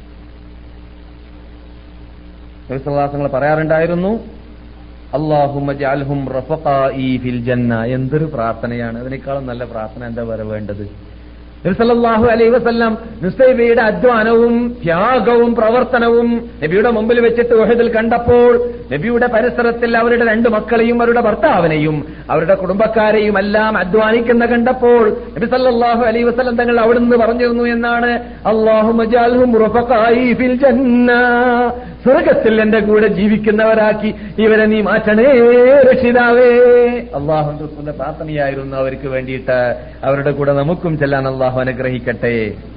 നബി സല്ലല്ലാഹു അലൈഹി വസല്ലം പറയാറുണ്ടായിരുന്നു അള്ളാഹുമ്മ ജഅൽഹും റഫഖാഇ ഫിൽ ജന്ന എന്തൊരു പ്രാർത്ഥനയാണ് അതിനേക്കാളും നല്ല പ്രാർത്ഥന എന്താ വേറെ വേണ്ടത് നബി സല്ലല്ലാഹു അലൈഹി വസല്ലം നുസൈബയുടെ അധ്വാനവും ത്യാഗവും പ്രവർത്തനവും നബിയുടെ മുമ്പിൽ വെച്ചിട്ട് ഉഹദിൽ കണ്ടപ്പോൾ നബിയുടെ പരിസരത്തിൽ അവരുടെ രണ്ട് മക്കളെയും അവരുടെ ഭർത്താവിനെയും അവരുടെ കുടുംബക്കാരെയും എല്ലാം അധ്വാനിക്കുന്ന കണ്ടപ്പോൾ നബി സല്ലല്ലാഹു അലൈഹി വസല്ലം തങ്ങൾ അവിടുന്ന് പറഞ്ഞിരുന്നു എന്നാണ് അള്ളാഹുമ്മ ജഅൽഹും റഫഖാഇ ഫിൽ ജന്ന സ്വർഗത്തിൽ എന്റെ കൂടെ ജീവിക്കുന്നവരാക്കി ഇവരെ നീ മാറ്റണേ രക്ഷിതാവേ അള്ളാഹുന്റെ പ്രാർത്ഥനയായിരുന്നു അവർക്ക് വേണ്ടിയിട്ട് അവരുടെ കൂടെ നമുക്കും ചെല്ലാൻ അള്ളാഹു അനുഗ്രഹിക്കട്ടെ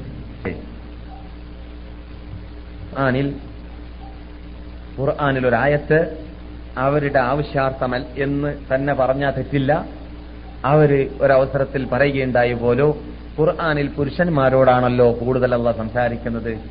ഖുർആനിൽ ഖുർആനിൽ ഒരായത്ത് അവരുടെ ആവശ്യാർത്ഥമൽ എന്ന് തന്നെ പറഞ്ഞാൽ തെറ്റില്ല അവര് ഒരവസരത്തിൽ പറയുകയുണ്ടായി പോലോ ഖുർആനിൽ പുരുഷന്മാരോടാണല്ലോ കൂടുതൽ അല്ല സംസാരിക്കുന്നത്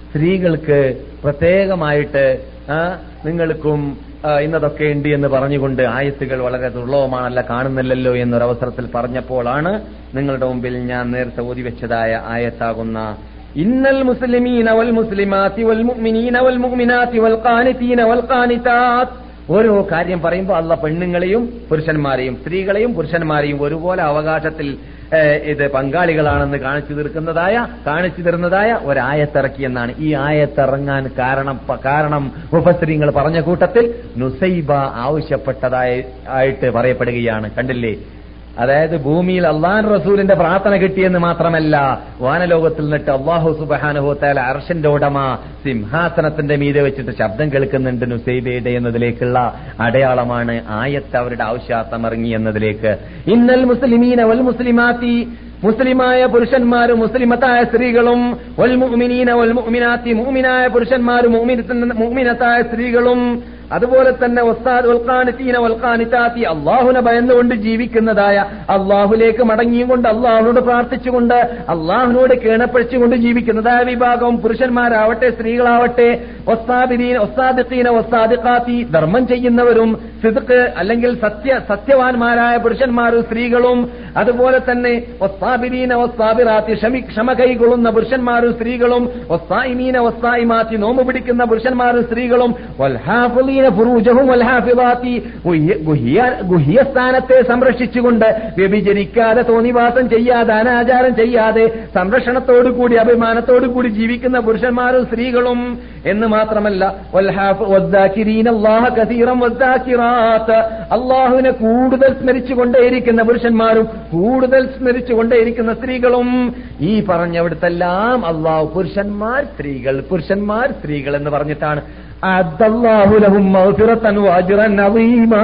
സ്ത്രീകൾക്ക് പ്രത്യേകമായിട്ട് ആ, നിങ്ങൾക്കും ആ, ഇന്നതൊക്കെ ഉണ്ട് എന്ന് പറഞ്ഞുകൊണ്ട് ആയത്തുകൾ വളരെ ദുർലഭമാണല്ല കാണുന്നില്ലല്ലോ എന്നൊരവസരത്തിൽ പറഞ്ഞപ്പോഴാണ് നിങ്ങളുടെ മുമ്പിൽ ഞാൻ നേരത്തെ ഓതി വെച്ചതായ ആയത്താകുന്ന ഇന്നൽ മുസ്ലിമീന വൽ മുസ്ലിമാത്തി വൽ മുഅ്മിനീന വൽ മുഅ്മിനാത്തി വൽ ഖാനിതീന വൽ ഖാനിതാത്ത് ഓരോ കാര്യം പറയുമ്പോൾ അല്ല പെണ്ണുങ്ങളെയും പുരുഷന്മാരെയും സ്ത്രീകളെയും പുരുഷന്മാരെയും ഒരുപോലെ അവകാശത്തിൽ ഏഹ്, ഇത് പങ്കാളികളാണെന്ന് കാണിച്ചു തീർക്കുന്നതായ കാണിച്ചു തരുന്നതായ ഒരായത്തിറക്കി എന്നാണ് ഈ ആയത്തിറങ്ങാൻ കാരണം പ- കാരണം മുഫസ്ത്രീങ്ങൾ പറഞ്ഞ കൂട്ടത്തിൽ നുസൈബ ആവശ്യപ്പെട്ടതായി ആയിട്ട് പറയപ്പെടുകയാണ് കണ്ടില്ലേ അതായത് ഭൂമിയിൽ അള്ളാൻ റസൂലിന്റെ പ്രാർത്ഥന കിട്ടിയെന്ന് മാത്രമല്ല വാനലോകത്തിൽ നിന്നിട്ട് അള്ളാഹു സുബാനുഹോത്താല അർഷന്റെ ഉടമ സിംഹാസനത്തിന്റെ മീതെ വെച്ചിട്ട് ശബ്ദം കേൾക്കുന്നുണ്ട് നുസൈബയുടെ എന്നതിലേക്കുള്ള അടയാളമാണ് ആയത്ത് അവരുടെ ആവശ്യാർത്ഥം ഇറങ്ങി എന്നതിലേക്ക് ഇന്നൽ മുസ്ലിമീന വൽ മുസ്ലിമാത്തി മുസ്ലിമായ പുരുഷന്മാരും മുസ്ലിമത്തായ സ്ത്രീകളും വൽ മുഅ്മിനീന വൽ മുഅ്മിനാത്തി മുഅ്മിനായ പുരുഷന്മാരും മുഅ്മിനത്ത- മുഅ്മിനത്തായ സ്ത്രീകളും അതുപോലെ തന്നെ ഒസ്താദ് വൽഖാനിത്തീന വൽഖാനിത്താത്തി അള്ളാഹുനെ ഭയന്നുകൊണ്ട് ജീവിക്കുന്നതായ അള്ളാഹുലേക്ക് മടങ്ങിയും കൊണ്ട് അള്ളാഹുനോട് പ്രാർത്ഥിച്ചുകൊണ്ട് അള്ളാഹുനോട് കേണപ്പഴിച്ചുകൊണ്ട് ജീവിക്കുന്നതായ വിഭാഗം പുരുഷന്മാരാവട്ടെ സ്ത്രീകളാവട്ടെ ഒസ്താദിനീന ഒസ്താദിഖീന ഒസ്താദിഖാത്തി ധർമ്മം ചെയ്യുന്നവരും സിദ്ക്ക് അല്ലെങ്കിൽ സത്യ സത്യവാന്മാരായ പുരുഷന്മാരും സ്ത്രീകളും അതുപോലെ തന്നെ ഒസ്താബിരീന ഒസ്താബിറാത്തി ക്ഷമി ക്ഷമ കൈകൊള്ളുന്ന പുരുഷന്മാരും സ്ത്രീകളും ഒസ്തായിമീന ഒസ്തായിമാത്തി നോമ്പ് പിടിക്കുന്ന പുരുഷന്മാരും സ്ത്രീകളും വൽഹാഫിളീന ഫുറൂജഹും വൽഹാഫിളാത്തി ഗുഹ്യ- ഗുഹ്യ- ഗുഹ്യസ്ഥാനത്തെ സംരക്ഷിച്ചുകൊണ്ട് വ്യഭിചരിക്കാതെ തോന്നിവാസം ചെയ്യാതെ അനാചാരം ചെയ്യാതെ സംരക്ഷണത്തോടുകൂടി അഭിമാനത്തോടുകൂടി ജീവിക്കുന്ന പുരുഷന്മാരും സ്ത്രീകളും എന്ന് മാത്രമല്ല വൽഹാഫ് വദ്ദാക്കിരീന അല്ലാഹ കസീറം വദ്ദാക്കിറാത്ത് അള്ളാഹുവിനെ കൂടുതൽ സ്മരിച്ചുകൊണ്ടേയിരിക്കുന്ന പുരുഷന്മാരും കൂടുതൽ സ്മരിച്ചുകൊണ്ടേയിരിക്കുന്ന സ്ത്രീകളും ഈ പറഞ്ഞവിടത്തെല്ലാം അള്ളാഹു പുരുഷന്മാർ സ്ത്രീകൾ പുരുഷന്മാർ സ്ത്രീകൾ എന്ന് പറഞ്ഞിട്ടാണ് അദ്ദല്ലാഹു ലഹും മഗ്ഫിറത്തൻ വഅജ്റൻ അളീമാ.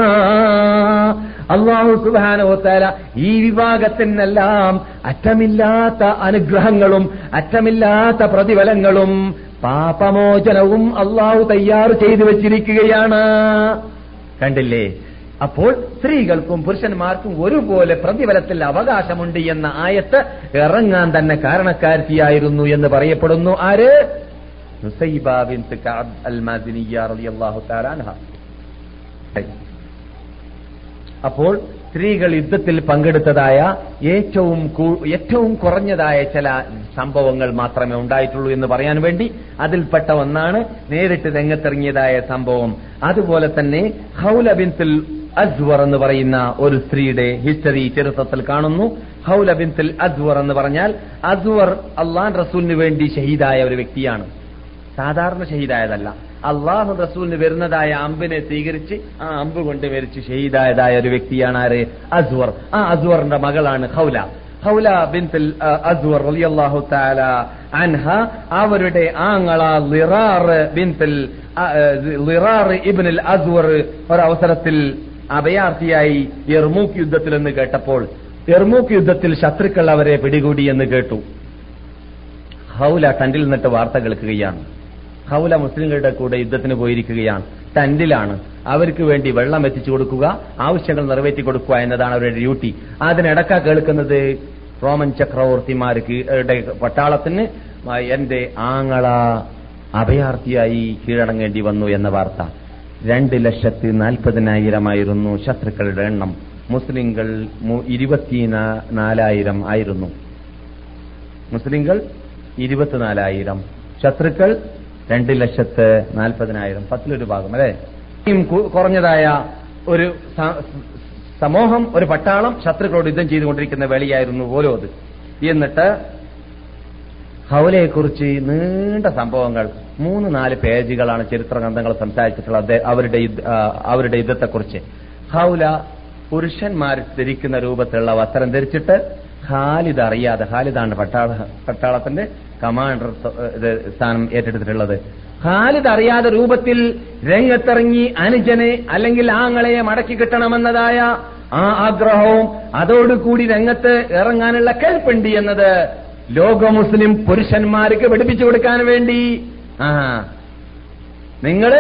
അള്ളാഹു സുബാനോത്താല ഈ വിഭാഗത്തിനെല്ലാം അറ്റമില്ലാത്ത അനുഗ്രഹങ്ങളും അറ്റമില്ലാത്ത പ്രതിഫലങ്ങളും പാപമോചനവും അള്ളാഹു തയ്യാർ ചെയ്തു വച്ചിരിക്കുകയാണ് കണ്ടില്ലേ അപ്പോൾ സ്ത്രീകൾക്കും പുരുഷന്മാർക്കും ഒരുപോലെ പ്രതിഫലത്തിൽ അവകാശമുണ്ട് എന്ന ആയത്ത് ഇറങ്ങാൻ തന്നെ കാരണക്കാരത്തിയായിരുന്നു എന്ന് പറയപ്പെടുന്നു ആര് നുസൈബ ബിൻത് കഅബ് അൽ മാദിനിയ്യ റളിയല്ലാഹു തആല അൻഹ അപ്പോൾ സ്ത്രീകൾ യുദ്ധത്തിൽ പങ്കെടുത്തതായ ഏറ്റവും കൂ- ഏറ്റവും കുറഞ്ഞതായ ചില സംഭവങ്ങൾ മാത്രമേ ഉണ്ടായിട്ടുള്ളൂ എന്ന് പറയാൻ വേണ്ടി അതിൽപ്പെട്ട ഒന്നാണ് നേരിട്ട് രംഗത്തിറങ്ങിയതായ സംഭവം അതുപോലെ തന്നെ ഹൗല ബിൻതുൽ അസ്വർ എന്ന് പറയുന്ന ഒരു സ്ത്രീയുടെ ഹിസ്റ്ററി ചരിത്രത്തിൽ കാണുന്നു ഹൗല ബിൻതുൽ അസ്വർ എന്ന് പറഞ്ഞാൽ അസ്വർ അള്ളാൻ റസൂലിന് വേണ്ടി ഷഹീദായ ഒരു വ്യക്തിയാണ് സാധാരണ ഷഹീദായതല്ല അള്ളാഹു റസൂലിന് വരുന്നതായ അമ്പിനെ സ്വീകരിച്ച് ആ അമ്പ് കൊണ്ട് മരിച്ച് ഷഹീദായതായ ഒരു വ്യക്തിയാണ് ആര് അസ്വർ ആ അസ്വറിന്റെ മകളാണ് ഹൗല ഹൗല ബിൻതുൽ അഹ്, അസ്വർ റളിയല്ലാഹു തആല അൻഹ അവരുടെ ആങ്ങള ലിറാർ ബിൻതുൽ അഹ്, അഹ്, ലിറാർ ഇബ്നുൽ അസ്വർ ഒരവസരത്തിൽ അഭയാർത്ഥിയായി എർമൂക്ക് യുദ്ധത്തിൽ എന്ന് കേട്ടപ്പോൾ എർമൂക്ക് യുദ്ധത്തിൽ ശത്രുക്കൾ അവരെ പിടികൂടി എന്ന് കേട്ടു ഹൗല ടണ്ടിൽ നിന്നിട്ട് വാർത്ത കേൾക്കുകയാണ് ഹൗല മുസ്ലിങ്ങളുടെ കൂടെ യുദ്ധത്തിന് പോയിരിക്കുകയാണ് ടണ്ടിലാണ് അവർക്ക് വേണ്ടി വെള്ളം എത്തിച്ചു കൊടുക്കുക ആവശ്യങ്ങൾ നിറവേറ്റി കൊടുക്കുക എന്നതാണ് അവരുടെ ഡ്യൂട്ടി അതിനിടക്ക കേൾക്കുന്നത് റോമൻ ചക്രവർത്തിമാർക്ക് ടെ പട്ടാളത്തിന് ആ, എന്റെ ആങ്ങള അഭയാർത്ഥിയായി കീഴടങ്ങേണ്ടി വന്നു എന്ന വാർത്ത രണ്ട് ലക്ഷത്തി നാൽപ്പതിനായിരമായിരുന്നു ശത്രുക്കളുടെ എണ്ണം മുസ്ലിങ്ങൾ മു- ഇരുപത്തിനാ- നാലായിരം ആയിരുന്നു മുസ്ലിങ്ങൾ ഇരുപത്തിനാലായിരം ശത്രുക്കൾ രണ്ട് ലക്ഷത്ത് നാൽപ്പതിനായിരം പത്തിലൊരു ഭാഗം അല്ലെ ഇനിയും കു- കുറഞ്ഞതായ ഒരു സ- സമൂഹം ഒരു പട്ടാളം ശത്രുക്കളോട് യുദ്ധം ചെയ്തുകൊണ്ടിരിക്കുന്ന വേളയായിരുന്നു ഓരോ അത് എന്നിട്ട് ഹൗലയെക്കുറിച്ച് നീണ്ട സംഭവങ്ങൾ മൂന്ന് നാല് പേജുകളാണ് ചരിത്ര ഗ്രന്ഥങ്ങൾ സംസാരിച്ചിട്ടുള്ളത് അത് അവരുടെ യുദ്ധ- ആ, അവരുടെ യുദ്ധത്തെക്കുറിച്ച് ഹൗല പുരുഷന്മാർ ധരിക്കുന്ന രൂപത്തിലുള്ള വസ്ത്രം ധരിച്ചിട്ട് ഖാലിദ് അറിയാതെ ഖാലിദാണ് പട്ടാള പട്ടാളത്തിന്റെ കമാൻഡർ ത- ഇത് സ്ഥാനം ഏറ്റെടുത്തിട്ടുള്ളത് ഖാലിദ് അറിയാതെ രൂപത്തിൽ രംഗത്തിറങ്ങി അനുജനെ അല്ലെങ്കിൽ ആങ്ങളെ മടക്കി കിട്ടണമെന്നതായ ആ ആഗ്രഹവും അതോടുകൂടി രംഗത്ത് ഇറങ്ങാനുള്ള കൽപ്പുണ്ട് എന്നത് ലോക മുസ്ലിം പുരുഷന്മാർക്ക് പഠിപ്പിച്ചു കൊടുക്കാൻ വേണ്ടി ആ നിങ്ങള്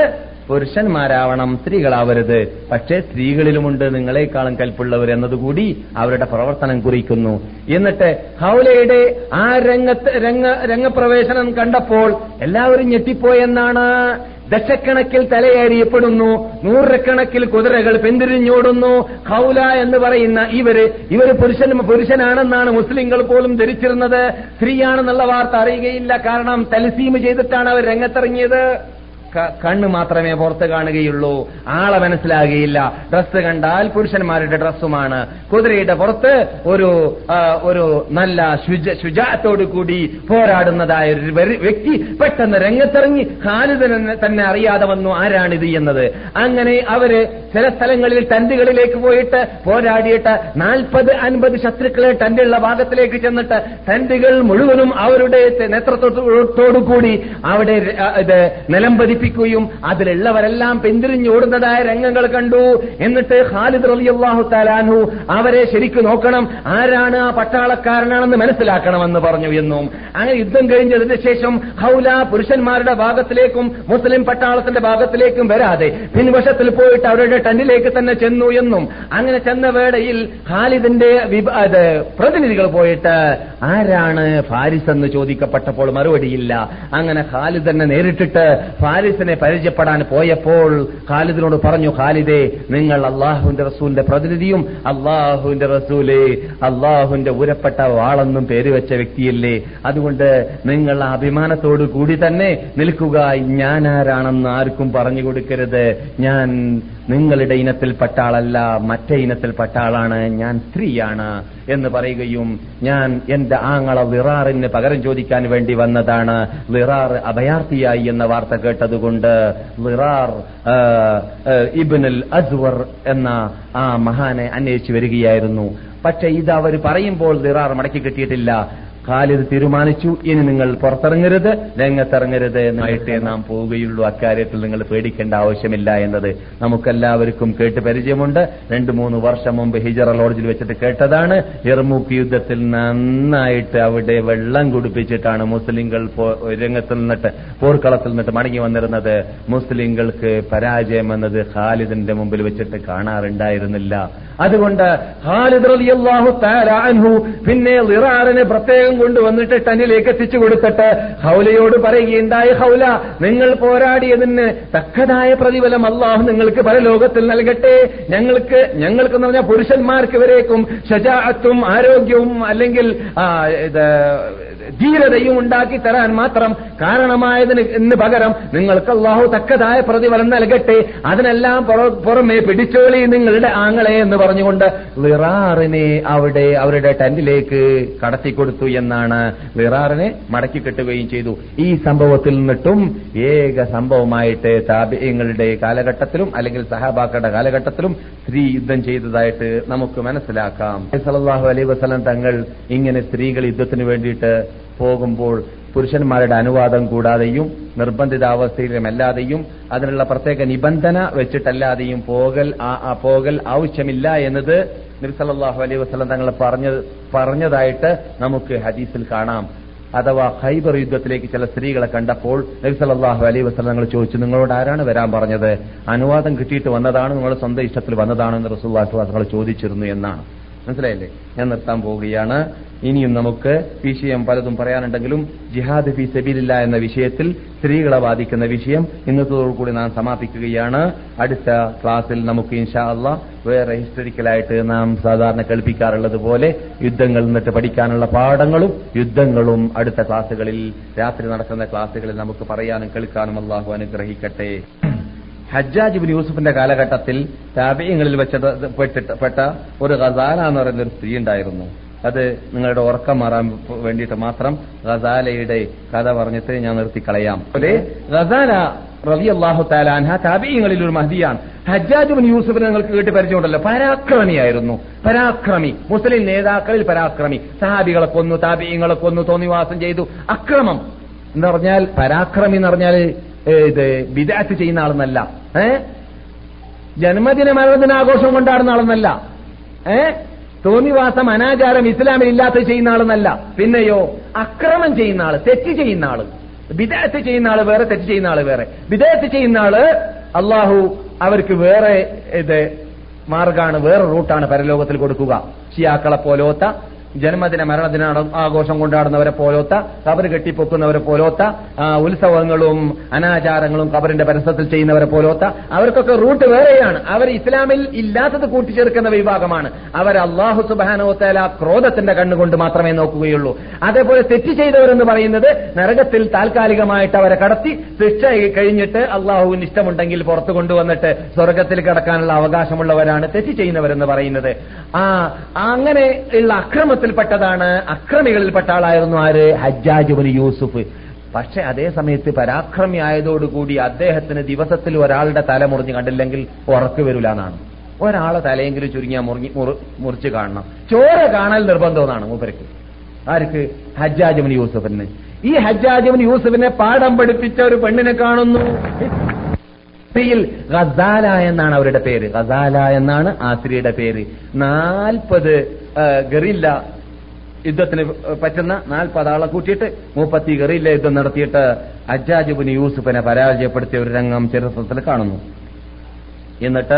പുരുഷന്മാരാവണം സ്ത്രീകളാവരുത് പക്ഷേ സ്ത്രീകളിലുമുണ്ട് നിങ്ങളെക്കാളും കൽപ്പുള്ളവർ എന്നതുകൂടി അവരുടെ പ്രവർത്തനം കുറിക്കുന്നു എന്നിട്ട് ഹൗലയുടെ ആ രംഗത്ത് രംഗ രംഗപ്രവേശനം കണ്ടപ്പോൾ എല്ലാവരും ഞെട്ടിപ്പോയെന്നാണ് ദശക്കണക്കിൽ തലയേറിയപ്പെടുന്നു നൂറുകണക്കിൽ കുതിരകൾ പിന്തിരിഞ്ഞോടുന്നു ഹൗല എന്ന് പറയുന്ന ഇവര് ഇവര് പുരുഷൻ പുരുഷനാണെന്നാണ് മുസ്ലിങ്ങൾ പോലും ധരിച്ചിരുന്നത് സ്ത്രീയാണെന്നുള്ള വാർത്ത അറിയുകയില്ല കാരണം തലസീമ് ചെയ്തിട്ടാണ് അവർ രംഗത്തിറങ്ങിയത് ക- കണ്ണ് മാത്രമേ പുറത്ത് കാണുകയുള്ളൂ ആളെ മനസ്സിലാകുകയില്ല ഡ്രസ്സ് കണ്ടാൽ പുരുഷന്മാരുടെ ഡ്രസ്സുമാണ് കുതിരയുടെ പുറത്ത് ഒരു ആ, ഒരു നല്ല ശുച ശുചാത്തോടു കൂടി പോരാടുന്നതായ ഒരു വെറി- വ്യക്തി പെട്ടെന്ന് രംഗത്തിറങ്ങി ഖാലിദിനെ തന്നെ അറിയാതെ വന്നു ആരാണിത് എന്നത് അങ്ങനെ അവര് ചില സ്ഥലങ്ങളിൽ ടെന്റുകളിലേക്ക് പോയിട്ട് പോരാടിയിട്ട് നാൽപ്പത് അൻപത് ശത്രുക്കളെ ടെന്റുള്ള ഭാഗത്തിലേക്ക് ചെന്നിട്ട് ടെന്റുകൾ മുഴുവനും അവരുടെ നേതൃത്വത്തോടു കൂടി അവിടെ ര- ഇത് നിലം പതിപ്പിക്കുകയും അതിലുള്ളവരെല്ലാം പിന്തിരിഞ്ഞോടുന്നതായ രംഗങ്ങൾ കണ്ടു എന്നിട്ട് ഖാലിദ് റളിയല്ലാഹു താലാൻഹു അവരെ ശരിക്കും നോക്കണം ആരാണ് ആ പട്ടാളക്കാരനാണെന്ന് മനസ്സിലാക്കണമെന്ന് പറഞ്ഞു എന്നും അങ്ങനെ യുദ്ധം കഴിഞ്ഞതിന് ശേഷം ഹൗല പുരുഷന്മാരുടെ ഭാഗത്തിലേക്കും മുസ്ലിം പട്ടാളത്തിന്റെ ഭാഗത്തിലേക്കും വരാതെ പിൻവശത്തിൽ പോയിട്ട് അവരുടെ ടെന്റിലേക്ക് തന്നെ ചെന്നു എന്നും അങ്ങനെ ചെന്ന വേളയിൽ ഖാലിദിന്റെ വിഭ- അത് പ്രതിനിധികൾ പോയിട്ട് ആരാണ് ഫാരിസ് എന്ന് ചോദിക്കപ്പെട്ടപ്പോൾ മറുപടിയില്ല അങ്ങനെ ഖാലിദ് തന്നെ നേരിട്ടിട്ട് ഫാരിസിനെ പരിചയപ്പെടാൻ പോയപ്പോൾ ഖാലിദിനോട് പറഞ്ഞു ഖാലിദേ നിങ്ങൾ അള്ളാഹുവിന്റെ റസൂലിന്റെ പ്രതിനിധിയും അള്ളാഹുവിന്റെ റസൂല് അള്ളാഹുവിന്റെ ഉരപ്പെട്ട വാളെന്നും പേര് വെച്ച വ്യക്തിയല്ലേ അതുകൊണ്ട് നിങ്ങൾ ആ അഭിമാനത്തോടു കൂടി തന്നെ നിൽക്കുക ഞാനാരാണെന്ന് ആർക്കും പറഞ്ഞു കൊടുക്കരുത് ഞാൻ നിങ്ങളുടെ ഇനത്തിൽപ്പെട്ട ആളല്ല മറ്റേ ഇനത്തിൽപ്പെട്ട ആളാണ് ഞാൻ സ്ത്രീയാണ് എന്ന് പറയുകയും ഞാൻ എന്റെ ആങ്ങള വിറാറിന് പകരം ചോദിക്കാൻ വേണ്ടി വന്നതാണ് വിറാർ അഭയാർത്ഥിയായി എന്ന വാർത്ത കേട്ടതുകൊണ്ട് വിറാർ ആ, ആ, ഇബ്നുൽ അസ്വർ എന്ന ആ മഹാനെ അന്വേഷിച്ചു വരികയായിരുന്നു പക്ഷെ ഇത് അവർ പറയുമ്പോൾ ദിറാർ മടക്കി കിട്ടിയിട്ടില്ല ഖാലിദ് തീരുമാനിച്ചു ഇനി നിങ്ങൾ പുറത്തിറങ്ങരുത് രംഗത്തിറങ്ങരുത് എന്നായിട്ടേ നാം പോവുകയുള്ളൂ അക്കാര്യത്തിൽ നിങ്ങൾ പേടിക്കേണ്ട ആവശ്യമില്ല എന്നത് നമുക്കെല്ലാവർക്കും കേട്ട് പരിചയമുണ്ട് രണ്ടു മൂന്ന് വർഷം മുമ്പ് ഹിജറ ലോഡ്ജിൽ വെച്ചിട്ട് കേട്ടതാണ് എർമൂക്ക് യുദ്ധത്തിൽ നന്നായിട്ട് അവിടെ വെള്ളം കുടിപ്പിച്ചിട്ടാണ് മുസ്ലിങ്ങൾ പോ- രംഗത്തിൽ നിന്നിട്ട് പോർക്കളത്തിൽ നിന്നിട്ട് മടങ്ങി വന്നിരുന്നത് മുസ്ലിങ്ങൾക്ക് പരാജയം എന്നത് ഖാലിദിന്റെ മുമ്പിൽ വെച്ചിട്ട് കാണാറുണ്ടായിരുന്നില്ല അതുകൊണ്ട് ഖാലിദ് റളിയല്ലാഹു തആല അൻഹു പിന്നെ ലിറാറിനെ പ്രത്യേകം കൊണ്ടുവന്നിട്ട് ടനിലേക്ക് എത്തിച്ചു കൊടുത്തിട്ട് ഹൗലയോട് പറയുകയുണ്ടായി ഹൗല നിങ്ങൾ പോരാടിയതിന് തക്കതായ പ്രതിഫലം അള്ളാഹു നിങ്ങൾക്ക് പരലോകത്തിൽ നൽകട്ടെ ഞങ്ങൾക്ക് ഞങ്ങൾക്ക് എന്ന് പറഞ്ഞാൽ പുരുഷന്മാർക്ക് വരേക്കും ഷജാഅത്തും ആരോഗ്യവും അല്ലെങ്കിൽ ആ, ഇത് ധീരതയും ഉണ്ടാക്കി തരാൻ മാത്രം കാരണമായതിന് എന്ന് പകരം നിങ്ങൾക്ക് അള്ളാഹു തക്കതായ പ്രതിഫലം നൽകട്ടെ അതിനെല്ലാം പുറ- പുറമെ പിടിച്ചോളി നിങ്ങളുടെ ആങ്ങളെ എന്ന് പറഞ്ഞുകൊണ്ട് ലിറാറിനെ അവിടെ അവരുടെ ടെന്റിലേക്ക് കടത്തിക്കൊടുത്തു എന്നാണ് ലിറാറിനെ മടക്കി കെട്ടുകയും ചെയ്തു ഈ സംഭവത്തിൽ നിന്നിട്ടും ഏക സംഭവമായിട്ട് താപ്യങ്ങളുടെ കാലഘട്ടത്തിലും അല്ലെങ്കിൽ സഹാബാക്കളുടെ കാലഘട്ടത്തിലും സ്ത്രീ യുദ്ധം ചെയ്തതായിട്ട് നമുക്ക് മനസ്സിലാക്കാം സല്ലല്ലാഹു അലൈഹി വസല്ലം തങ്ങൾ ഇങ്ങനെ സ്ത്രീകൾ യുദ്ധത്തിന് വേണ്ടിയിട്ട് പോകുമ്പോൾ പുരുഷന്മാരുടെ അനുവാദം കൂടാതെയും നിർബന്ധിതാവസ്ഥയിലുമല്ലാതെയും അതിനുള്ള പ്രത്യേക നിബന്ധന വെച്ചിട്ടല്ലാതെയും പോകൽ ആ- ആ പോകൽ ആവശ്യമില്ല എന്നത് നബിസല്ലാഹു അലൈഹി വസ്ലം തങ്ങൾ പറഞ്ഞ പറഞ്ഞതായിട്ട് നമുക്ക് ഹദീസിൽ കാണാം അഥവാ ഖൈബർ യുദ്ധത്തിലേക്ക് ചില സ്ത്രീകളെ കണ്ടപ്പോൾ നബി സല്ലല്ലാഹു അലൈഹി വസല്ലം ഞങ്ങൾ ചോദിച്ചു നിങ്ങളോട് ആരാണ് വരാൻ പറഞ്ഞത് അനുവാദം കിട്ടിയിട്ട് വന്നതാണ് നിങ്ങളുടെ സ്വന്തം ഇഷ്ടത്തിൽ വന്നതാണോ എന്ന് റസൂല്ലാഹു തങ്ങൾ ചോദിച്ചിരുന്നു എന്നാണ് മനസ്സിലായില്ലേ ഞാൻ നിർത്താൻ പോവുകയാണ് ഇനിയും നമുക്ക് വിഷയം പലതും പറയാനുണ്ടെങ്കിലും ജിഹാദ് ഫി സബീലില്ല എന്ന വിഷയത്തിൽ സ്ത്രീകളെ ബാധിക്കുന്ന വിഷയം ഇന്നത്തോടുകൂടി നാം സമാപിക്കുകയാണ് അടുത്ത ക്ലാസ്സിൽ നമുക്ക് ഇൻഷാ അള്ളാ വേറെ ഹിസ്റ്ററിക്കലായിട്ട് നാം സാധാരണ കേൾപ്പിക്കാറുള്ളത് പോലെ യുദ്ധങ്ങൾ നിന്നിട്ട് പഠിക്കാനുള്ള പാഠങ്ങളും യുദ്ധങ്ങളും അടുത്ത ക്ലാസ്സുകളിൽ രാത്രി നടക്കുന്ന ക്ലാസ്സുകളിൽ നമുക്ക് പറയാനും കേൾക്കാനും അള്ളാഹു അനുഗ്രഹിക്കട്ടെ ഹജ്ജാജ് ബിൻ യൂസുഫിന്റെ കാലഘട്ടത്തിൽ താപയങ്ങളിൽ വെച്ചത് പെട്ടിട്ട് പെട്ട ഒരു ഖസാല എന്ന് പറയുന്ന ഒരു സ്ത്രീ ഉണ്ടായിരുന്നു അത് നിങ്ങളുടെ ഉറക്കം മാറാൻ വേണ്ടിയിട്ട് മാത്രം ഖസാലയുടെ കഥ പറഞ്ഞിട്ട് ഞാൻ നിർത്തിക്കളയാം അതെ ഖസാല റബി അള്ളാഹു താലാൻഹ താപീയങ്ങളിൽ ഒരു മഹദിയാണ് ഹജ്ജാജ് ബിൻ യൂസുഫിനെ നിങ്ങൾക്ക് കേട്ട് പരിചയമുണ്ടല്ലോ പരാക്രമിയായിരുന്നു പരാക്രമി മുസ്ലിം നേതാക്കളിൽ പരാക്രമി സഹാബികളെ കൊന്നു താപീയങ്ങളെ കൊന്നു തോന്നിവാസം ചെയ്തു അക്രമം എന്ന് പറഞ്ഞാൽ പരാക്രമി എന്ന് പറഞ്ഞാൽ ഏ, ഇത് വിദാറ്റ് ചെയ്യുന്ന ആളെന്നല്ല ഏ ജന്മദിന മരണദിനാഘോഷം കൊണ്ടാടുന്ന ആളെന്നല്ല ഏ തോന്നിവാസം അനാചാരം ഇസ്ലാമിൽ ഇല്ലാത്ത ചെയ്യുന്ന ആളെന്നല്ല പിന്നെയോ അക്രമം ചെയ്യുന്ന ആള് തെറ്റ് ചെയ്യുന്ന ആള് വിദേഹത്ത് ചെയ്യുന്ന ആള് വേറെ തെറ്റ് ചെയ്യുന്ന ആള് വേറെ വിദേഹത്ത് ചെയ്യുന്ന ആള് അള്ളാഹു അവർക്ക് വേറെ ഇത് മാർഗാണ് വേറെ റൂട്ടാണ് പരലോകത്തിൽ കൊടുക്കുക ഷിയാക്കളെ പോലോത്ത ജന്മദിന മരണദിന ആഘോഷം കൊണ്ടാടുന്നവരെ പോലോത്ത കബർ കെട്ടിപ്പൊക്കുന്നവരെ പോലോത്ത ആ, ഉത്സവങ്ങളും അനാചാരങ്ങളും കബറിന്റെ പരിസരത്തിൽ ചെയ്യുന്നവരെ പോലോത്ത അവർക്കൊക്കെ റൂട്ട് വേറെയാണ് അവർ ഇസ്ലാമിൽ ഇല്ലാത്തത് കൂട്ടിച്ചേർക്കുന്ന വിഭാഗമാണ് അവർ അള്ളാഹു സുബാനോത്തല ക്രോധത്തിന്റെ കണ്ണുകൊണ്ട് മാത്രമേ നോക്കുകയുള്ളൂ അതേപോലെ തെറ്റ് ചെയ്തവരെന്ന് പറയുന്നത് നരകത്തിൽ താൽക്കാലികമായിട്ട് അവരെ കടത്തി ശിക്ഷ കഴിഞ്ഞിട്ട് അള്ളാഹുവിന് ഇഷ്ടമുണ്ടെങ്കിൽ പുറത്തു കൊണ്ടുവന്നിട്ട് സ്വർഗത്തിൽ കിടക്കാനുള്ള അവകാശമുള്ളവരാണ് തെറ്റ് ചെയ്യുന്നവരെന്ന് പറയുന്നത് ആ അങ്ങനെ ഉള്ള അക്രമത്തിൽപ്പെട്ടതാണ് അക്രമികളിൽപ്പെട്ട ആളായിരുന്നു ആര് ഹജ്ജാജുബിന് യൂസുഫ് പക്ഷെ അതേ സമയത്ത് പരാക്രമി ആയതോടുകൂടി അദ്ദേഹത്തിന് ദിവസത്തിൽ ഒരാളുടെ തല മുറിഞ്ഞ് കണ്ടില്ലെങ്കിൽ ഉറക്ക് വരില്ല എന്നാണ് ഒരാളെ തലയെങ്കിലും ചുരുങ്ങിയാ മുറിഞ്ഞ് മുറി- മുറിച്ച് കാണണം ചോര കാണൽ നിർബന്ധമെന്നാണ് മൂപ്പർക്ക് ആർക്ക് ഹജ്ജാജുബിന് യൂസുഫിന് ഈ ഹജ്ജാജുബിന് യൂസുഫിനെ പാഠം പഠിപ്പിച്ച ഒരു പെണ്ണിനെ കാണുന്നു സ്ത്രീയിൽ ഗസാല എന്നാണ് അവരുടെ പേര് ഗസാല എന്നാണ് ആ സ്ത്രീയുടെ പേര് നാൽപ്പത് ഗറില്ല യുദ്ധത്തിന് പറ്റുന്ന നാൽപ്പത് ആളെ കൂട്ടിയിട്ട് മുപ്പത്തി ഗറില്ല യുദ്ധം നടത്തിയിട്ട് അജാജുബിന് യൂസുഫിനെ പരാജയപ്പെടുത്തിയ ഒരു രംഗം ചരിത്രത്തിൽ കാണുന്നു എന്നിട്ട്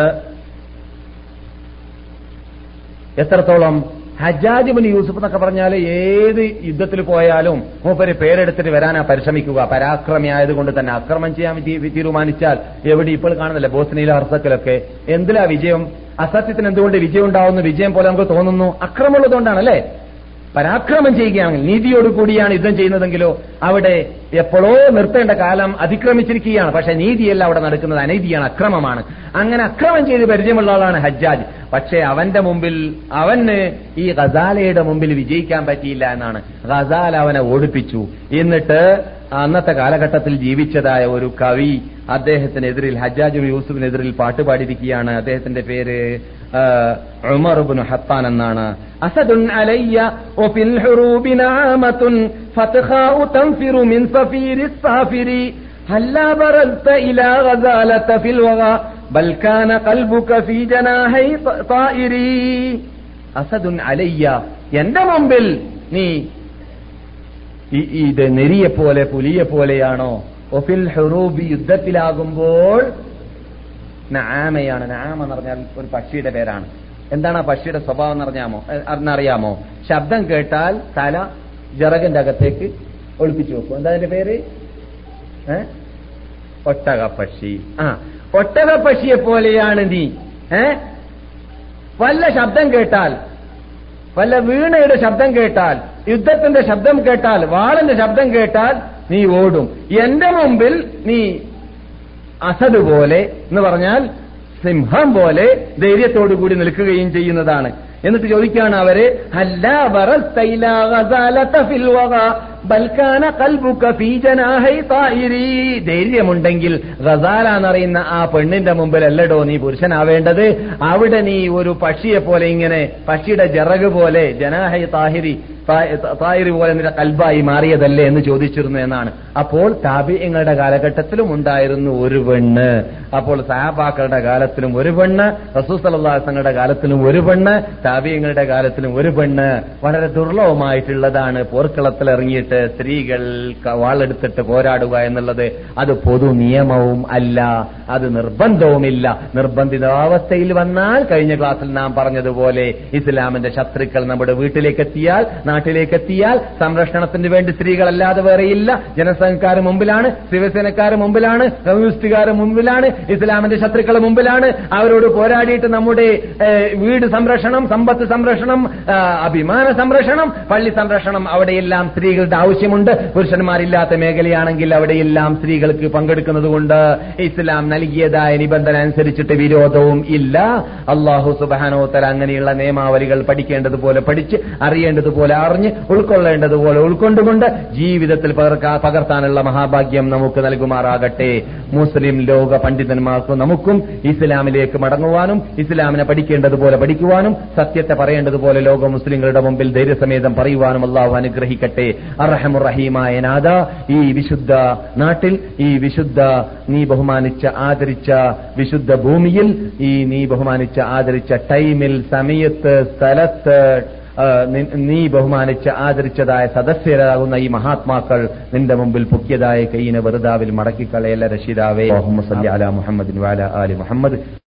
എത്രത്തോളം ഹജ്ജാജിബിന് യൂസുഫ് എന്നൊക്കെ പറഞ്ഞാൽ ഏത് യുദ്ധത്തിൽ പോയാലും മൂപ്പര് പേരെടുത്തിട്ട് വരാനാ പരിശ്രമിക്കുക പരാക്രമി ആയതുകൊണ്ട് തന്നെ അക്രമം ചെയ്യാൻ തീ- തീരുമാനിച്ചാൽ എവിടെ ഇപ്പോൾ കാണുന്നില്ല ബോസ്നിയിലെ ഹർസക്കിലൊക്കെ എന്തിലാ വിജയം അസത്യത്തിന് എന്തുകൊണ്ട് വിജയം ഉണ്ടാവുന്നു വിജയം പോലെ നമുക്ക് തോന്നുന്നു അക്രമമുള്ളതുകൊണ്ടാണ് അല്ലേ പരാക്രമം ചെയ്യുകയാണെങ്കിൽ നീതിയോട് കൂടിയാണ് യുദ്ധം ചെയ്യുന്നതെങ്കിലോ അവിടെ എപ്പോഴോ നിർത്തേണ്ട കാലം അതിക്രമിച്ചിരിക്കുകയാണ് പക്ഷെ നീതിയല്ല അവിടെ നടക്കുന്നത് അനീതിയാണ് അക്രമമാണ് അങ്ങനെ അക്രമം ചെയ്ത് പരിചയമുള്ള ആളാണ് ഹജ്ജാജ് പക്ഷേ അവന്റെ മുമ്പിൽ അവന് ഈ ഗസാലയുടെ മുമ്പിൽ വിജയിക്കാൻ പറ്റിയില്ല എന്നാണ് ഗസാല അവനെ ഓടിപ്പിച്ചു എന്നിട്ട് അന്നത്തെ കാലഘട്ടത്തിൽ ജീവിച്ചതായ ഒരു കവി അദ്ദേഹത്തിനെതിരിൽ ഹജ്ജാജ് യൂസുഫിനെതിരിൽ പാട്ട് പാടിയിരിക്കുകയാണ് അദ്ദേഹത്തിന്റെ പേര് ആ, ഉമർ ബിൻ ഹത്താൻ എന്നാണ് അസദുൻ അലയ്യ വഫിൽ ഹുറൂബി നഅമത്തുൻ ഫത്ഖാഉ തൻഫിറു മിൻ സഫീരി സാഫിരി هلا برزت إلى غزالة في الوغى بل كان قلبك في جناحي ط- طائري أسد علي എന്റെ മുമ്പിൽ നീ ഈ- ഈ ഇത് നെരിയെ പോലെ പുലിയെ പോലെയാണോ ഒഫിൽ ഹുറൂബി യുദ്ധത്തിലാകുമ്പോൾ നാമയാണ് നാമ എന്ന് പറഞ്ഞാൽ ഒരു പക്ഷിയുടെ പേരാണ് എന്താണ് ആ പക്ഷിയുടെ സ്വഭാവം എന്ന് പറഞ്ഞാമോ എ, എന്നറിയാമോ ശബ്ദം കേട്ടാൽ തല ജറകിന്റെ അകത്തേക്ക് ഒളിപ്പിച്ചു വെക്കും എന്താ അതിന്റെ പേര് ഏ ഒട്ടകപ്പക്ഷി ആ ഒട്ടകപ്പക്ഷിയെ പോലെയാണ് നീ ഏ വല്ല ശബ്ദം കേട്ടാൽ വല്ല വീണയുടെ ശബ്ദം കേട്ടാൽ യുദ്ധത്തിന്റെ ശബ്ദം കേട്ടാൽ വാളിന്റെ ശബ്ദം കേട്ടാൽ നീ ഓടും എന്റെ മുമ്പിൽ നീ അസദ് പോലെ എന്ന് പറഞ്ഞാൽ സിംഹം പോലെ ധൈര്യത്തോടുകൂടി നിൽക്കുകയും ചെയ്യുന്നതാണ് എന്നിട്ട് ചോദിക്കുകയാണ് അവര് "ഹല്ലാ ബറസ്ത ഇലാ ഗസാലത ഫിൽ വഗാ, ബൽ കാന ഖൽബുക ഫീ ജനാഹൈ തായിരി." ധൈര്യമുണ്ടെങ്കിൽ ഗസാല എന്നറിയുന്ന ആ പെണ്ണിന്റെ മുമ്പിൽ അല്ലടോ നീ പുരുഷനാവേണ്ടത് അവിടെ നീ ഒരു പക്ഷിയെ പോലെ ഇങ്ങനെ പക്ഷിയുടെ ജറക് പോലെ ജനാഹൈ താഹിരി താ- തായിരി പോലെ നിന്റെ കൽബായി മാറിയതല്ലേ എന്ന് ചോദിച്ചിരുന്നു എന്നാണ് അപ്പോൾ താബിയങ്ങളുടെ കാലഘട്ടത്തിലും ഉണ്ടായിരുന്നു ഒരു പെണ്ണ് അപ്പോൾ സഹാബാക്കളുടെ കാലത്തിലും ഒരു പെണ്ണ് റസൂസലങ്ങളുടെ കാലത്തിലും ഒരു പെണ്ണ് താബിയങ്ങളുടെ കാലത്തിലും ഒരു പെണ്ണ് വളരെ ദുർലഭമായിട്ടുള്ളതാണ് പോർക്കളത്തിൽ ഇറങ്ങിയിട്ട് സ്ത്രീകൾ ക- വാളെടുത്തിട്ട് പോരാടുക എന്നുള്ളത് അത് പൊതു നിയമവും അല്ല അത് നിർബന്ധവുമില്ല നിർബന്ധിതാവസ്ഥയിൽ വന്നാൽ കഴിഞ്ഞ ക്ലാസ്സിൽ നാം പറഞ്ഞതുപോലെ ഇസ്ലാമിന്റെ ശത്രുക്കൾ നമ്മുടെ വീട്ടിലേക്ക് എത്തിയാൽ നാട്ടിലേക്ക് എത്തിയാൽ സംരക്ഷണത്തിന് വേണ്ടി സ്ത്രീകളല്ലാതെ വേറെയില്ല ജനസംഘക്കാർ മുമ്പിലാണ് ശിവസേനക്കാർ മുമ്പിലാണ് കമ്മ്യൂണിസ്റ്റുകാർ മുമ്പിലാണ് ഇസ്ലാമിന്റെ ശത്രുക്കൾ മുമ്പിലാണ് അവരോട് പോരാടിയിട്ട് നമ്മുടെ ഏഹ്, വീട് സംരക്ഷണം സമ്പത്ത് സംരക്ഷണം ആ, അഭിമാന സംരക്ഷണം പള്ളി സംരക്ഷണം അവിടെയെല്ലാം സ്ത്രീകളുടെ ആവശ്യമുണ്ട് പുരുഷന്മാരില്ലാത്ത മേഖലയാണെങ്കിൽ അവിടെയെല്ലാം സ്ത്രീകൾക്ക് പങ്കെടുക്കുന്നത് കൊണ്ട് ഇസ്ലാം നൽകിയതായ നിബന്ധന അനുസരിച്ചിട്ട് വിരോധവും ഇല്ല അള്ളാഹു സുബാനോത്തല അങ്ങനെയുള്ള നിയമാവലികൾ പഠിക്കേണ്ടതുപോലെ പഠിച്ച് അറിയേണ്ടതുപോലെ അറിഞ്ഞ് ഉൾക്കൊള്ളേണ്ടതുപോലെ ഉൾക്കൊണ്ടുകൊണ്ട് ജീവിതത്തിൽ പകർക്കാ- പകർത്താനുള്ള മഹാഭാഗ്യം നമുക്ക് നൽകുമാറാകട്ടെ മുസ്ലിം ലോക പണ്ഡിതന്മാർക്കും നമുക്കും ഇസ്ലാമിലേക്ക് മടങ്ങുവാനും ഇസ്ലാമിനെ പഠിക്കേണ്ടതുപോലെ പഠിക്കുവാനും സത്യത്തെ പറയേണ്ടതുപോലെ ലോക മുസ്ലിങ്ങളുടെ മുമ്പിൽ ധൈര്യസമേതം പറയുവാനും അള്ളാഹു അനുഗ്രഹിക്കട്ടെ അറഹമുറഹീമായ നാഥ ഈ വിശുദ്ധ നാട്ടിൽ ഈ വിശുദ്ധ നീ ബഹുമാനിച്ച ആദരിച്ച വിശുദ്ധ ഭൂമിയിൽ ഈ നീ ബഹുമാനിച്ച ആദരിച്ച ടൈമിൽ സമയത്ത് സ്ഥലത്ത് ആ, നി- നീ ബഹുമാനിച്ച് ആദരിച്ചതായ സദസ്യരാകുന്ന ഈ മഹാത്മാക്കൾ നിന്റെ മുമ്പിൽ പൊക്കിയതായ കൈയിനെ വെറുതാവിൽ മടക്കിക്കളയല്ല രക്ഷിതാവേ മുഹമ്മദ് അല മുഹമ്മദിൻ വാല ആലി മുഹമ്മദ്